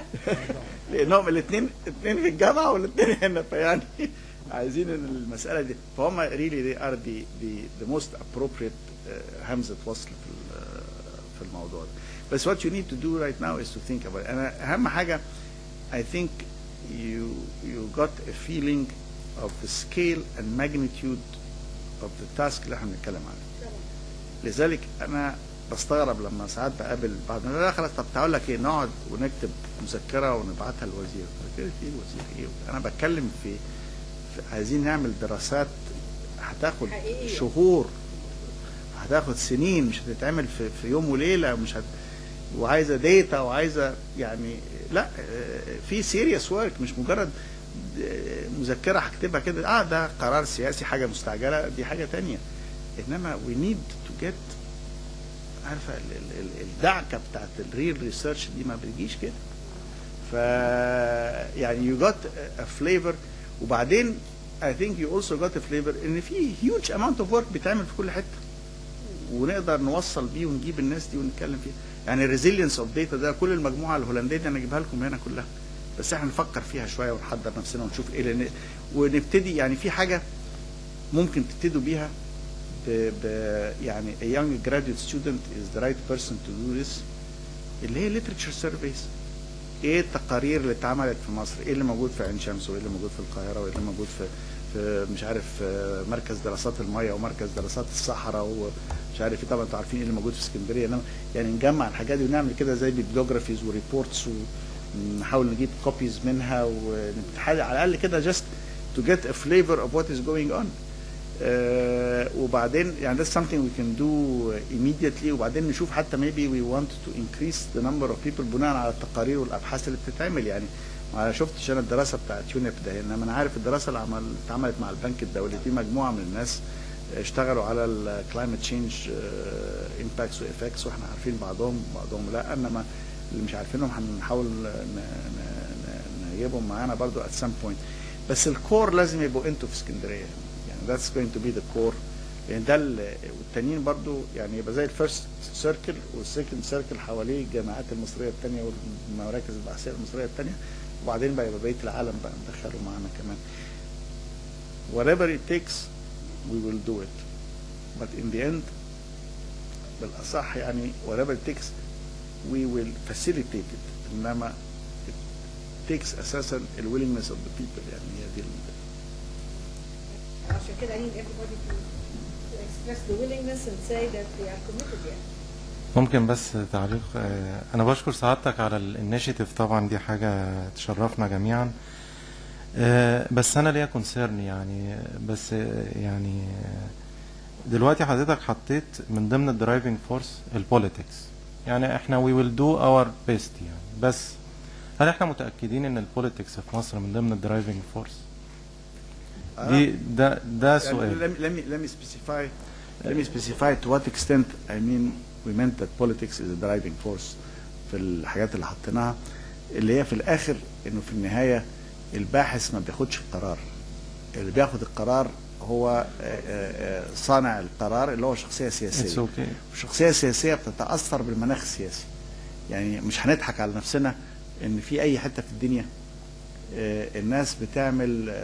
لانهم الاثنين الاثنين في الجامعه والاثنين هنا فيعني عايزين ان المساله دي فهم ريلي دي ار دي ذا موست ابروبريت همزه وصل في ال- في الموضوع ده بس what you need to do right now is to think about it. انا اهم حاجه I think you you got a feeling of the scale and magnitude of the task اللي احنا بنتكلم عنه لذلك انا بستغرب لما ساعات بقابل بعض الناس، لا خلاص طب تعال لك ايه نقعد ونكتب مذكره ونبعتها للوزير مذكره ايه الوزير ايه انا بتكلم في, في عايزين نعمل دراسات هتاخد حقيقية. شهور هتاخد سنين مش هتتعمل في, في يوم وليله مش هت وعايزه ديتا وعايزه يعني لا آه، في سيريس ورك مش مجرد آه، مذكره هكتبها كده اه ده قرار سياسي حاجه مستعجله دي حاجه تانية انما we need to get عارفه ال- ال- ال- الدعكه بتاعت الريل ريسيرش دي ما بتجيش كده ف يعني you got a flavor وبعدين I think you also got a flavor ان في huge amount of work بيتعمل في كل حته ونقدر نوصل بيه ونجيب الناس دي ونتكلم فيها يعني ريزيلينس اوف داتا ده كل المجموعه الهولنديه دي انا اجيبها لكم هنا كلها بس احنا نفكر فيها شويه ونحضر نفسنا ونشوف ايه لان ونبتدي يعني في حاجه ممكن تبتدوا بيها ب... ب... يعني a young graduate student is the right person to do this اللي هي literature surveys ايه التقارير اللي اتعملت في مصر ايه اللي موجود في عين شمس وايه اللي موجود في القاهره وايه اللي موجود في في مش عارف في مركز دراسات الميه ومركز دراسات الصحراء ومش عارف ايه طبعا انتوا عارفين ايه اللي موجود في اسكندريه انما يعني نجمع الحاجات دي ونعمل كده زي بيبلوجرافيز وريبورتس ونحاول نجيب كوبيز منها ونحاول على الاقل كده جاست to get a flavor of what is going on آه وبعدين يعني that's something we can do immediately وبعدين نشوف حتى maybe we want to increase the number of people بناء على التقارير والابحاث اللي بتتعمل يعني ما شفتش انا الدراسه بتاعت يونيب ده انما انا عارف الدراسه اللي عمل اتعملت مع البنك الدولي في مجموعه من الناس اشتغلوا على الكلايمت تشينج امباكتس وافكتس واحنا عارفين بعضهم بعضهم لا انما اللي مش عارفينهم هنحاول ن- ن- ن- نجيبهم معانا برضو at some point بس الكور لازم يبقوا انتوا في اسكندريه يعني that's going to be the core لان ده ال- والتانيين برضو يعني يبقى زي الفيرست سيركل والسكند سيركل حواليه الجامعات المصريه الثانيه والمراكز البحثيه المصريه الثانيه وبعدين بقى يبقى بقيه العالم بقى ندخله معانا كمان whatever it takes we will do it but in the end بالاصح يعني whatever it takes we will facilitate it انما it takes اساسا ال willingness of the people يعني هي دي ال- عشان كده I need everybody to, to express the willingness and say that they are committed يعني. ممكن بس تعليق آه، انا بشكر سعادتك على الانيشيتيف طبعا دي حاجه تشرفنا جميعا آه، بس انا ليا كونسيرن يعني بس آه، يعني آه، دلوقتي حضرتك حطيت من ضمن الدرايفنج فورس البوليتكس يعني احنا وي ويل دو اور بيست يعني بس هل احنا متاكدين ان البوليتكس في مصر من ضمن الدرايفنج فورس دي ده ده سؤال let me, let me let me specify let me specify to what extent I mean we meant that politics is a driving force في الحاجات اللي حطيناها اللي هي في الاخر انه في النهايه الباحث ما بياخدش القرار اللي بياخد القرار هو آه، آه، آه، صانع القرار اللي هو شخصيه It's سياسيه okay. الشخصيه السياسيه بتتاثر بالمناخ السياسي يعني مش هنضحك على نفسنا ان في اي حته في الدنيا آه، الناس بتعمل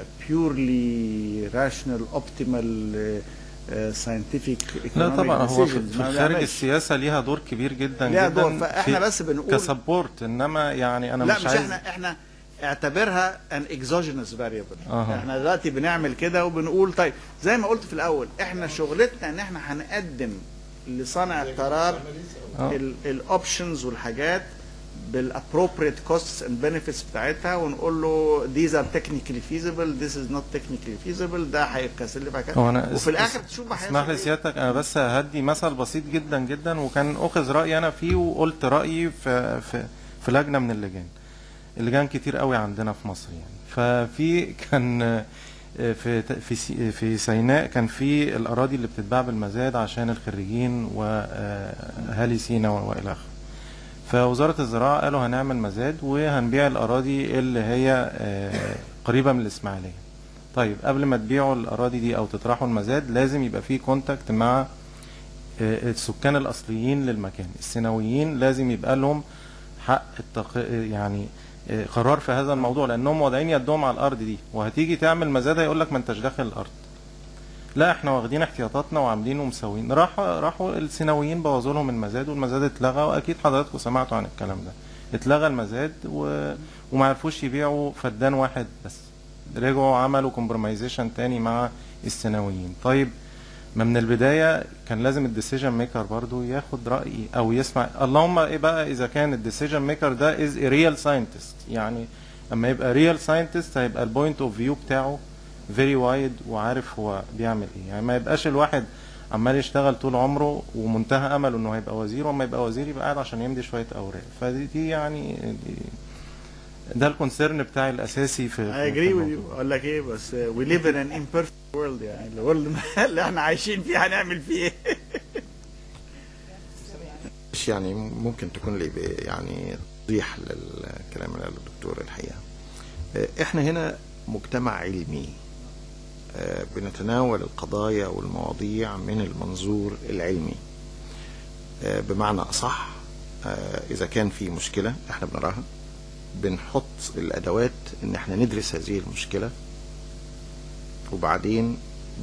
بيورلي راشنال اوبتيمال ساينتفك لا طبعا هو في في الخارج السياسه ليها دور كبير جدا ليها جدا دور، فإحنا في- بس بنقول- كسبورت انما يعني انا لا مش مش عايز احنا احنا اعتبرها ان اكزوجينوس فاريبل أها. احنا دلوقتي بنعمل كده وبنقول طيب زي ما قلت في الاول احنا شغلتنا ان احنا هنقدم لصانع القرار آه. الاوبشنز والحاجات بالابروبريت كوستس اند بنفيتس بتاعتها ونقول له these are technically feasible this is not technically feasible ده هيكسلف كده هو انا وفي الاخر تشوف بقى اسمح لي هيحصل إيه. سيادتك انا بس هدي مثل بسيط جدا جدا وكان اخذ رايي انا فيه وقلت رايي في في في لجنه من اللجان اللجان كتير قوي عندنا في مصر يعني ففي كان آه، في في سي- في سيناء كان في الاراضي اللي بتتباع بالمزاد عشان الخريجين واهالي سينا والى اخره فوزاره الزراعه قالوا هنعمل مزاد وهنبيع الاراضي اللي هي آه، قريبه من الاسماعيليه طيب قبل ما تبيعوا الاراضي دي او تطرحوا المزاد لازم يبقى في كونتاكت مع آه، السكان الاصليين للمكان السيناويين لازم يبقى لهم حق التق... يعني آه، قرار في هذا الموضوع لانهم واضعين يدهم على الارض دي وهتيجي تعمل مزاد هيقول لك ما انتش داخل الارض لا احنا واخدين احتياطاتنا وعاملين ومسوين راحوا راحوا السيناويين بوظوا لهم المزاد والمزاد اتلغى واكيد حضراتكم سمعتوا عن الكلام ده اتلغى المزاد و... وما عرفوش يبيعوا فدان واحد بس رجعوا عملوا كومبرومايزيشن تاني مع السيناويين طيب ما من البدايه كان لازم الديسيجن ميكر برضو ياخد راي او يسمع اللهم ايه بقى اذا كان الديسيجن ميكر ده از ريال ساينتست يعني اما يبقى ريال ساينتست هيبقى البوينت اوف فيو بتاعه فيري وايد وعارف هو بيعمل ايه يعني ما يبقاش الواحد عمال يشتغل طول عمره ومنتهى امله انه هيبقى وزير وما يبقى وزير يبقى قاعد عشان يمضي شويه اوراق فدي دي يعني دي ده الكونسيرن بتاعي الاساسي في I في agree with الموضوع. you اقول لك ايه بس uh, we live in an imperfect world يعني الورلد اللي احنا عايشين فيه هنعمل فيه ايه مش يعني ممكن تكون لي ب- يعني توضيح للكلام اللي قاله الدكتور الحقيقه آه، احنا هنا مجتمع علمي آه، بنتناول القضايا والمواضيع من المنظور العلمي آه، بمعنى اصح آه، اذا كان في مشكله احنا بنراها بنحط الادوات ان احنا ندرس هذه المشكله وبعدين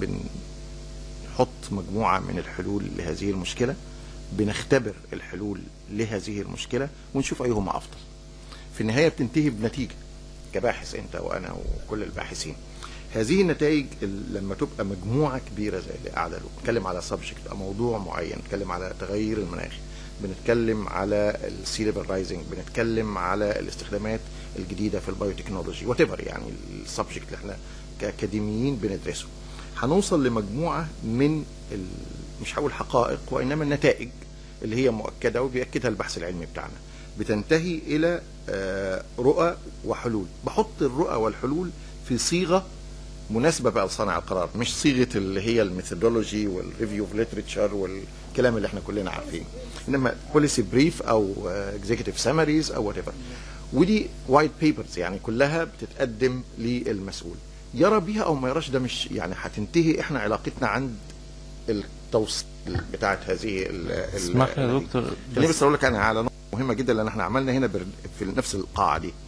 بنحط مجموعه من الحلول لهذه المشكله بنختبر الحلول لهذه المشكله ونشوف ايهما افضل في النهايه بتنتهي بنتيجه كباحث انت وانا وكل الباحثين هذه النتائج ال- لما تبقى مجموعه كبيره زي اللي قاعده له بنتكلم على سبجكت او موضوع معين بنتكلم على تغير المناخ بنتكلم على السي ليفل رايزنج بنتكلم على الاستخدامات الجديده في البايوتكنولوجي وات يعني السبجكت اللي احنا كاكاديميين بندرسه هنوصل لمجموعه من ال... مش هقول حقائق وانما النتائج اللي هي مؤكده وبياكدها البحث العلمي بتاعنا بتنتهي الى آه، رؤى وحلول بحط الرؤى والحلول في صيغه مناسبه بقى لصانع القرار مش صيغه اللي هي الميثودولوجي والريفيو اوف ليترشر والكلام اللي احنا كلنا عارفينه انما بوليسي بريف او اكزيكتيف سامريز او وات ودي وايت بيبرز يعني كلها بتتقدم للمسؤول يرى بيها او ما يراش ده مش يعني هتنتهي احنا علاقتنا عند التوصيل بتاعت هذه ال- ال- اسمح لي يا دكتور خليني بس بس اقول لك انا على نقطه مهمه جدا لان احنا عملنا هنا بر- في نفس القاعه دي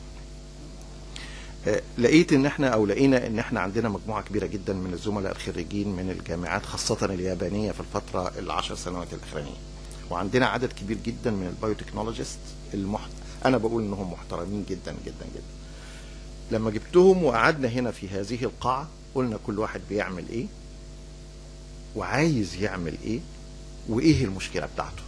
آه، لقيت ان احنا او لقينا ان احنا عندنا مجموعه كبيره جدا من الزملاء الخريجين من الجامعات خاصه اليابانيه في الفتره العشر سنوات الاخرانيه وعندنا عدد كبير جدا من البايوتكنولوجيست المحت... انا بقول انهم محترمين جدا جدا جدا لما جبتهم وقعدنا هنا في هذه القاعه قلنا كل واحد بيعمل ايه وعايز يعمل ايه وايه المشكله بتاعته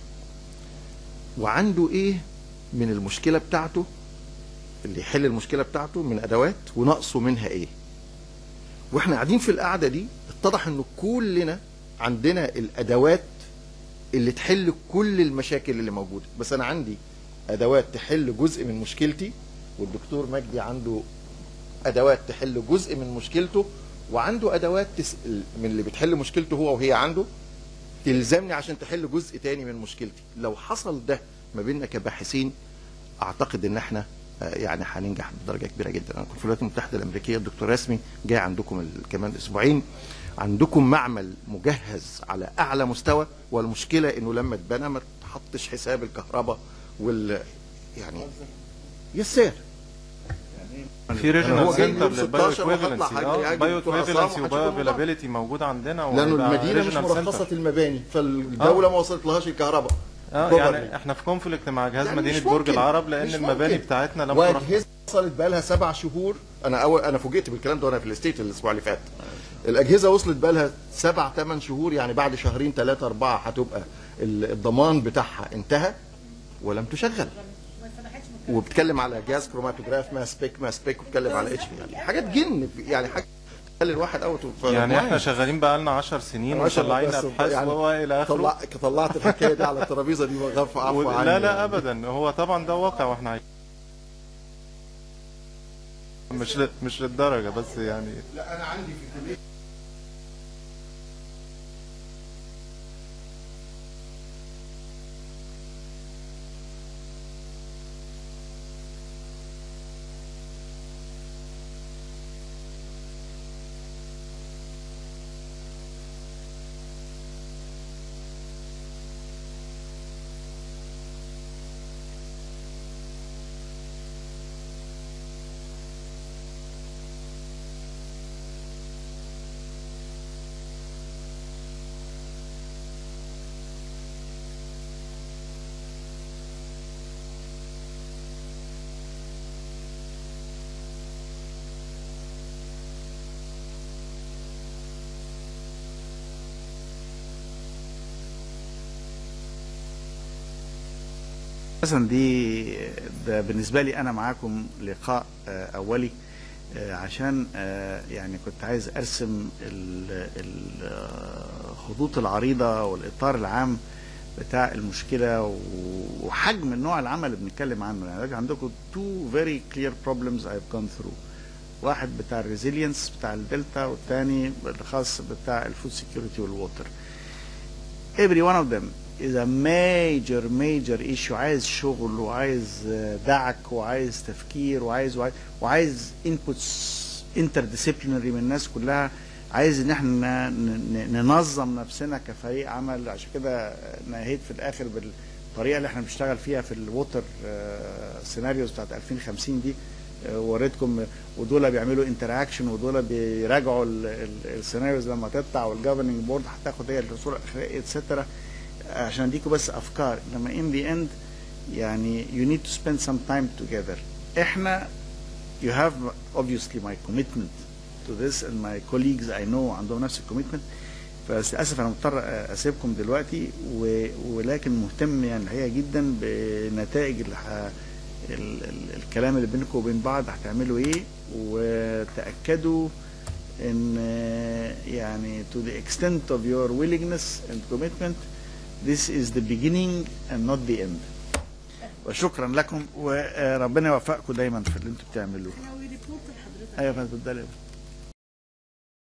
وعنده ايه من المشكله بتاعته اللي يحل المشكله بتاعته من ادوات وناقصه منها ايه واحنا قاعدين في القعده دي اتضح انه كلنا عندنا الادوات اللي تحل كل المشاكل اللي موجوده بس انا عندي ادوات تحل جزء من مشكلتي والدكتور مجدي عنده ادوات تحل جزء من مشكلته وعنده ادوات تس... من اللي بتحل مشكلته هو وهي عنده تلزمني عشان تحل جزء تاني من مشكلتي لو حصل ده ما بيننا كباحثين اعتقد ان احنا آه، يعني هننجح بدرجه كبيره جدا انا كنت في الولايات المتحده الامريكيه الدكتور رسمي جاي عندكم ال- كمان اسبوعين عندكم معمل مجهز على اعلى مستوى والمشكله انه لما اتبنى ما تحطش حساب الكهرباء وال يعني يسير في هو ريجنال جاي سنتر يوم للبايو 16 وهطلع ايكويفالنسي حاجة اه يعني بايو دكتور عصام ايكويفالنسي وهتشوف وبايو الموضوع. افيلابيلتي موجود عندنا لانه وهيبقى المدينه مش regional مرخصه center. المباني فالدوله ما وصلتلهاش الكهرباء اه Properly. يعني احنا في كونفليكت مع جهاز لا، مدينه مش برج ممكن. العرب لان مش المباني ممكن. بتاعتنا لم ترخص واجهزه وصلت بقى لها سبع شهور انا اول انا فوجئت بالكلام ده وانا في الاستيت الاسبوع اللي فات الاجهزه وصلت بقى لها سبع ثمان شهور يعني بعد شهرين ثلاثه اربعه هتبقى ال- الضمان بتاعها انتهى ولم تشغل وبتكلم على جهاز كروماتوجراف ماس بيك ماس بيك وبتكلم على اتش يعني حاجات جن يعني حاجه تخلي الواحد اوت يعني احنا شغالين بقى لنا 10 سنين عشان وطلعين بس ابحاث يعني وهو الى اخره طلع طلعت الحكايه دي على الترابيزه دي غرف عفو و- عني لا لا يعني. ابدا هو طبعا ده واقع واحنا عايشين مش ل... مش للدرجه بس يعني لا انا عندي في الكليه مثلا دي ده بالنسبه لي انا معاكم لقاء آه، اولي آه، عشان آه، يعني كنت عايز ارسم ال- ال- آه، الخطوط العريضه والاطار العام بتاع المشكله و- وحجم النوع العمل اللي بنتكلم عنه يعني دلوقتي عندكم two very clear problems I've gone through واحد بتاع الريزيلينس بتاع الدلتا والتاني الخاص بتاع الفود سيكيورتي والووتر every one of them is a major major issue عايز شغل وعايز آه، دعك وعايز تفكير وعايز وعايز, وعايز inputs interdisciplinary من الناس كلها عايز ان احنا ن- ن- ننظم نفسنا كفريق عمل عشان كده نهيت في الاخر بالطريقه اللي احنا بنشتغل فيها في الووتر سيناريوز بتاعت 2050 دي آه، وريتكم ودول بيعملوا انتراكشن ودول بيراجعوا السيناريوز لما تطلع والجفرننج بورد هتاخد هي الصوره الاخريه اتسترا عشان اديكم بس افكار لما in the end يعني you need to spend some time together احنا you have obviously my commitment to this and my colleagues I know عندهم نفس الكوميتمنت بس للاسف انا مضطر اسيبكم دلوقتي و... ولكن مهتم يعني الحقيقه جدا بنتائج اللي ح... ال... ال... الكلام اللي بينكم وبين بعض هتعملوا ايه وتاكدوا ان آه، يعني to the extent of your willingness and commitment this is the beginning and not the end وشكرا لكم وربنا يوفقكم دايما في اللي انتم بتعملوه لو ريبورت لحضرتك ايوه يا فندم اتفضلي